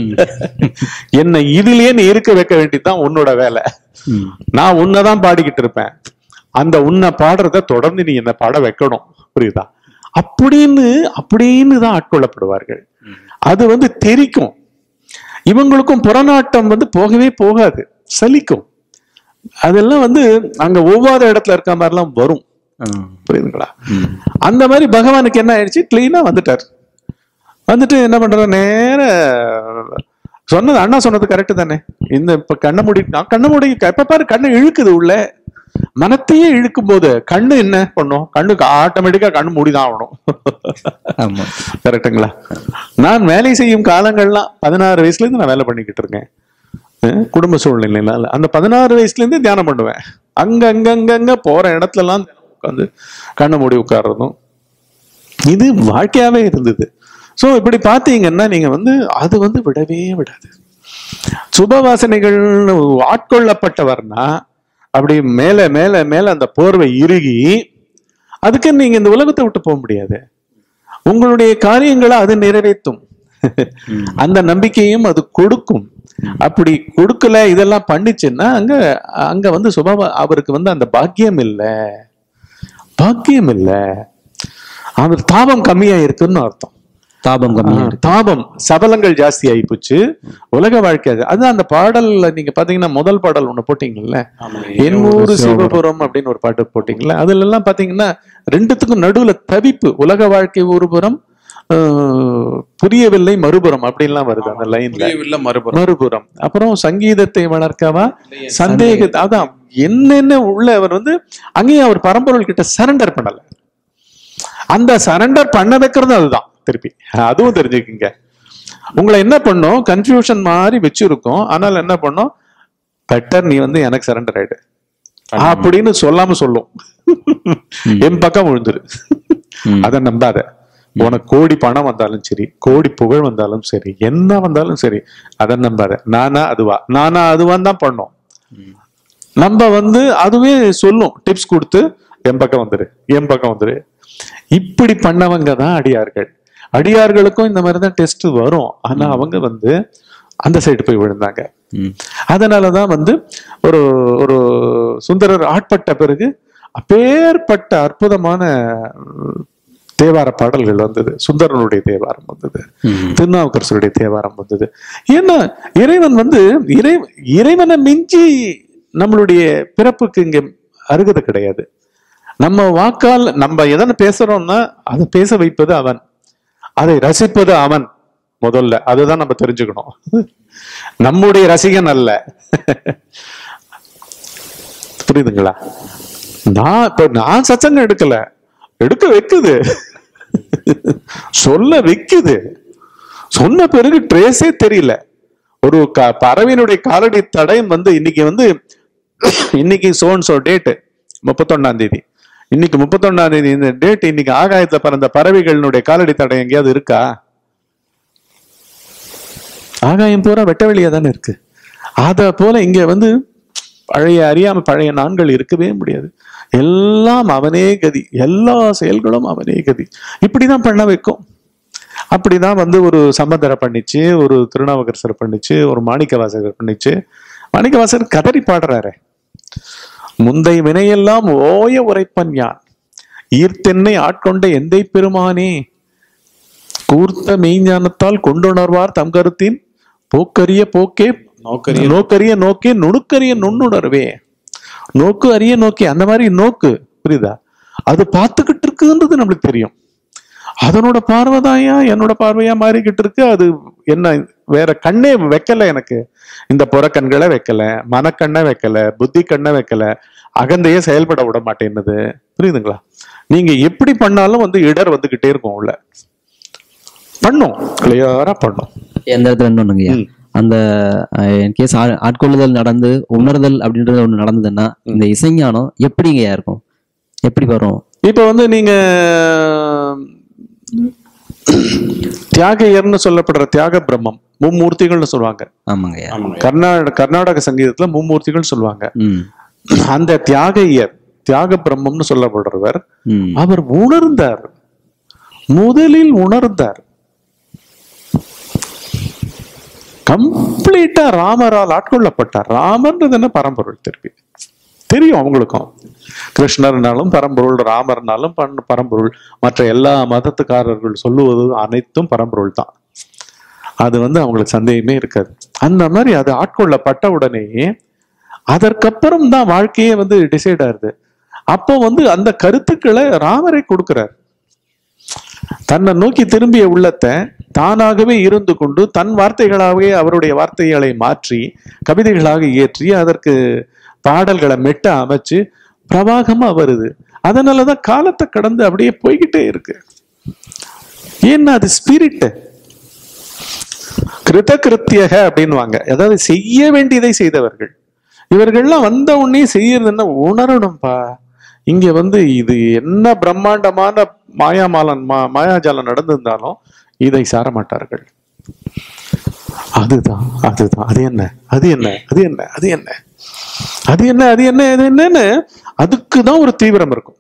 என்னை இதுலயே நீ இருக்க வைக்க வேண்டியதுதான் உன்னோட வேலை ம். நான் உன்னதான் பாடிக்கிட்டு இருப்பேன் அந்த உன்னை பாடுறத தொடர்ந்து நீ என்ன பாட வைக்கணும் புரியுதா அப்படின்னு அப்படின்னு தான் ஆட்கொள்ளப்படுவார்கள் அது வந்து தெரிக்கும் இவங்களுக்கும் புறநாட்டம் வந்து போகவே போகாது சலிக்கும் அதெல்லாம் வந்து அங்க ஒவ்வாத இடத்துல இருக்க மாதிரிலாம் வரும் ஆ. புரியுதுங்களா அந்த மாதிரி பகவானுக்கு என்ன ஆயிடுச்சு கிளீனா வந்துட்டார் வந்துட்டு என்ன பண்றாரு நேர சொன்னது அண்ணா சொன்னது கரெக்ட் தானே இந்த இப்ப கண்ணை மூடி நான் கண்ணை மூடி எப்ப பாரு கண்ணை இழுக்குது உள்ள மனத்தையே இழுக்கும் போது கண்ணு என்ன பண்ணும் கண்ணுக்கு ஆட்டோமேட்டிக்கா கண்ணு மூடிதான் ஆகணும் ஆமா கரெக்டுங்களா நான் வேலை செய்யும் காலங்கள்லாம் பதினாறு வயசுல இருந்து நான் வேலை பண்ணிக்கிட்டு இருக்கேன் அஹ் குடும்ப சூழ்நிலைனால அந்த பதினாறு வயசுல இருந்து தியானம் பண்ணுவேன் அங்க அங்க அங்க அங்க போற இடத்துல எல்லாம் உட்காந்து கண்ணை மூடி உட்கார்றதும் இது வாழ்க்கையாவே இருந்தது சோ இப்படி பாத்தீங்கன்னா நீங்க வந்து அது வந்து விடவே விடாது சுபவாசனைகள் ஆட்கொள்ளப்பட்டவர்னா அப்படி மேல மேல மேல அந்த போர்வை இறுகி அதுக்கு நீங்க இந்த உலகத்தை விட்டு போக முடியாது உங்களுடைய காரியங்களை அது நிறைவேற்றும் அந்த நம்பிக்கையும் அது கொடுக்கும் அப்படி கொடுக்கல இதெல்லாம் பண்ணுச்சுன்னா அங்க அங்க வந்து சுபவ அவருக்கு வந்து அந்த பாக்கியம் இல்லை பாக்கியம் இல்லை அவர் தாபம் கம்மியா இருக்குன்னு அர்த்தம் தாபம் கம்மியா இருக்கு தாபம் சபலங்கள் ஜாஸ்தி ஆகி போச்சு உலக வாழ்க்கை அது அது அந்த பாடல்ல நீங்க பாத்தீங்கன்னா முதல் பாடல் ஒண்ணு போட்டீங்கல்ல என் ஊரு சிவபுரம் அப்படின்னு ஒரு பாட்டு போட்டீங்கல்ல அதுல எல்லாம் பாத்தீங்கன்னா ரெண்டுத்துக்கும் நடுவுல தவிப்பு உலக வாழ்க்கை ஒரு புறம் அஹ், புரியவில்லை மறுபுறம் அப்படின்லாம் வருது அந்த லைன்ல புரியவில்லை மறுபுறம் மறுபுறம் அப்புறம் சங்கீதத்தை வளர்க்கவா சந்தேக அதான் என்னென்ன உள்ள அவர் வந்து அங்கேயும் அவர் பரம்பொருள் கிட்ட சரண்டர் பண்ணல அந்த சரண்டர் பண்ண வைக்கிறது அதுதான் திருப்பி அதுவும் தெரிஞ்சுக்குங்க உங்களை என்ன பண்ணும் கன்ஃபியூஷன் மாதிரி வச்சிருக்கோம் ஆனால் என்ன பண்ணும் பெட்டர் நீ வந்து எனக்கு சரண்டர் ஆயிடு அப்படின்னு சொல்லாம சொல்லும் என் பக்கம் விழுந்துரு அதை நம்பாத உனக்கு கோடி பணம் வந்தாலும் சரி கோடி புகழ் வந்தாலும் சரி என்ன வந்தாலும் சரி அதை நம்பாத நானா அதுவா நானா அதுவான்னு தான் பண்ணோம் நம்ம வந்து அதுவே சொல்லும் டிப்ஸ் கொடுத்து என் பக்கம் வந்துரு என் பக்கம் வந்துரு இப்படி பண்ணவங்க தான் அடியார்கள் அடியார்களுக்கும் இந்த மாதிரி தான் டெஸ்ட் வரும் ஆனா அவங்க வந்து அந்த சைடு போய் விழுந்தாங்க ம். அதனாலதான் வந்து ஒரு ஒரு சுந்தரர் ஆட்பட்ட பிறகு அப்பேற்பட்ட அற்புதமான அஹ், தேவார பாடல்கள் வந்தது சுந்தரனுடைய தேவாரம் வந்தது திருநாவுக்கரசருடைய தேவாரம் வந்தது ஏன்னா இறைவன் வந்து இறை இறைவனை மிஞ்சி நம்மளுடைய பிறப்புக்கு இங்க அருகதை கிடையாது நம்ம வாக்கால் நம்ம எதனை பேசுறோம்னா அதை பேச வைப்பது அவன் அதை ரசிப்பது அவன் முதல்ல அதுதான் நம்ம தெரிஞ்சுக்கணும் நம்முடைய ரசிகன் அல்ல புரியுதுங்களா நான் இப்ப நான் சச்சங்கம் எடுக்கல எடுக்க வைக்குது சொல்ல வைக்குது சொன்ன பிறகு ட்ரேஸே தெரியல ஒரு க- பறவையினுடைய காலடி தடயம் வந்து இன்னைக்கு வந்து இன்னைக்கு சோன் சோ டேட்டு முப்பத்தொன்னாம் தேதி இன்னைக்கு முப்பத்தொன்னாம் தேதி இந்த டேட் இன்னைக்கு ஆகாயத்துல பறந்த பறவைகளினுடைய காலடி தடயம் எங்கேயாவது இருக்கா ஆகாயம் பூரா வெட்ட வெளியா தானே இருக்கு அத போல இங்க வந்து பழைய அறியாம பழைய நான்கள் இருக்கவே முடியாது எல்லாம் அவனே கதி எல்லா செயல்களும் அவனே கதி இப்படிதான் பண்ண வைக்கும் அப்படிதான் வந்து ஒரு சம்பந்தரை பண்ணிச்சு ஒரு திருநாவுக்கரசர் பண்ணிச்சு ஒரு மாணிக்க வாசகர் பண்ணிச்சு மாணிக்க வாசகர் கதறி பாடுறாரு முந்தை வினையெல்லாம் ஓய உரைப்பன் யான் ஈர்த்தென்னை ஆட்கொண்ட எந்தை பெருமானே கூர்த்த மெய்ஞானத்தால் கொண்டுணர்வார் தம் கருத்தின் போக்கரிய போக்கே நோக்கரிய நோக்கரிய நோக்கே நுணுக்கரிய நுண்ணுணர்வே நோக்கு அறிய நோக்கி அந்த மாதிரி நோக்கு புரியுதா அது பார்த்துக்கிட்டு இருக்குன்றது நம்மளுக்கு தெரியும் அதனோட பார்வைதாயா என்னோட பார்வையா மாறிக்கிட்டு இருக்கு அது என்ன வேற கண்ணே வைக்கல எனக்கு இந்த புறக்கண்களை வைக்கல மனக்கண்ணை வைக்கல புத்தி கண்ணை வைக்கல அகந்தையே செயல்பட விட மாட்டேன்னுது புரியுதுங்களா நீங்க எப்படி பண்ணாலும் வந்து இடர் வந்துகிட்டே இருக்கும் உள்ள பண்ணும் கிளியரா பண்ணும் எந்த இடத்துல இன்னொன்னுங்கய்யா ம். அந்த கேஸ் ஆட்கொள்ளுதல் நடந்து உணர்தல் அப்படின்றது ஒண்ணு நடந்ததுன்னா இந்த இசைஞானம் எப்படிங்கய்யா இருக்கும் எப்படி வரும் இப்ப வந்து நீங்க தியாகையர்னு சொல்லப்படுற தியாக பிரம்மம் மும்மூர்த்திகள்னு சொல்லுவாங்க ஆமாங்கய்யா ஆமாங்க கர்நாடக கர்நாடக சங்கீதத்துல மும்மூர்த்திகள் சொல்லுவாங்க ம் அந்த தியாகையர் தியாக பிரம்மம்னு சொல்லப்படுறவர் ம் அவர் உணர்ந்தார் முதலில் உணர்ந்தார் கம்ப்ளீட்டா ராமரால் ஆட்கொள்ளப்பட்டார் ராமர்ன்றது என்ன பரம்பொருள் திருப்பி தெரியும் அவங்களுக்கும் கிருஷ்ணர்னாலும் பரம்பொருள் ராமர்னாலும் பன்- பரம்பொருள் மற்ற எல்லா மதத்துக்காரர்கள் சொல்லுவது அனைத்தும் பரம்பொருள் தான் அது வந்து அவங்களுக்கு சந்தேகமே இருக்காது அந்த மாதிரி அது ஆட்கொள்ளப்பட்ட உடனேயே அதற்கப்புறம் தான் வாழ்க்கையே வந்து டிசைட் ஆகுது அப்போ வந்து அந்த கருத்துக்களை ராமரை கொடுக்கிறார் தன்னை நோக்கி திரும்பிய உள்ளத்தை தானாகவே இருந்து கொண்டு தன் வார்த்தைகளாகவே அவருடைய வார்த்தைகளை மாற்றி கவிதைகளாக இயற்றி அதற்கு பாடல்களை மெட்ட அமைச்சு பிரவாகமா வருது அதனாலதான் காலத்தை கடந்து அப்படியே போய்கிட்டே இருக்கு ஏன்னா அது ஸ்பிரிட் கிருத கிருத்தியக அப்படின்னுவாங்க அதாவது செய்ய வேண்டியதை செய்தவர்கள் இவர்கள்லாம் வந்த உடனே செய்யறதுன்னா உணரணும்பா இங்க வந்து இது என்ன பிரம்மாண்டமான மாயாமாலன் மா மாயாஜாலம் நடந்திருந்தாலும் இதை சார மாட்டார்கள் அதுதான் அதுதான் அது என்ன அது என்ன அது என்ன அது என்ன அது என்ன அது என்ன அது என்னன்னு அதுக்கு தான் ஒரு தீவிரம் இருக்கும்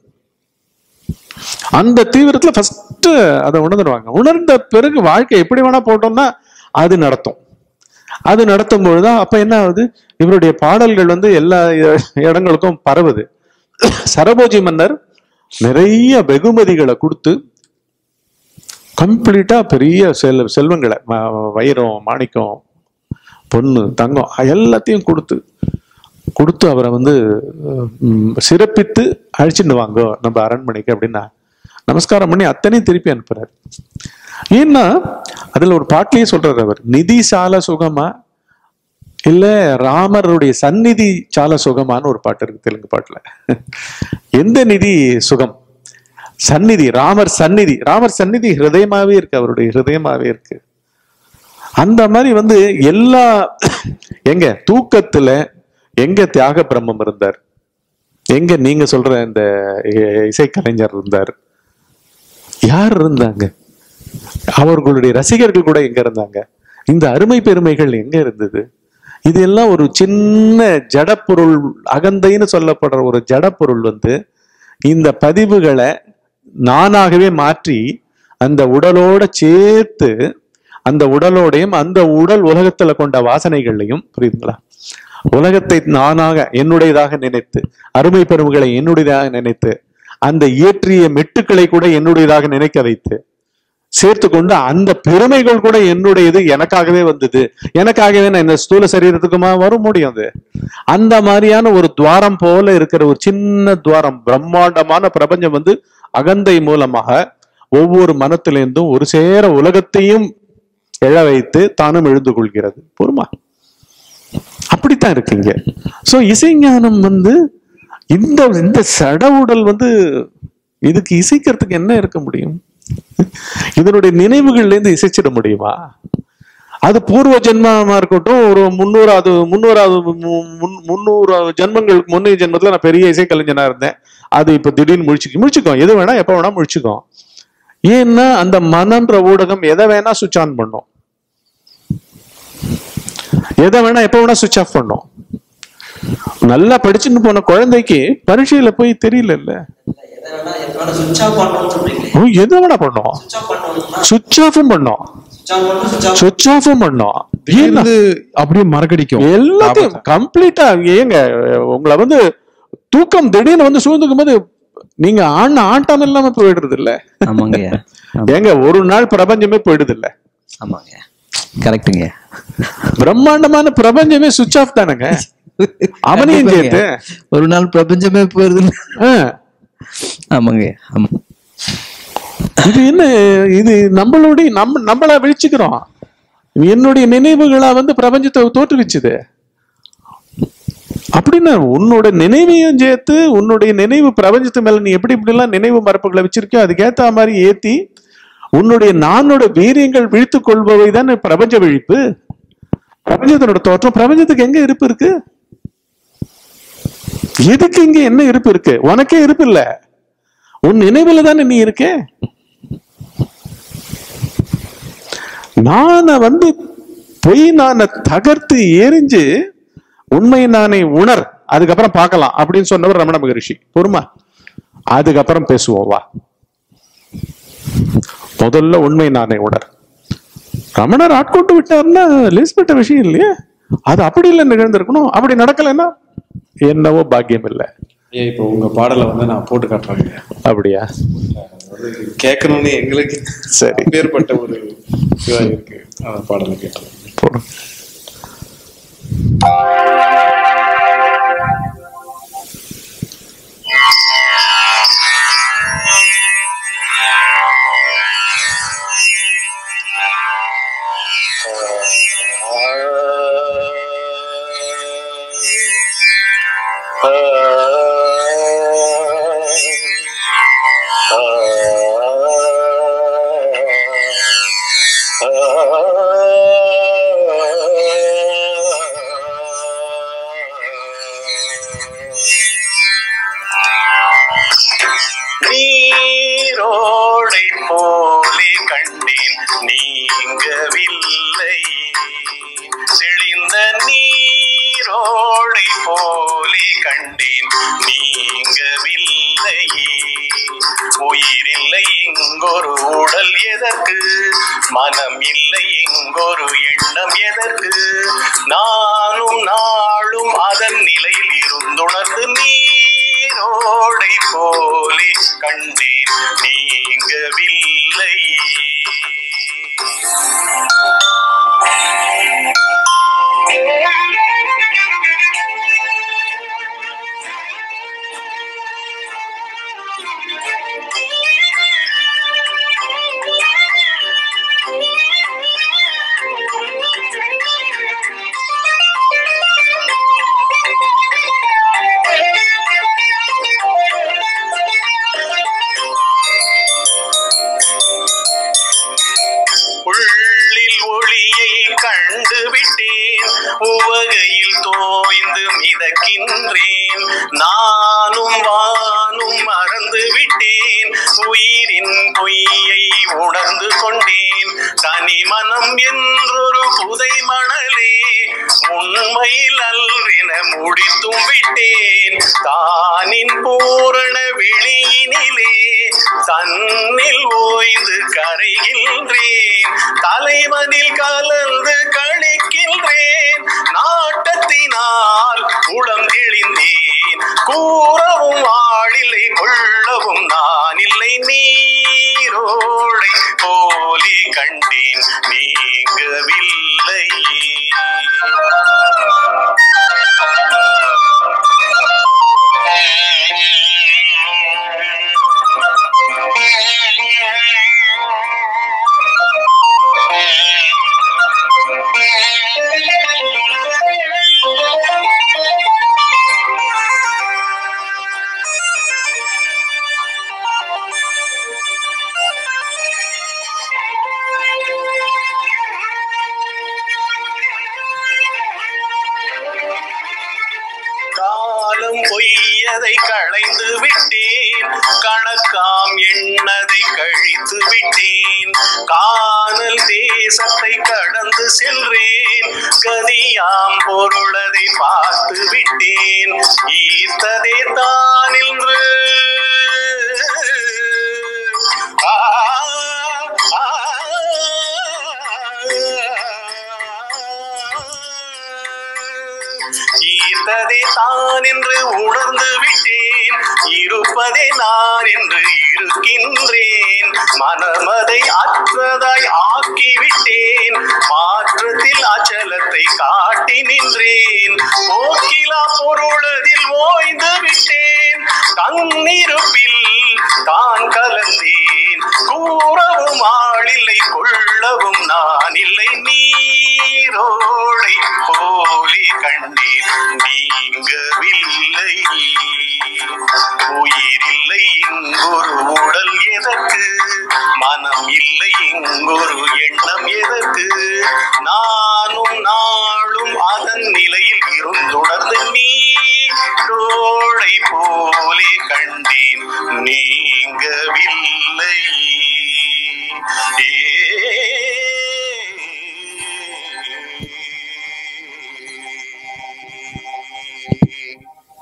அந்த தீவிரத்துல ஃபர்ஸ்ட் அதை உணர்ந்துடுவாங்க உணர்ந்த பிறகு வாழ்க்கை எப்படி வேணா போட்டோம்னா அது நடத்தும் அது நடத்தும் பொழுதுதான் அப்ப என்ன ஆகுது இவருடைய பாடல்கள் வந்து எல்லா இடங்களுக்கும் பரவுது சரபோஜி மன்னர் நிறைய வெகுமதிகளை கொடுத்து கம்ப்ளீட்டா பெரிய செல் செல்வங்களை ம- வைரம் மாணிக்கம் பொண்ணு தங்கம் எல்லாத்தையும் கொடுத்து கொடுத்து அவரை வந்து ம், சிறப்பித்து அழைச்சிட்டு வாங்கோ நம்ம அரண்மனைக்கு அப்படின்னா நமஸ்காரம் பண்ணி அத்தனையும் திருப்பி அனுப்புறாரு ஏன்னா அதுல ஒரு பாட்டிலேயே சொல்றாரு அவர் நிதி சால சுகமா இல்ல ராமருடைய சந்நிதி சால சுகமான்னு ஒரு பாட்டு இருக்கு தெலுங்கு பாட்டுல எந்த நிதி சுகம் சந்நிதி ராமர் சந்நிதி ராமர் சந்நிதி ஹிருதயமாவே இருக்கு அவருடைய ஹிருதயமாவே இருக்கு அந்த மாதிரி வந்து எல்லா எங்க தூக்கத்துல எங்க தியாக பிரம்மம் இருந்தார் எங்க நீங்க சொல்ற இந்த இ- இசைக்கலைஞர் இருந்தார் யார் இருந்தாங்க அவர்களுடைய ரசிகர்கள் கூட எங்க இருந்தாங்க இந்த அருமை பெருமைகள் எங்க இருந்தது இது எல்லாம் ஒரு சின்ன ஜடப்பொருள் அகந்தைன்னு சொல்லப்படுற ஒரு ஜடப்பொருள் வந்து இந்த பதிவுகளை நானாகவே மாற்றி அந்த உடலோட சேர்த்து அந்த உடலோடையும் அந்த உடல் உலகத்துல கொண்ட வாசனைகளையும் புரியுதுங்களா உலகத்தை நானாக என்னுடையதாக நினைத்து அருமை பெருமைகளை என்னுடையதாக நினைத்து அந்த இயற்றிய மெட்டுக்களை கூட என்னுடையதாக நினைக்க வைத்து சேர்த்து கொண்டு அந்த பெருமைகள் கூட என்னுடையது எனக்காகவே வந்தது எனக்காகவே நான் இந்த ஸ்தூல சரீரத்துக்குமா வர முடியும் அது அந்த மாதிரியான ஒரு துவாரம் போல இருக்கிற ஒரு சின்ன துவாரம் பிரம்மாண்டமான பிரபஞ்சம் வந்து அகந்தை மூலமாக ஒவ்வொரு மனத்திலிருந்தும் ஒரு சேர உலகத்தையும் எழ வைத்து தானும் எழுந்து கொள்கிறது பொறுமா அப்படித்தான் இருக்குங்க சோ இசைஞானம் வந்து இந்த இந்த சட உடல் வந்து இதுக்கு இசைக்கிறதுக்கு என்ன இருக்க முடியும் இதனுடைய நினைவுகள்ல இருந்து இசைச்சிட முடியுமா அது பூர்வ ஜென்மமா இருக்கட்டும் ஒரு முன்னூறாவது முன்னூறாவது மு- முன்- முன்னூறாவது ஜென்மங்களுக்கு முன்னைய ஜென்மத்துல நான் பெரிய இசைக்கலைஞனா இருந்தேன் அது இப்ப திடீர்னு முழிச்சு முழிச்சுக்கோ எது வேணா எப்ப வேணா முழிச்சுக்கோ ஏன்னா அந்த மனன்ற ஊடகம் எதை வேணா சுவிட்ச் ஆன் பண்ணும் எதை வேணா எப்ப வேணா சுவிட்ச் ஆஃப் பண்ணும் நல்லா படிச்சுன்னு போன குழந்தைக்கு பரீட்சையில போய் தெரியல இல்ல சுவிட்ச் ஆஃப் பண்ணணும்னு சொல்றீங்களே ஓ, எதை வேணா பண்ணோம் சுவிட்ச் ஆஃப் பண்ணணும்னா சுவிட்ச் ஆஃபும் பண்ணோம் சுவிட்ச் ஆன் பண்ணணும் சுவிட்ச் ஆஃப் சுவிட்ச் ஆஃபும் பண்ணோம் ஏன்னா இருந்து அப்படியே மறக்கடிக்கும் எல்லாத்தையும் கம்ப்ளீட்டா ஏங்க உங்களை வந்து தூக்கம் திடீர்னு வந்து சூழ்ந்துக்கும் போது நீங்க ஆண் ஆட்டம் இல்லாம போயிடுறது இல்ல ஆமாங்கய்யா ஆமா. ஏங்க ஒரு நாள் பிரபஞ்சமே போயிடுது இல்ல ஆமாங்க கரெக்டுங்க பிரம்மாண்டமான பிரபஞ்சமே சுவிட்ச் ஆஃப் தானேங்க அவனையும் சேர்த்து ஒரு நாள் பிரபஞ்சமே போயிருது ஆ. ஆமாங்க ஆமா இது என்ன இது நம்மளுடைய நம்ம நம்மளா விழிச்சுக்கிறோம் என்னுடைய நினைவுகளா வந்து பிரபஞ்சத்தை தோற்றுவிச்சுது அப்படின்னா உன்னோட நினைவையும் சேர்த்து உன்னுடைய நினைவு பிரபஞ்சத்து மேல நீ எப்படி இப்படி எல்லாம் நினைவு மரப்புகளை வச்சிருக்கியோ அதுக்கேத்த மாதிரி ஏத்தி உன்னுடைய நானோட வீரியங்கள் விழித்துக் கொள்பவை தானே பிரபஞ்ச விழிப்பு பிரபஞ்சத்தினோட தோற்றம் பிரபஞ்சத்துக்கு எங்க இருப்பு இருக்கு எதுக்கு இங்க என்ன இருப்பு இருக்கு உனக்கே இருப்பு இல்ல உன் நினைவுல தானே நீ இருக்கே நானை வந்து பொய் நானை தகர்த்து எரிஞ்சு உண்மை நானை உணர் அதுக்கப்புறம் பார்க்கலாம் அப்படின்னு சொன்னவர் ரமண மகரிஷி பொறுமா அதுக்கப்புறம் பேசுவோம் வா முதல்ல உண்மை நானை உணர் ரமணர் ஆட்கொண்டு விட்டார்னா லேஸ்பட்ட விஷயம் இல்லையே அது அப்படி இல்லை நிகழ்ந்திருக்கணும் அப்படி நடக்கலைன்னா என்னவோ பாக்கியம் இல்லை ஏன் இப்போ உங்க பாடலை வந்து நான் போட்டு காட்டுறேங்க அப்படியா கேட்கணும்னு எங்களுக்கு சரி பேர்பட்ட ஒரு இதுவா இருக்கு அந்த பாடலை கேட்டோம் போடு. நீரோடை போலே கண்டேன் நீங்கவில்லை செழிந்த நீரோடை போலே கண்டேன் நீங்கவில்லை உயிரில்லை இங்கொரு உடல் எதற்கு மனம் இல்லை இங்கொரு எண்ணம் எதற்கு நானும் நாளும் அதன் நிலையில் இருந்துணர்ந்து நீரோடை போலே கண்டேன் நீங்கவில்லை வந்து மிதக்கின்றேன் நானும் வானும் மறந்து விட்டேன் உயிரின் பொய்யை உணர்ந்து கொண்டேன் தனி மனம் என்றொரு புதை மணலே உண்மையில் அல்வென முடித்தும் விட்டேன் தானின் பூரண வெளியினிலே தன்னில் ஓய்ந்து கரைகின்றேன் தலைவனில் கலந்து கழிக்கின்றேன் நாட்டத்தினால் உளம் தெளிந்தேன் கூறவும் ஆளில்லை கொள்ளவும் நான் இல்லை நீரோடை போலே கண்டேன் நீங்கவில்லை காலம் பொய்யதை களைந்து விட்டேன் கணக்காம் எண்ணதை கழித்து விட்டேன் காணல் தேசத்தை கடந்து செல்றேன் கதியாம் பொருளதை பார்த்து விட்டேன் ஈர்த்ததே தான் என்று ஆ, ஆ, ஈர்த்ததே தான் என்று உணர்ந்து விட்டேன் இருப்பதே நான் என்று இருக்கின்றேன் மனமதை அற்றதாய் ஆக்கி விட்டேன் மாற்றத்தில் அச்சலத்தை காட்டி நின்றேன் போக்கிலா பொருளதில் ஓய்ந்து விட்டேன் தன்னிருப்பில் தான் கலந்தேன் கூறவும் ஆளில்லை கொள்ளவும் நான் இல்லை நீரோடை போலே கண்டேன் நீங்கவில்லை உயிரில்லை இங்கொரு உடல் எதற்கு மனம் இல்லை இங்கொரு எண்ணம் எதற்கு நானும் நாளும் அதன் நிலையில் இருந்துணர்ந்து நீரோடை போலே கண்டேன் நீங்கவில்லை ஏ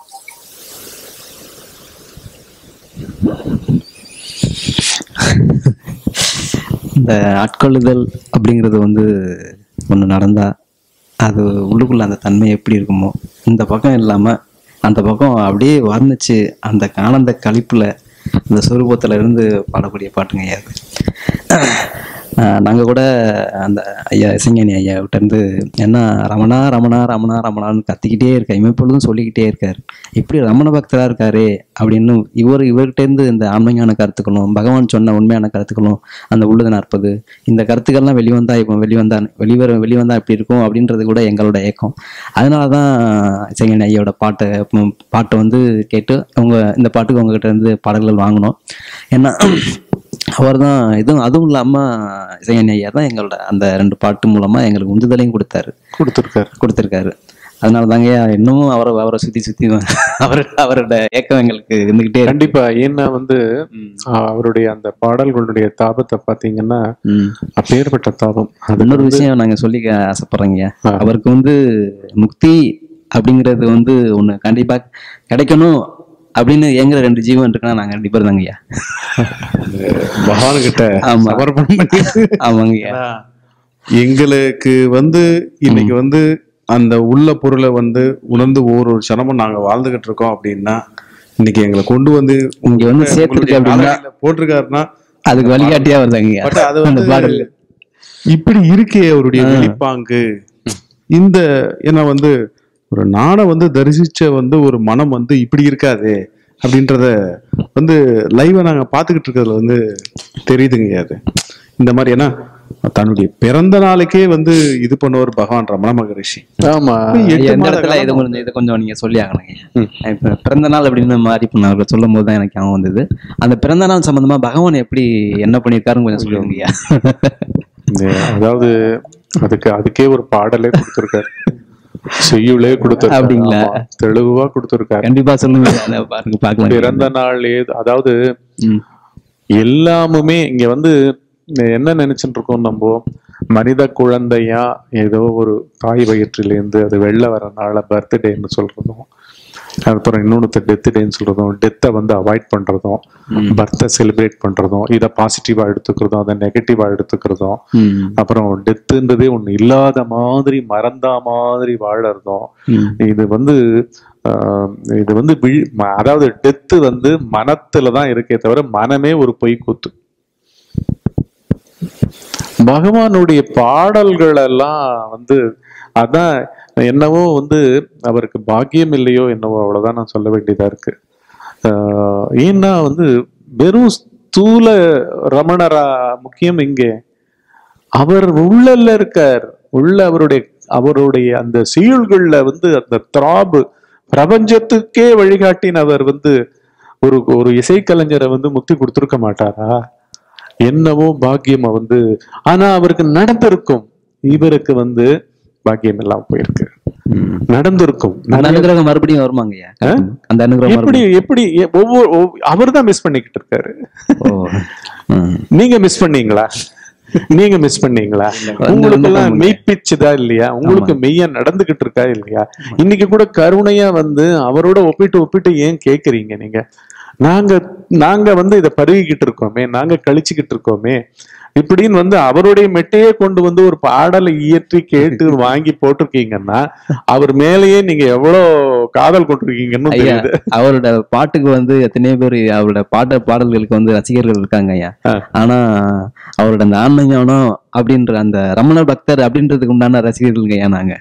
இந்த ஆட்கொள்ளுதல் அப்படிங்கிறது வந்து ஒன்று நடந்தா அது உள்ளுக்குள்ள அந்த தன்மை எப்படி இருக்குமோ இந்த பக்கம் இல்லாமல் அந்த பக்கம் அப்படியே வர்ணிச்சு அந்த ஆனந்த கழிப்புல அந்த சொரூபத்துல இருந்து பாடக்கூடிய பாட்டுங்க ஐயா அது நாங்கள் கூட அந்த ஐயா இசைஞானி ஐயா கிட்ட இருந்து என்ன ரமணா ரமணா ரமணா ரமணான்னு கத்திக்கிட்டே இருக்கார் இமைப்பொழுதும் சொல்லிக்கிட்டே இருக்கார் இப்படி ரமண பக்தராக இருக்காரே அப்படின்னு இவர் இவர்கிட்டேருந்து இந்த ஆன்மீகமான கருத்துக்களும் பகவான் சொன்ன உண்மையான கருத்துக்களும் அந்த உள்ளது நாற்பது இந்த கருத்துக்கள்லாம் வெளிவந்தா இப்போ வெளிவந்தா வெளிவர வெளிவந்தா இப்படி இருக்கும் அப்படின்றது கூட எங்களோட ஏக்கம் அதனால தான் இசைஞானி ஐயாவோட பாட்டை ம், பாட்டை வந்து கேட்டு அவங்க இந்த பாட்டுக்கு உங்ககிட்ட இருந்து பாடல்கள் வாங்கினோம் ஏன்னா அவர் தான் இதுவும் அதுவும் இல்லாமல் இசைஞானி ஐயா தான் எங்களோட அந்த ரெண்டு பாட்டு மூலமாக எங்களுக்கு உந்துதலையும் கொடுத்தாரு கொடுத்துருக்காரு கொடுத்துருக்காரு அதனால தாங்க இன்னமும் அவரை அவரை சுற்றி சுற்றி அவர் அவரோட ஏக்கம் எங்களுக்கு இருந்துக்கிட்டே இருக்கு கண்டிப்பா ஏன்னா வந்து ஆஹ், அவருடைய அந்த பாடல்களுடைய தாபத்தை பாத்தீங்கன்னா ம். அப்பேற்பட்ட தாபம் அது இன்னொரு விஷயம் நாங்க சொல்லிக்க ஆசைப்படுறேங்க ஆ. அவருக்கு வந்து முக்தி அப்படிங்கிறது வந்து ஒண்ணு கண்டிப்பா கிடைக்கணும் அப்படின்னு ஏங்குற ரெண்டு ஜீவன் இருக்குன்னா நாங்க ரெண்டு பேர் தாங்கய்யா பகவான் கிட்ட ஆமா. சமர்ப்பணம் பண்ணி ஆமாங்கய்யா எங்களுக்கு வந்து இன்னைக்கு வந்து அந்த உள்ள பொருளை வந்து உணர்ந்து ஒரு ஒரு சனமும் நாங்க வாழ்ந்துகிட்டு இருக்கோம் அப்படின்னா இன்னைக்கு எங்களை கொண்டு வந்து இங்க வந்து சேர்த்துருக்கு உங்களுடைய அப்படின்னா காலடியில போட்டிருக்காருன்னா அதுக்கு வழிகாட்டியா வருதாங்கய்யா பட் அது அந்த வந்து பாடல் இப்படி இருக்கே அவருடைய ஆ. வெளிப்பாங்கு இந்த ஏன்னா வந்து ஒரு நாணை வந்து தரிசிச்ச வந்து ஒரு மனம் வந்து இப்படி இருக்காதே அப்படின்றத வந்து லைவா நாங்க பாத்துக்கிட்டு இருக்கிறதுல வந்து தெரியுதுங்க அது இந்த மாதிரி ஏன்னா தன்னுடைய பிறந்த நாளுக்கே வந்து இது பண்ணுவார் பகவான் ரமண மகரிஷி ஆமா எட்டு ஐயா, இந்த மாத இடத்துல இது காலமா கொஞ்சம் இதை கொஞ்சம் நீங்க சொல்லி ஆகணுங்க இப்ப பிறந்த நாள் அப்படின்னு மாறி இப்ப நான் சொல்லும் போது தான் எனக்கு ஞாபகம் வந்தது அந்த பிறந்த நாள் சம்பந்தமா பகவான் எப்படி என்ன பண்ணியிருக்காருன்னு கொஞ்சம் சொல்லுவாங்கய்யா இந்த- அதாவது அதுக்கு அதுக்கே ஒரு பாடலே கொடுத்துருக்காரு செய்யுளே கொடுத்திருக்காரு அப்படிங்களா? ஆமா, தெளிவா கொடுத்திருக்காரு கண்டிப்பா சொல்லுங்க அதை பாருங்க பார்க்கலாம் பிறந்த நாள் ஏது- அதாவது ம். எல்லாமுமே இங்க வந்து என்ன நினைச்சிட்டு இருக்கோம் நம்ம மனித குழந்தையா ஏதோ ஒரு தாய் வயிற்றிலேருந்து அது வெளில வரனால பர்த்டேன்னு சொல்றதும் அப்புறம் இன்னொன்று டெத் டேன்னு சொல்றதும் டெத்தை வந்து அவாய்ட் பண்றதும் பர்த்தை செலிப்ரேட் பண்றதும் இதை பாசிட்டிவா எடுத்துக்கிறதும் அதை நெகட்டிவா எடுத்துக்கிறதும் ம். அப்புறம் டெத்துன்றதே ஒண்ணு இல்லாத மாதிரி மறந்தா மாதிரி வாழறதும் ம். இது வந்து ஆஹ், இது வந்து விழி- ம- அதாவது டெத்து வந்து மனத்துல தான் இருக்கே தவிர மனமே ஒரு பொய் கூத்து பகவானுடைய பாடல்கள் எல்லாம் வந்து அதான் என்னவோ வந்து அவருக்கு பாக்கியம் இல்லையோ என்னவோ அவ்வளவுதான் நான் சொல்ல வேண்டியதா இருக்கு ஆஹ், ஏன்னா வந்து வெறும் ஸ்தூல ரமணரா முக்கியம் இங்கே அவர் உள்ளல்ல இருக்கார் உள்ள அவருடைய அவருடைய அந்த சீழ்கள்ல வந்து அந்த திராபு பிரபஞ்சத்துக்கே வழிகாட்டினவர் வந்து ஒரு ஒரு இசைக்கலைஞரை வந்து முக்தி கொடுத்திருக்க மாட்டாரா என்னவோ பாக்கியம் வந்து ஆனா அவருக்கு நடந்திருக்கும் இவருக்கு வந்து பாக்கியம் எல்லாம் போயிருக்கு ம். நடந்திருக்கும் அந்த அனுகிரகம் மறுபடியும் வருமாங்கய்யா அந்த அனுகிரகம் எப்படி மறுபடியும் எப்படி எ- ஒவ்வொரு அவர் தான் மிஸ் பண்ணிக்கிட்டு இருக்காரு ஓ ம். நீங்க மிஸ் பண்ணீங்களா நீங்க மிஸ் பண்ணீங்களா உங்களுக்கு எல்லாம் மெய்ப்பிச்சுதா இல்லையா உங்களுக்கு மெய்யா நடந்துகிட்டு இருக்கா இல்லையா இன்னைக்கு கூட கருணையா வந்து அவரோட ஒப்பிட்டு ஒப்பிட்டு ஏன் கேக்குறீங்க நீங்க நாங்க நாங்க வந்து இதை பருகிக்கிட்டு இருக்கோமே நாங்க கழிச்சுக்கிட்டு இருக்கோமே இப்படின்னு வந்து அவருடைய மெட்டையே கொண்டு வந்து ஒரு பாடலை இயற்றி கேட்டு வாங்கி போட்டிருக்கீங்கன்னா அவர் மேலேயே நீங்க எவ்வளவு காதல் கொண்டிருக்கீங்கன்னு ஐயா தெரியுது அவரோட பாட்டுக்கு வந்து எத்தனையோ பேர் அவரோட பாட்ட பாடல்களுக்கு வந்து ரசிகர்கள் இருக்காங்க ஐயா ஆ. ஆனா அவரோட அந்த ஆன்ம ஞானம் அப்படின்ற அந்த ரமண பக்தர் அப்படின்றதுக்கு உண்டான ரசிகர்கள் ஐயா நாங்க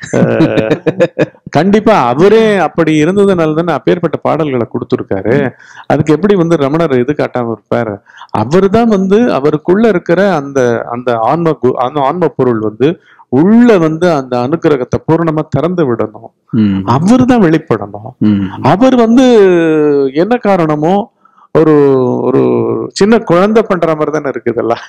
கண்டிப்பா அவரே அப்படி இருந்ததுனால தானே அப்பேற்பட்ட பாடல்களை கொடுத்துருக்காரு அதுக்கு எப்படி வந்து ரமணர் எது காட்டாம இருப்பாரு அவர் தான் வந்து அவருக்குள்ள இருக்கிற அந்த அந்த ஆன்ம கு- அந்த ஆன்ம பொருள் வந்து உள்ள வந்து அந்த அனுக்கிரகத்தை பூரணமா திறந்து விடணும் ம். அவர் தான் வெளிப்படணும் ம். அவர் வந்து என்ன காரணமோ ஒரு ஒரு சின்ன குழந்தை பண்ற மாதிரி தானே இருக்குதெல்லாம்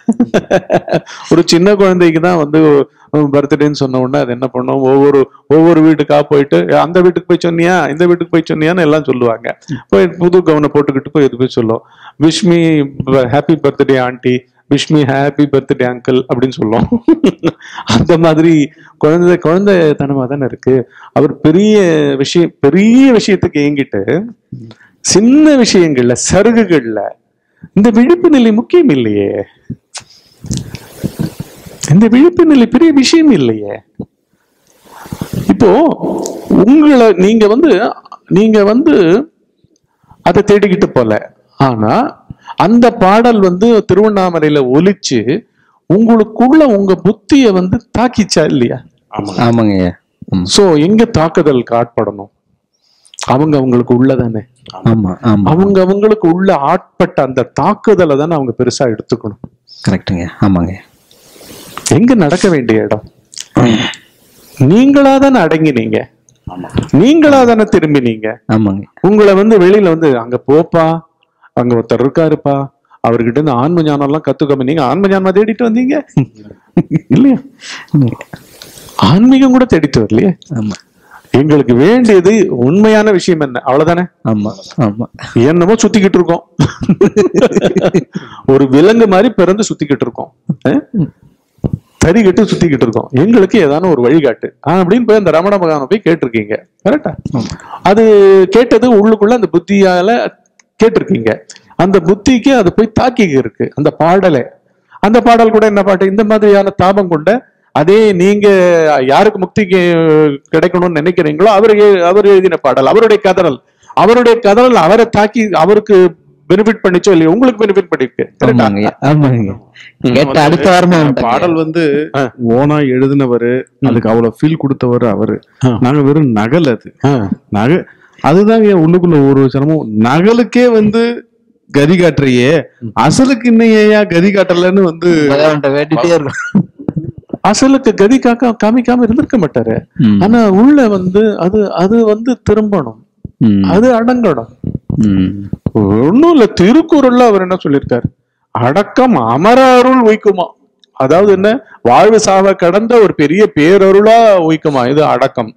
ஒரு சின்ன குழந்தைக்கு தான் வந்து பர்த்டேன்னு சொன்ன உடனே அது என்ன பண்ணும் ஒவ்வொரு ஒவ்வொரு வீட்டுக்கா போயிட்டு அந்த வீட்டுக்கு போய் சொன்னியா இந்த வீட்டுக்கு போய் சொன்னியான்னு எல்லாம் சொல்லுவாங்க போய் புது கவனை போட்டுக்கிட்டு போய் இது போய் சொல்லும் wish me happy birthday aunty wish me happy birthday uncle அப்படின்னு சொல்லும் அந்த மாதிரி குழந்தை குழந்தைத்தனமா தானே இருக்கு அவர் பெரிய விஷயம் பெரிய விஷயத்துக்கு ஏங்கிட்டு சின்ன விஷயங்கள்ல சருகுகள்ல இந்த விழிப்பு நிலை முக்கியம் இல்லையே இந்த விழிப்பு நிலை பெரிய விஷயம் இல்லையே இப்போ உங்களை நீங்க வந்து நீங்க வந்து அதை தேடிக்கிட்டு போல ஆனா அந்த பாடல் வந்து திருவண்ணாமலையில ஒலிச்சு உங்களுக்குள்ள உங்க புத்திய வந்து தாக்கிச்சா இல்லையா ஆமாங்க ஐயா ம். சோ எங்க தாக்குதலுக்கு ஆட்படணும் அவங்க அவங்களுக்கு உள்ளதானே ஆமா ஆமா அவங்க அவங்களுக்கு உள்ள ஆட்பட்ட அந்த தாக்குதலை தானே அவங்க பெருசா எடுத்துக்கணும் கரெக்டுங்க ஆமாங்க எங்க நடக்க வேண்டிய இடம் நீங்களா தானே அடங்கினீங்க நீங்களா தானே திரும்பினீங்க ஆமாங்க உங்களை வந்து வெளியில வந்து அங்க போப்பா அங்க ஒருத்தர் இருக்காருப்பா அவர்கிட்ட இருந்து ஆன்ம ஞானம் எல்லாம் கத்துக்காம நீங்க ஆன்ம ஞானம் தேடிட்டு வந்தீங்க இல்லையா ஆன்மீகம் கூட தேடிட்டு வரலையே ஆமா எங்களுக்கு வேண்டியது உண்மையான விஷயம் என்ன அவ்வளவுதானே ஆமா ஆமா என்னமோ சுத்திக்கிட்டு இருக்கோம் ஒரு விலங்கு மாதிரி பிறந்து சுத்திக்கிட்டு இருக்கோம் அஹ்? தறிகட்டு சுத்திக்கிட்டு இருக்கோம் எங்களுக்கு ஏதான ஒரு வழிகாட்டு ஆஹ் அப்படின்னு போய் அந்த ரமண மகானை போய் கேட்டிருக்கீங்க கரெக்டா அது கேட்டது உள்ளுக்குள்ள அந்த புத்தியால கேட்டிருக்கீங்க அந்த புத்திக்கு அது போய் தாக்கி இருக்கு அந்த பாடலை அந்த பாடல் கூட என்ன பாட்டு இந்த மாதிரியான தாபம் கொண்ட அதே நீங்க யாருக்கு முக்தி கி- கிடைக்கணும்னு நினைக்கிறீங்களோ அவர் எ- அவர் எழுதின பாடல் அவருடைய கதறல் அவருடைய கதறல் அவரை தாக்கி அவருக்கு பெனிஃபிட் பண்ணிச்சோ இல்லையோ உங்களுக்கு பெனிஃபிட் பண்ணிருக்கு கரெக்டா ஆமாங்க ஆமாங்க கேட்ட அடுத்த வாரமே வந்துட்டாங்க. பாடல் வந்து ஆ. ஓனா எழுதினவரு அதுக்கு அவ்வளவு ஃபீல் கொடுத்தவர் அவரு ஆ. நாங்க வெறும் நகல் அது ஆ. நகை அதுதான் என் உள்ளுக்குள்ள ஒரு சிரமம் நகலுக்கே வந்து கதி காட்டுறியே அசலுக்கு இன்னும் ஏயா கதி காட்டலன்னு வந்து பகவான்கிட்ட வேண்டிட்டே இருக்கும் அசலுக்கு கதி காக்க காமிக்காம இருந்திருக்க மாட்டாரு ம். ஆனா உள்ள வந்து அது அது வந்து திரும்பணும் ம். அது அடங்கணும் ம். ஒண்ணும் இல்ல திருக்குறள்ல அவர் என்ன சொல்லியிருக்காரு அடக்கம் அமர அருள் உய்க்குமா அதாவது என்ன வாழ்வு சாவ கடந்த ஒரு பெரிய பேரருளா உய்க்குமா இது அடக்கம்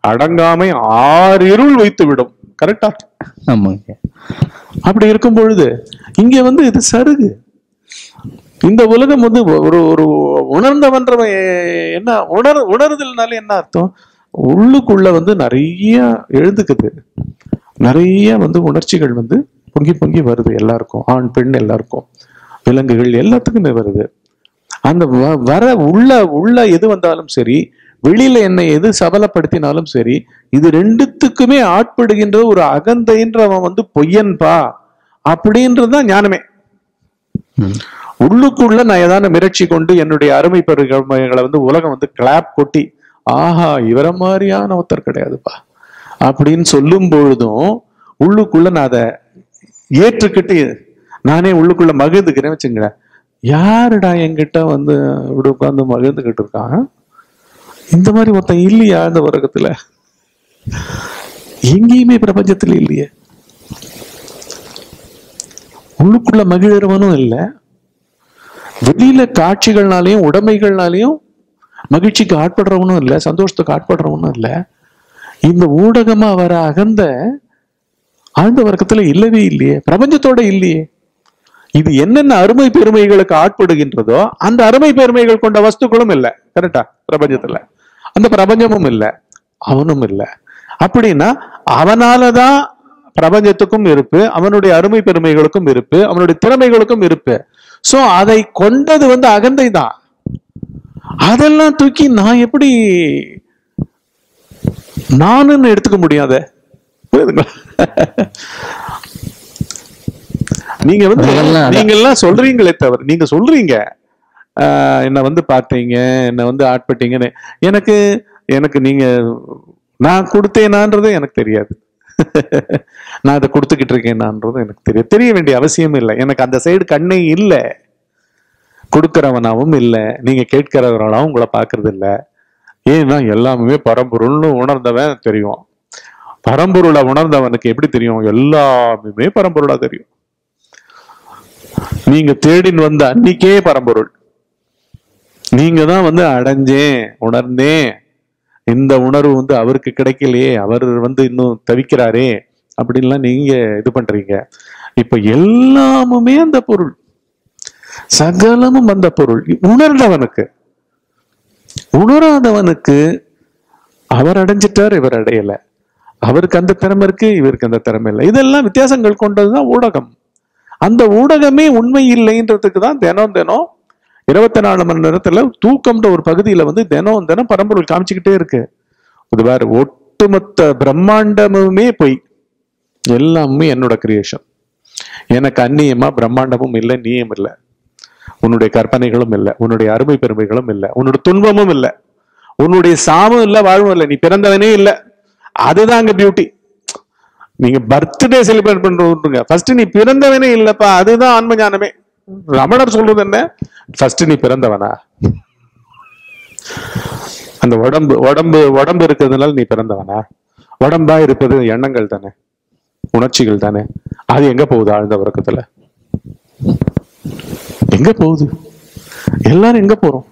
அடங்காமை ஆறிருள் வைத்து விடும் கரெக்டா ஆமாங்க அப்படி இருக்கும் பொழுது இங்க வந்து இது சருகு இந்த உலகம் வந்து ஒரு ஒரு உணர்ந்தவன்றவன் என்ன உணர் உணர்தல்னால என்ன அர்த்தம் உள்ளுக்குள்ள வந்து நிறைய எழுதுக்குது நிறைய வந்து உணர்ச்சிகள் வந்து பொங்கி பொங்கி வருது எல்லாருக்கும் ஆண் பெண் எல்லாருக்கும் விலங்குகள் எல்லாத்துக்குமே வருது அந்த வ- வர உள்ள உள்ள எது வந்தாலும் சரி வெளியில என்னை எது சபலப்படுத்தினாலும் சரி இது ரெண்டுத்துக்குமே ஆட்படுகின்ற ஒரு அகந்தைன்றவன் வந்து பொய்யன்பா அப்படின்றதுதான் ஞானமே உள்ளுக்குள்ள நான் ஏதாவது மிரட்சி கொண்டு என்னுடைய அருமை பெருமைகளை வந்து உலகம் வந்து கிளாப் கொட்டி ஆஹா இவர மாதிரியான ஒருத்தர் கிடையாதுப்பா அப்படின்னு சொல்லும் பொழுதும் உள்ளுக்குள்ள நான் அதை ஏற்றுக்கிட்டு நானே உள்ளுக்குள்ள மகிழ்ந்துக்கிறேன் வச்சுங்களேன் யாருடா என்கிட்ட வந்து இப்படி உட்காந்து மகிழ்ந்துகிட்டு இருக்கான் இந்த மாதிரி ஒருத்தன் இல்லையா இந்த உலகத்துல எங்கேயுமே பிரபஞ்சத்துல இல்லையே உள்ளுக்குள்ள மகிழறவனும் இல்லை வெளியில காட்சிகள்னாலையும் உடைமைகள்னாலையும் மகிழ்ச்சிக்கு ஆட்படுறவனும் இல்லை சந்தோஷத்துக்கு ஆட்படுறவனும் இல்லை இந்த ஊடகமா வர அகந்த ஆழ்ந்த வர்க்கத்துல இல்லவே இல்லையே பிரபஞ்சத்தோட இல்லையே இது என்னென்ன அருமை பெருமைகளுக்கு ஆட்படுகின்றதோ அந்த அருமை பெருமைகள் கொண்ட வஸ்துக்களும் இல்லை கரெக்டா பிரபஞ்சத்துல அந்த பிரபஞ்சமும் இல்லை அவனும் இல்லை அப்படின்னா அவனாலதான் பிரபஞ்சத்துக்கும் இருப்பு அவனுடைய அருமை பெருமைகளுக்கும் இருப்பு அவனுடைய திறமைகளுக்கும் இருப்பு சோ அதை கொண்டது வந்து அகந்தை தான் அதெல்லாம் தூக்கி நான் எப்படி நானுன்னு எடுத்துக்க முடியாத புரியுதுங்களா நீங்க வந்து அதெல்லாம் நீங்க எல்லாம் சொல்றீங்களே தவிர நீங்க சொல்றீங்க ஆஹ் என்ன வந்து பார்த்தீங்க என்ன வந்து ஆட்பட்டீங்கன்னு எனக்கு எனக்கு நீங்க நான் கொடுத்தேனான்றது எனக்கு தெரியாது நான் அதை கொடுத்துக்கிட்டு இருக்கேனான்றது எனக்கு தெரியாது தெரிய வேண்டிய அவசியம் இல்லை எனக்கு அந்த சைடு கண்ணே இல்லை கொடுக்கிறவனாவும் இல்லை நீங்க கேட்கிறவர்களாவும் உங்களை பார்க்கறது இல்லை ஏன்னா எல்லாமே பரம்பொருள்னு உணர்ந்தவன் தெரியும் பரம்பொருளை உணர்ந்தவனுக்கு எப்படி தெரியும் எல்லாமே பரம்பொருளா தெரியும் நீங்க தேடின்னு வந்த அன்னைக்கே பரம்பொருள் நீங்க தான் வந்து அடைஞ்சேன் உணர்ந்தேன் இந்த உணர்வு வந்து அவருக்கு கிடைக்கலையே அவர் வந்து இன்னும் தவிக்கிறாரே அப்படின்லாம் நீங்க இது பண்றீங்க இப்ப எல்லாமுமே அந்த பொருள் சகலமும் அந்த பொருள் உணர்ந்தவனுக்கு உணராதவனுக்கு அவர் அடைஞ்சிட்டார் இவர் அடையல அவருக்கு அந்த திறமை இருக்கு இவருக்கு அந்த திறமை இல்லை இதெல்லாம் வித்தியாசங்கள் கொண்டதுதான் ஊடகம் அந்த ஊடகமே உண்மை இல்லைன்றதுக்கு தான் தினம் தினம் இருபத்தி நாலு மணி நேரத்துல தூக்கம்ன்ற ஒரு பகுதியில வந்து தினம் தினம் பரம்பொருள் காமிச்சுக்கிட்டே இருக்கு இது வேற ஒட்டுமொத்த பிரம்மாண்டமுமே பொய் எல்லாமே என்னோட கிரியேஷன் எனக்கு அந்நியமா பிரம்மாண்டமும் இல்லை நீயும் இல்லை உன்னுடைய கற்பனைகளும் இல்லை உன்னுடைய அருமை பெருமைகளும் இல்லை உன்னோட துன்பமும் இல்லை உன்னுடைய சாமும் இல்லை வாழ்வும் இல்லை நீ பிறந்தவனே இல்லை அதுதான் அங்க பியூட்டி நீங்க பர்த்டே செலிப்ரேட் பண்றீங்க ஃபர்ஸ்ட் நீ பிறந்தவனே இல்லப்பா அதுதான் ஆன்ம ஞானமே ரமணர் சொல்றது என்ன ஃபர்ஸ்ட் நீ பிறந்தவனா அந்த உடம்பு உடம்பு உடம்பு இருக்கிறதுனால நீ பிறந்தவனா உடம்பா இருப்பது எண்ணங்கள் தானே உணர்ச்சிகள் தானே அது எங்க போகுது ஆழ்ந்த உறக்கத்துல எங்க போகுது எல்லாரும் எங்க போறோம்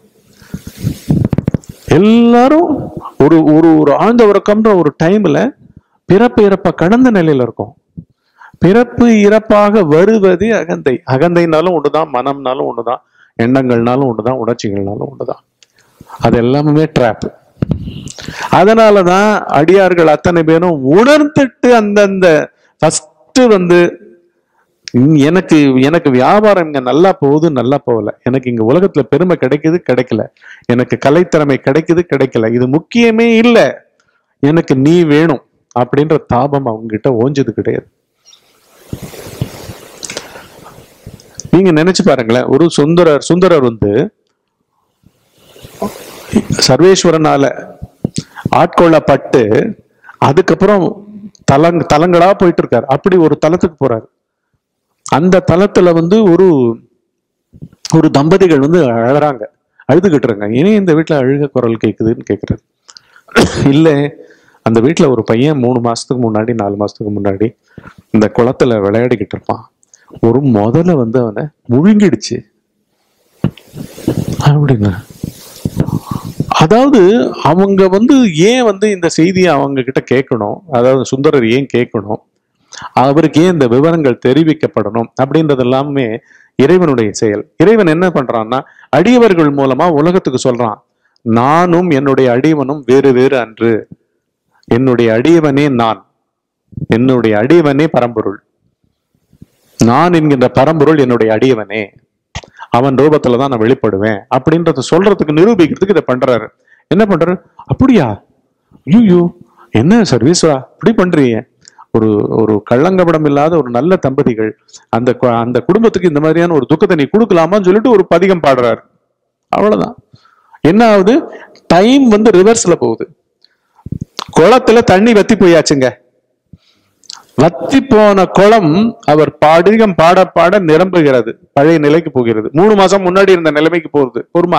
எல்லாரும் ஒரு ஒரு ஒரு ஆழ்ந்த உறக்கம்ன்ற ஒரு டைம்ல பிறப்பு இறப்ப கடந்த நிலையில இருக்கும் பிறப்பு இறப்பாக வருவது அகந்தை அகந்தைனாலும் ஒண்ணுதான் மனம்னாலும் ஒண்ணுதான் எண்ணங்கள்னாலும் ஒண்ணுதான் உணர்ச்சிகள்னாலும் ஒண்ணுதான் அது எல்லாமே ட்ராப் அதனாலதான் அடியார்கள் அத்தனை பேரும் உணர்ந்துட்டு அந்தந்த ஃபர்ஸ்ட் வந்து இங்க எனக்கு எனக்கு வியாபாரம் இங்க நல்லா போகுது நல்லா போகல எனக்கு இங்க உலகத்துல பெருமை கிடைக்குது கிடைக்கல எனக்கு கலைத்திறமை கிடைக்குது கிடைக்கல இது முக்கியமே இல்லை எனக்கு நீ வேணும் அப்படின்ற தாபம் அவங்க கிட்ட ஓஞ்சது கிடையாது நீங்க நினைச்சு பாருங்களேன் ஒரு சுந்தரர் சுந்தரர் வந்து சர்வேஸ்வரனால ஆட்கொள்ளப்பட்டு அதுக்கப்புறம் தலங் தலங்களா போயிட்டு இருக்காரு அப்படி ஒரு தலத்துக்கு போறாரு அந்த தலத்துல வந்து ஒரு ஒரு தம்பதிகள் வந்து அழறாங்க அழுதுகிட்டு இருக்காங்க ஏன் இந்த வீட்டுல அழுக குரல் கேக்குதுன்னு கேக்குறாரு இல்ல அந்த வீட்டுல ஒரு பையன் மூணு மாசத்துக்கு முன்னாடி நாலு மாசத்துக்கு முன்னாடி இந்த குளத்துல விளையாடிக்கிட்டு இருப்பான் ஒரு முதல்ல வந்து அவனை முழுங்கிடுச்சு அப்படின்னா அதாவது அவங்க வந்து ஏன் வந்து இந்த செய்தியை அவங்க கிட்ட கேட்கணும் அதாவது சுந்தரர் ஏன் கேட்கணும் அவருக்கு ஏன் இந்த விவரங்கள் தெரிவிக்கப்படணும் அப்படின்றது எல்லாமே இறைவனுடைய செயல் இறைவன் என்ன பண்றான்னா அடியவர்கள் மூலமா உலகத்துக்கு சொல்றான் நானும் என்னுடைய அடியவனும் வேறு வேறு அன்று என்னுடைய அடியவனே நான் என்னுடைய அடியவனே பரம்பொருள் நான் என்கின்ற பரம்பொருள் என்னுடைய அடியவனே அவன் ரூபத்துல தான் நான் வெளிப்படுவேன் அப்படின்றத சொல்றதுக்கு நிரூபிக்கிறதுக்கு இதை பண்றாரு என்ன பண்றாரு அப்படியா ஐயோ என்ன சர்வீஸ்வா இப்படி பண்றீங்க ஒரு ஒரு கள்ளங்கபடம் இல்லாத ஒரு நல்ல தம்பதிகள் அந்த கு- அந்த குடும்பத்துக்கு இந்த மாதிரியான ஒரு துக்கத்தை நீ கொடுக்கலாமான்னு சொல்லிட்டு ஒரு பதிகம் பாடுறாரு அவ்வளவுதான் என்ன ஆகுது டைம் வந்து ரிவர்ஸ்ல போகுது குளத்துல தண்ணி வத்தி போயாச்சுங்க வத்தி போன குளம் அவர் பாடிகம் பாட பாட நிரம்புகிறது பழைய நிலைக்கு போகிறது மூணு மாசம் முன்னாடி இருந்த நிலைமைக்கு போகுது பொறுமா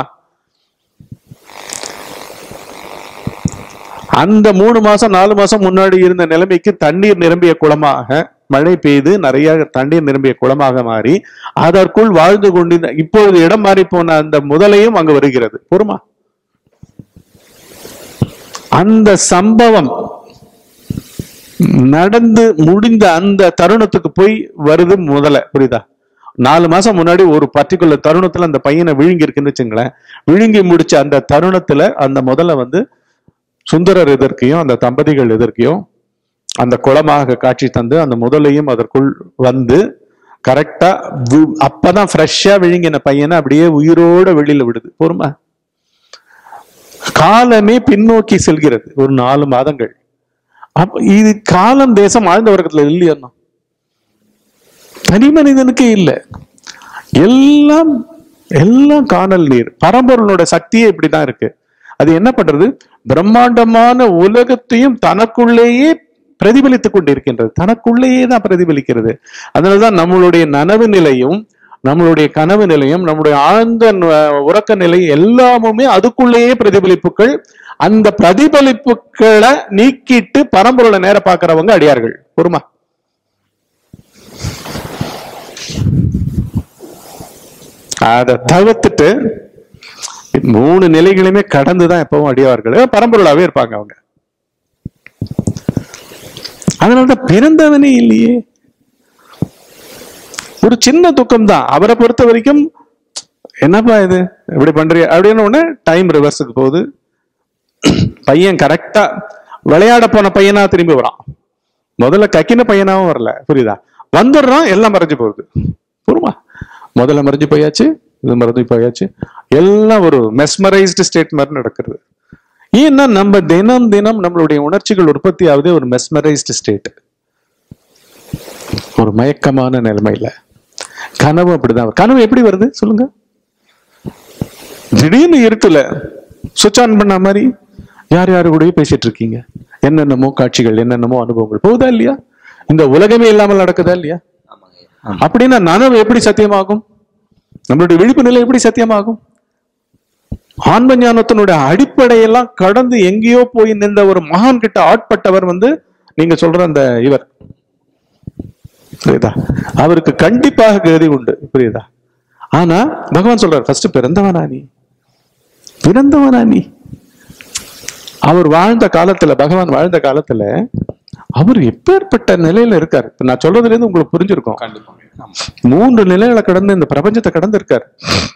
அந்த மூணு மாசம் நாலு மாசம் முன்னாடி இருந்த நிலைமைக்கு தண்ணீர் நிரம்பிய குளமாக மழை பெய்து நிறைய தண்ணீர் நிரம்பிய குளமாக மாறி அதற்குள் வாழ்ந்து கொண்டிருந்த இப்பொழுது இடம் மாறி போன அந்த முதலையும் அங்கு வருகிறது பொறுமா அந்த சம்பவம் நடந்து முடிந்த அந்த தருணத்துக்கு போய் வருது முதல்ல புரியுதா நாலு மாசம் முன்னாடி ஒரு பர்டிகுலர் தருணத்துல அந்த பையனை விழுங்கி இருக்குன்னு வச்சுங்களேன் விழுங்கி முடிச்ச அந்த தருணத்துல அந்த முதல்ல வந்து சுந்தரர் எதற்கையும் அந்த தம்பதிகள் எதற்கையும் அந்த குளமாக காட்சி தந்து அந்த முதலையும் அதற்குள் வந்து கரெக்டா அப்பதான் ஃப்ரெஷ்ஷா விழுங்கின பையனை அப்படியே உயிரோட வெளியில விடுது பொறுமை காலமே பின்னோக்கி செல்கிறது ஒரு நாலு மாதங்கள் அப்ப இது காலம் தேசம் ஆழ்ந்த வர்க்கத்துல இல்லையா தனி மனிதனுக்கே இல்லை எல்லாம் எல்லாம் காணல் நீர் பரம்பொருளோட சக்தியே இப்படிதான் இருக்கு அது என்ன பண்றது பிரம்மாண்டமான உலகத்தையும் தனக்குள்ளேயே பிரதிபலித்துக் கொண்டிருக்கின்றது தனக்குள்ளேயே தான் பிரதிபலிக்கிறது அதனாலதான் நம்மளுடைய நனவு நிலையும் நம்மளுடைய கனவு நிலையும் நம்முடைய ஆழ்ந்த ந- உறக்க நிலை எல்லாமுமே அதுக்குள்ளேயே பிரதிபலிப்புகள் அந்த பிரதிபலிப்புகளை நீக்கிட்டு பரம்பொருளை நேர பார்க்கறவங்க அடியார்கள் பொறுமா அதை தவிர்த்துட்டு மூணு நிலைகளுமே கடந்துதான் எப்பவும் அடியார்கள் பரம்பொருளாவே இருப்பாங்க அவங்க அதனாலதான் பிறந்தவனே இல்லையே ஒரு சின்ன துக்கம் தான் அவரை பொறுத்த வரைக்கும் என்னப்பா இது இப்படி பண்றிய அப்படின்னு உடனே டைம் ரிவர்ஸுக்கு போகுது பையன் கரெக்டா விளையாட போன பையனா திரும்பி வரான் முதல்ல கக்கின பையனாவும் வரல புரியுதா வந்துடுறான் எல்லாம் மறைஞ்சு போகுது புரியுமா முதல்ல மறைஞ்சு போயாச்சு இது மறைஞ்சு போயாச்சு எல்லாம் ஒரு மெஸ்மரைஸ்டு ஸ்டேட் மாதிரி நடக்கிறது ஏன்னா நம்ம தினம் தினம் நம்மளுடைய உணர்ச்சிகள் உற்பத்தி ஆகுதே ஒரு மெஸ்மரைஸ்டு ஸ்டேட் ஒரு மயக்கமான நிலைமையில கனவு அப்படிதான் வரும். கனவு எப்படி வருது சொல்லுங்க திடீர்னு இருட்டுல சுவிட்ச் ஆன் பண்ண மாதிரி யார் யாரு கூடயே பேசிட்டு இருக்கீங்க என்னென்னமோ காட்சிகள் என்னென்னமோ அனுபவங்கள் போகுதா இல்லையா இந்த உலகமே இல்லாமல் நடக்குதா இல்லையா அப்படின்னா நனவு எப்படி சத்தியமாகும் நம்மளுடைய விழிப்பு நிலை எப்படி சத்தியமாகும் ஆன்ம ஞானத்தினுடைய அடிப்படையெல்லாம் கடந்து எங்கேயோ போய் நின்ற ஒரு மகான் கிட்ட ஆட்பட்டவர் வந்து நீங்க சொல்ற அந்த இவர் புரியுதா அவருக்கு கண்டிப்பாக கதி உண்டு புரியுதா ஆனா பகவான் சொல்றார் ஃபர்ஸ்ட் பிறந்தவனா நீ பிறந்தவனா நீ அவர் வாழ்ந்த காலத்துல பகவான் வாழ்ந்த காலத்துல அவர் எப்பேற்பட்ட நிலையில இருக்கார் இப்ப நான் சொல்றதுல இருந்து உங்களுக்கு புரிஞ்சிருக்கும் மூன்று நிலைகளை கடந்து இந்த பிரபஞ்சத்தை கடந்து இருக்கார்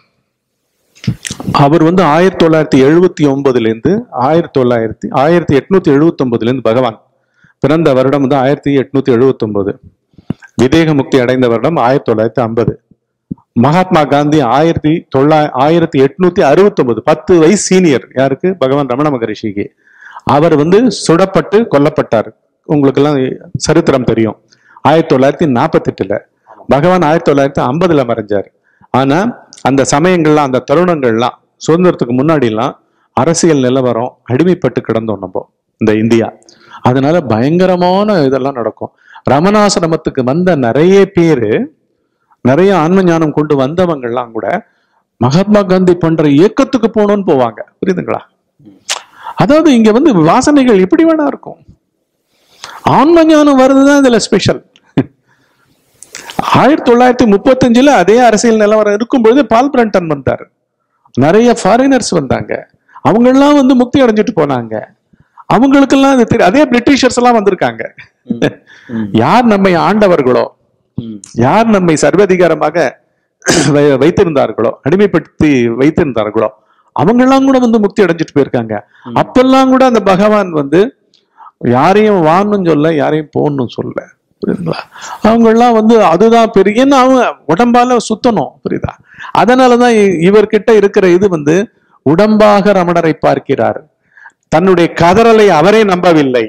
அவர் வந்து ஆயிரத்தி தொள்ளாயிரத்தி எழுபத்தி ஒன்பதுல இருந்து ஆயிரத்தி தொள்ளாயிரத்தி ஆயிரத்தி எட்நூத்தி எழுபத்தி ஒன்பதுல இருந்து பகவான் பிறந்த வருடம் வந்து ஆயிரத்தி எட்நூத்தி எழுபத்தி ஒன்பது விதேக முக்தி அடைந்த வருடம் ஆயிரத்தி தொள்ளாயிரத்தி ஐம்பது மகாத்மா காந்தி ஆயிரத்தி தொள்ளாயிர ஆயிரத்தி எட்நூத்தி அறுபத்தி ஒன்பது பத்து வயசு சீனியர் யாருக்கு பகவான் ரமண மகரிஷிக்கு அவர் வந்து சுடப்பட்டு கொல்லப்பட்டார் உங்களுக்கு எல்லாம் சரித்திரம் தெரியும் ஆயிரத்தி தொள்ளாயிரத்தி நாற்பத்தெட்டுல பகவான் ஆயிரத்தி தொள்ளாயிரத்தி ஐம்பதுல மறைஞ்சார் ஆனா அந்த சமயங்கள்லாம் அந்த தருணங்கள்லாம் சுதந்திரத்துக்கு முன்னாடிலாம் அரசியல் நிலவரம் அடிமைப்பட்டு கிடந்தோம் நம்ம இந்த இந்தியா அதனால பயங்கரமான இதெல்லாம் நடக்கும் ரமணாசிரமத்துக்கு வந்த நிறைய பேரு நிறைய ஆன்ம ஞானம் கொண்டு வந்தவங்கெல்லாம் கூட மகாத்மா காந்தி பண்ற இயக்கத்துக்கு போகணும்னு போவாங்க புரியுதுங்களா அதாவது இங்க வந்து வாசனைகள் எப்படி வேணா இருக்கும் ஆன்ம ஞானம் வருதுதான் இதுல ஸ்பெஷல் ஆயிரத்தி தொள்ளாயிரத்தி முப்பத்தஞ்சுல அதே அரசியல் நிலவரம் இருக்கும்போது பால் பிரண்டன் வந்தார் நிறைய ஃபாரினர்ஸ் வந்தாங்க அவங்கெல்லாம் வந்து முக்தி அடைஞ்சிட்டு போனாங்க அவங்களுக்கெல்லாம் இது தெரியும் அதே பிரிட்டிஷர்ஸ் எல்லாம் வந்திருக்காங்க யார் நம்மை ஆண்டவர்களோ யார் நம்மை சர்வாதிகாரமாக வை- வைத்திருந்தார்களோ அடிமைப்படுத்தி வைத்திருந்தார்களோ அவங்கெல்லாம் கூட வந்து முக்தி அடைஞ்சிட்டு போயிருக்காங்க அப்பெல்லாம் கூட அந்த பகவான் வந்து யாரையும் வான்னு சொல்ல யாரையும் போன்னு சொல்ல புரியுதுங்களா அவங்கெல்லாம் வந்து அதுதான் பெரிய ஏன்னா அவங்க உடம்பால சுத்தணும் புரியுதா அதனாலதான் இ- இவர்கிட்ட இருக்கிற இது வந்து உடம்பாக ரமணரை பார்க்கிறார் தன்னுடைய கதறலை அவரே நம்பவில்லை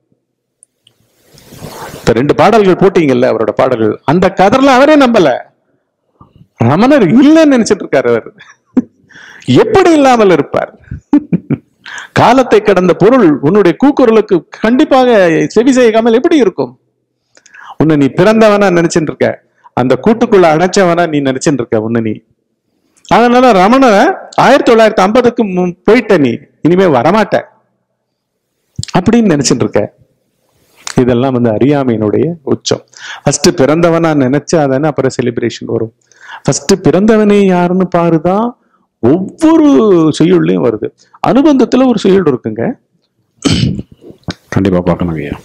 இப்ப ரெண்டு பாடல்கள் போட்டீங்கல்ல அவரோட பாடல்கள் அந்த கதறலை அவரே நம்பல ரமணர் இல்லைன்னு நினைச்சிட்டு இருக்காரு அவர் எப்படி இல்லாமல் இருப்பார் காலத்தை கடந்த பொருள் உன்னுடைய கூக்குரலுக்கு கண்டிப்பாக செவி செய்யாமல் எப்படி இருக்கும் உன்னை நீ பிறந்தவனா நினைச்சிட்டு இருக்க அந்த கூட்டுக்குள்ள அடைச்சவனா நீ நினைச்சிட்டு இருக்க உன்னை நீ அதனால ரமண ஆயிரத்தி தொள்ளாயிரத்தி ஐம்பதுக்கு போயிட்ட நீ இனிமே வரமாட்ட அப்படின்னு நினைச்சிட்டு இருக்க இதெல்லாம் வந்து அறியாமையினுடைய உச்சம் ஃபர்ஸ்ட் பிறந்தவனா நினைச்சா தானே அப்புறம் செலிப்ரேஷன் வரும் ஃபர்ஸ்ட் பிறந்தவனே யாருன்னு பாருதான் ஒவ்வொரு செய்யுள்லையும் வருது அனுபந்தத்துல ஒரு செய்யுள் இருக்குங்க கண்டிப்பா பார்க்கணும் ஐயா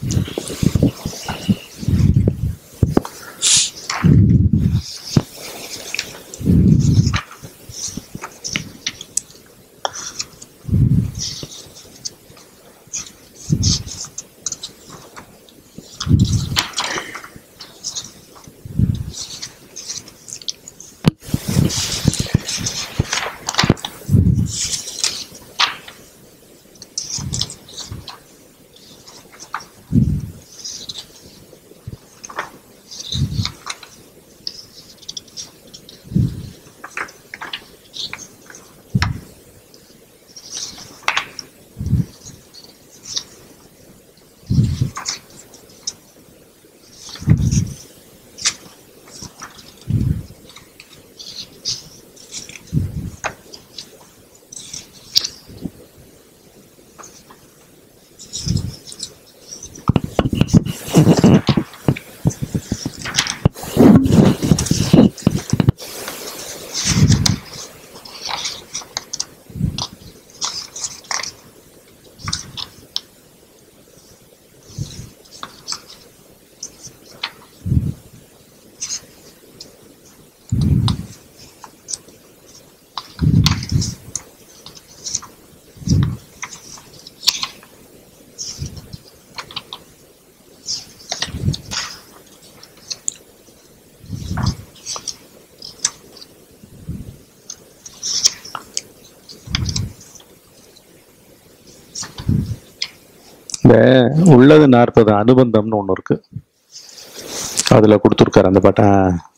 இந்த உள்ளது நாற்பது அனுபந்தம்னு ஒண்ணு இருக்கு அதுல கொடுத்துருக்காரு அந்த பாட்டா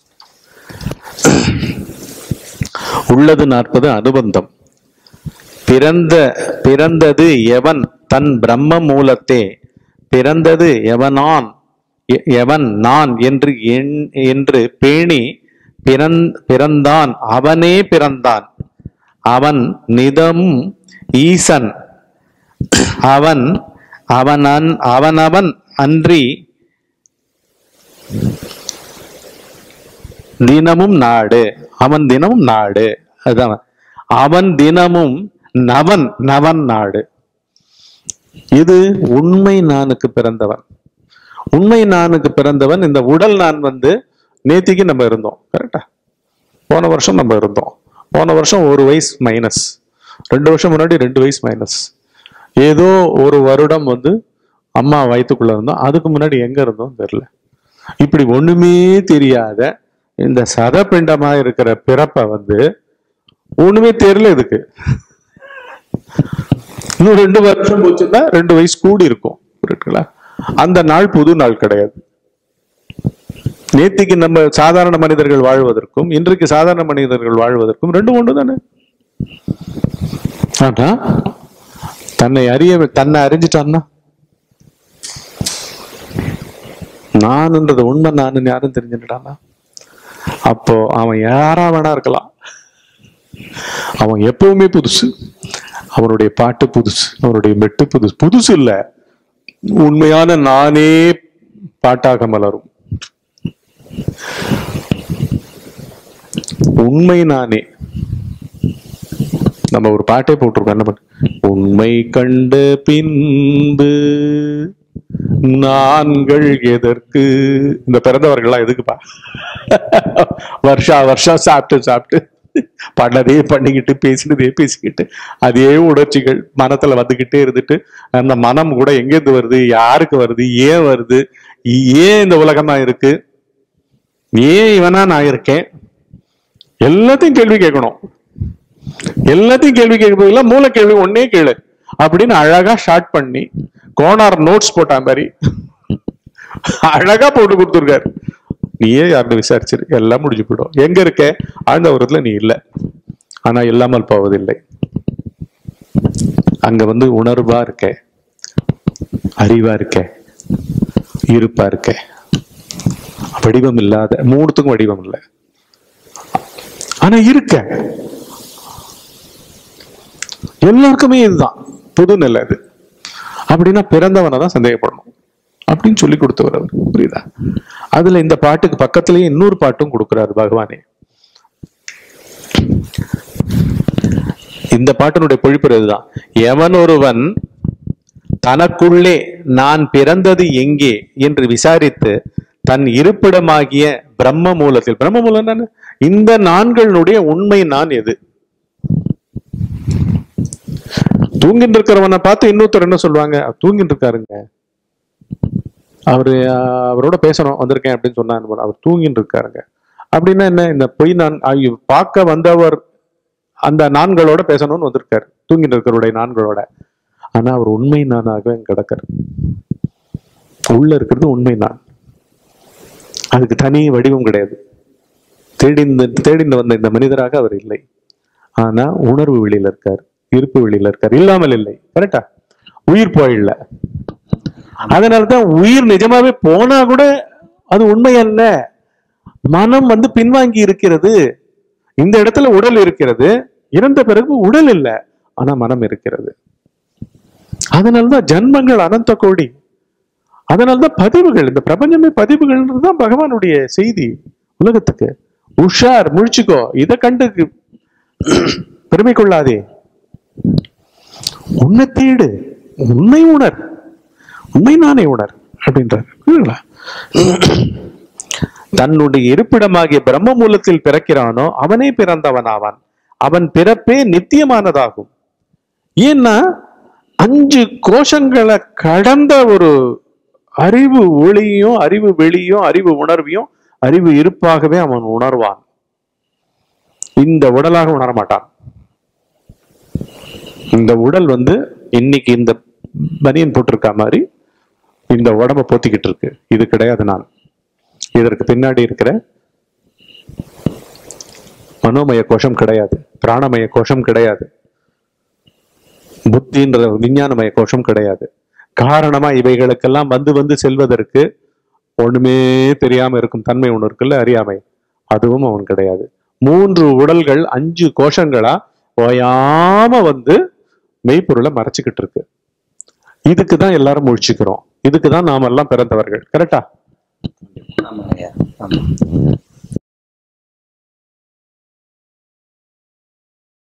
உள்ளது நாற்பது அனுபந்தம் பிறந்த பிறந்தது எவன் தன் பிரம்ம மூலத்தே பிறந்தது எவனான் எ- எவன் நான் என்று எண்- என்று பேணி பிறந் பிறந்தான் அவனே பிறந்தான் அவன் நிதம் ஈசன் அவன் அவனன் அவனவன் அன்றி தினமும் நாடு அவன் தினமும் நாடு அதான் அவன் தினமும் நவன் நவன் நாடு இது உண்மை நானுக்கு பிறந்தவன் உண்மை நானுக்கு பிறந்தவன் இந்த உடல் நான் வந்து நேத்திக்கு நம்ம இருந்தோம் கரெக்டா போன வருஷம் நம்ம இருந்தோம் போன வருஷம் ஒரு வயசு மைனஸ் ரெண்டு வருஷம் முன்னாடி ரெண்டு வயசு மைனஸ் ஏதோ ஒரு வருடம் வந்து அம்மா வயித்துக்குள்ள இருந்தோம் அதுக்கு முன்னாடி எங்க இருந்தோம் தெரியல இப்படி ஒண்ணுமே தெரியாத இந்த சதப்பிண்டமா இருக்கிற பிறப்பை வந்து ஒண்ணுமே தெரியல இதுக்கு இன்னும் ரெண்டு வருஷம் போச்சுன்னா ரெண்டு வயசு கூடி இருக்கும் புரியுதுங்களா அந்த நாள் புது நாள் கிடையாது நேத்திக்கு நம்ம சாதாரண மனிதர்கள் வாழ்வதற்கும் இன்றைக்கு சாதாரண மனிதர்கள் வாழ்வதற்கும் ரெண்டும் ஒன்று தானே ஆனா தன்னை அறிய தன்னை அறிஞ்சிட்டான்னா நானுன்றது உண்மை நானுன்னு யாரும் தெரிஞ்சுட்டானா அப்போ அவன் யாரா வேணா இருக்கலாம் அவன் எப்பவுமே புதுசு அவனுடைய பாட்டு புதுசு அவனுடைய மெட்டு புதுசு புதுசு இல்ல உண்மையான நானே பாட்டாக மலரும் உண்மை நானே நம்ம ஒரு பாட்டே போட்டிருக்கோம் என்ன பண்ண உண்மை கண்ட பின்பு நான்கள் எதற்கு இந்த பிறந்தவர்கள்லாம் எதுக்குப்பா வருஷா வருஷம் சாப்பிட்டு சாப்பிட்டு பண்ணதே பண்ணிக்கிட்டு பேசினதே பேசிக்கிட்டு அதே உணர்ச்சிகள் மனத்துல வந்துகிட்டே இருந்துட்டு அந்த மனம் கூட எங்கேருந்து வருது யாருக்கு வருது ஏன் வருது ஏன் இந்த உலகமா இருக்கு ஏன் இவனா நான் இருக்கேன் எல்லாத்தையும் கேள்வி கேட்கணும் எல்லாத்தையும் கேள்வி கேட்கறதுல மூல கேள்வி ஒன்னே கேளு அப்படின்னு அழகா ஷார்ட் பண்ணி கோனார் நோட்ஸ் போட்டா மாதிரி அழகா போட்டு கொடுத்துருக்காரு நீயே யாருன்னு விசாரிச்சிரு எல்லாம் முடிஞ்சு போயிடும் எங்க இருக்க ஆழ்ந்த உரத்துல நீ இல்ல ஆனா இல்லாமல் போவதில்லை அங்க வந்து உணர்வா இருக்க அறிவா இருக்க இருப்பா இருக்க வடிவம் இல்லாத மூணுத்துக்கும் வடிவம் இல்லை ஆனா இருக்க எல்லாருக்குமே இதுதான் புது நிலை அது அப்படின்னா பிறந்தவனை தான் சந்தேகப்படணும் அப்படின்னு சொல்லி கொடுத்தவர் அவர் புரியுதா அதுல இந்த பாட்டுக்கு பக்கத்துலயே இன்னொரு பாட்டும் கொடுக்கிறாரு பகவானே இந்த பாட்டினுடைய பொழிப்புற இதுதான் எவன் ஒருவன் தனக்குள்ளே நான் பிறந்தது எங்கே என்று விசாரித்து தன் இருப்பிடமாகிய பிரம்ம மூலத்தில் பிரம்ம மூலம் என்ன? இந்த நான்களுடைய உண்மை நான் எது தூங்கிட்டு இருக்கிறவனை பார்த்து இன்னொருத்தர் என்ன சொல்லுவாங்க தூங்கிட்டு இருக்காருங்க அவரு அஹ், அவரோட பேசணும் வந்திருக்கேன் அப்படின்னு சொன்னாங்க அவர் தூங்கிட்டு இருக்காருங்க அப்படின்னா என்ன இந்த பொய் நான் ஐயோ, பார்க்க வந்தவர் அந்த நான்களோட பேசணும்னு வந்திருக்காரு தூங்கிட்டு இருக்கிறவருடைய நான்களோட ஆனா அவர் உண்மை நானாக கிடக்காரு உள்ள இருக்கிறது உண்மை நான் அதுக்கு தனி வடிவம் கிடையாது தேடிந்து தேடிந்து வந்த இந்த மனிதராக அவர் இல்லை ஆனா உணர்வு வெளியில இருக்கார் இருப்பு வெளியில இருக்கார் இல்லாமல் இல்லை கரெக்டா உயிர் போயிடல அதனாலதான் உயிர் நிஜமாவே போனா கூட அது உண்மை அல்ல மனம் வந்து பின்வாங்கி இருக்கிறது இந்த இடத்துல உடல் இருக்கிறது இறந்த பிறகு உடல் இல்லை ஆனா மனம் இருக்கிறது அதனாலதான் ஜன்மங்கள் அனந்த கோடி அதனாலதான் பதிவுகள் இந்த பிரபஞ்சமே பதிவுகள்ன்றது தான் பகவானுடைய செய்தி உலகத்துக்கு உஷார் முழிச்சுக்கோ இதை கண்டு பெருமை கொள்ளாதே உன்னை தேடு உண்மை உணர் உண்மை நானே உணர் அப்படின்றார் புரியுதுங்களா? தன்னுடைய இருப்பிடமாகிய பிரம்ம மூலத்தில் பிறக்கிறானோ அவனே பிறந்தவனாவான் அவன் பிறப்பே நித்தியமானதாகும் ஏன்னா அஞ்சு கோஷங்களை கடந்த ஒரு அறிவு ஒளியும் அறிவு வெளியும் அறிவு உணர்வையும் அறிவு இருப்பாகவே அவன் உணர்வான் இந்த உடலாக உணர மாட்டான் இந்த உடல் வந்து இன்னைக்கு இந்த பனியன் போட்டிருக்க மாதிரி இந்த உடம்ப போத்திக்கிட்டு இருக்கு இது கிடையாது நான் இதற்கு பின்னாடி இருக்கிற மனோமய கோஷம் கிடையாது பிராணமய கோஷம் கிடையாது புத்தின்ற விஞ்ஞானமய கோஷம் கிடையாது காரணமா இவைகளுக்கெல்லாம் வந்து வந்து செல்வதற்கு ஒண்ணுமே தெரியாம இருக்கும் தன்மை ஒண்ணு இருக்குல்ல அறியாமை அதுவும் அவன் கிடையாது மூன்று உடல்கள் அஞ்சு கோஷங்களா ஓயாம வந்து மெய்ப்பொருளை மறைச்சுக்கிட்டு இருக்கு இதுக்கு தான் எல்லாரும் முழிச்சுக்கிறோம் இதுக்கு தான் நாம எல்லாம் பிறந்தவர்கள் கரெக்டா ஆமாங்க ஐயா ஆமா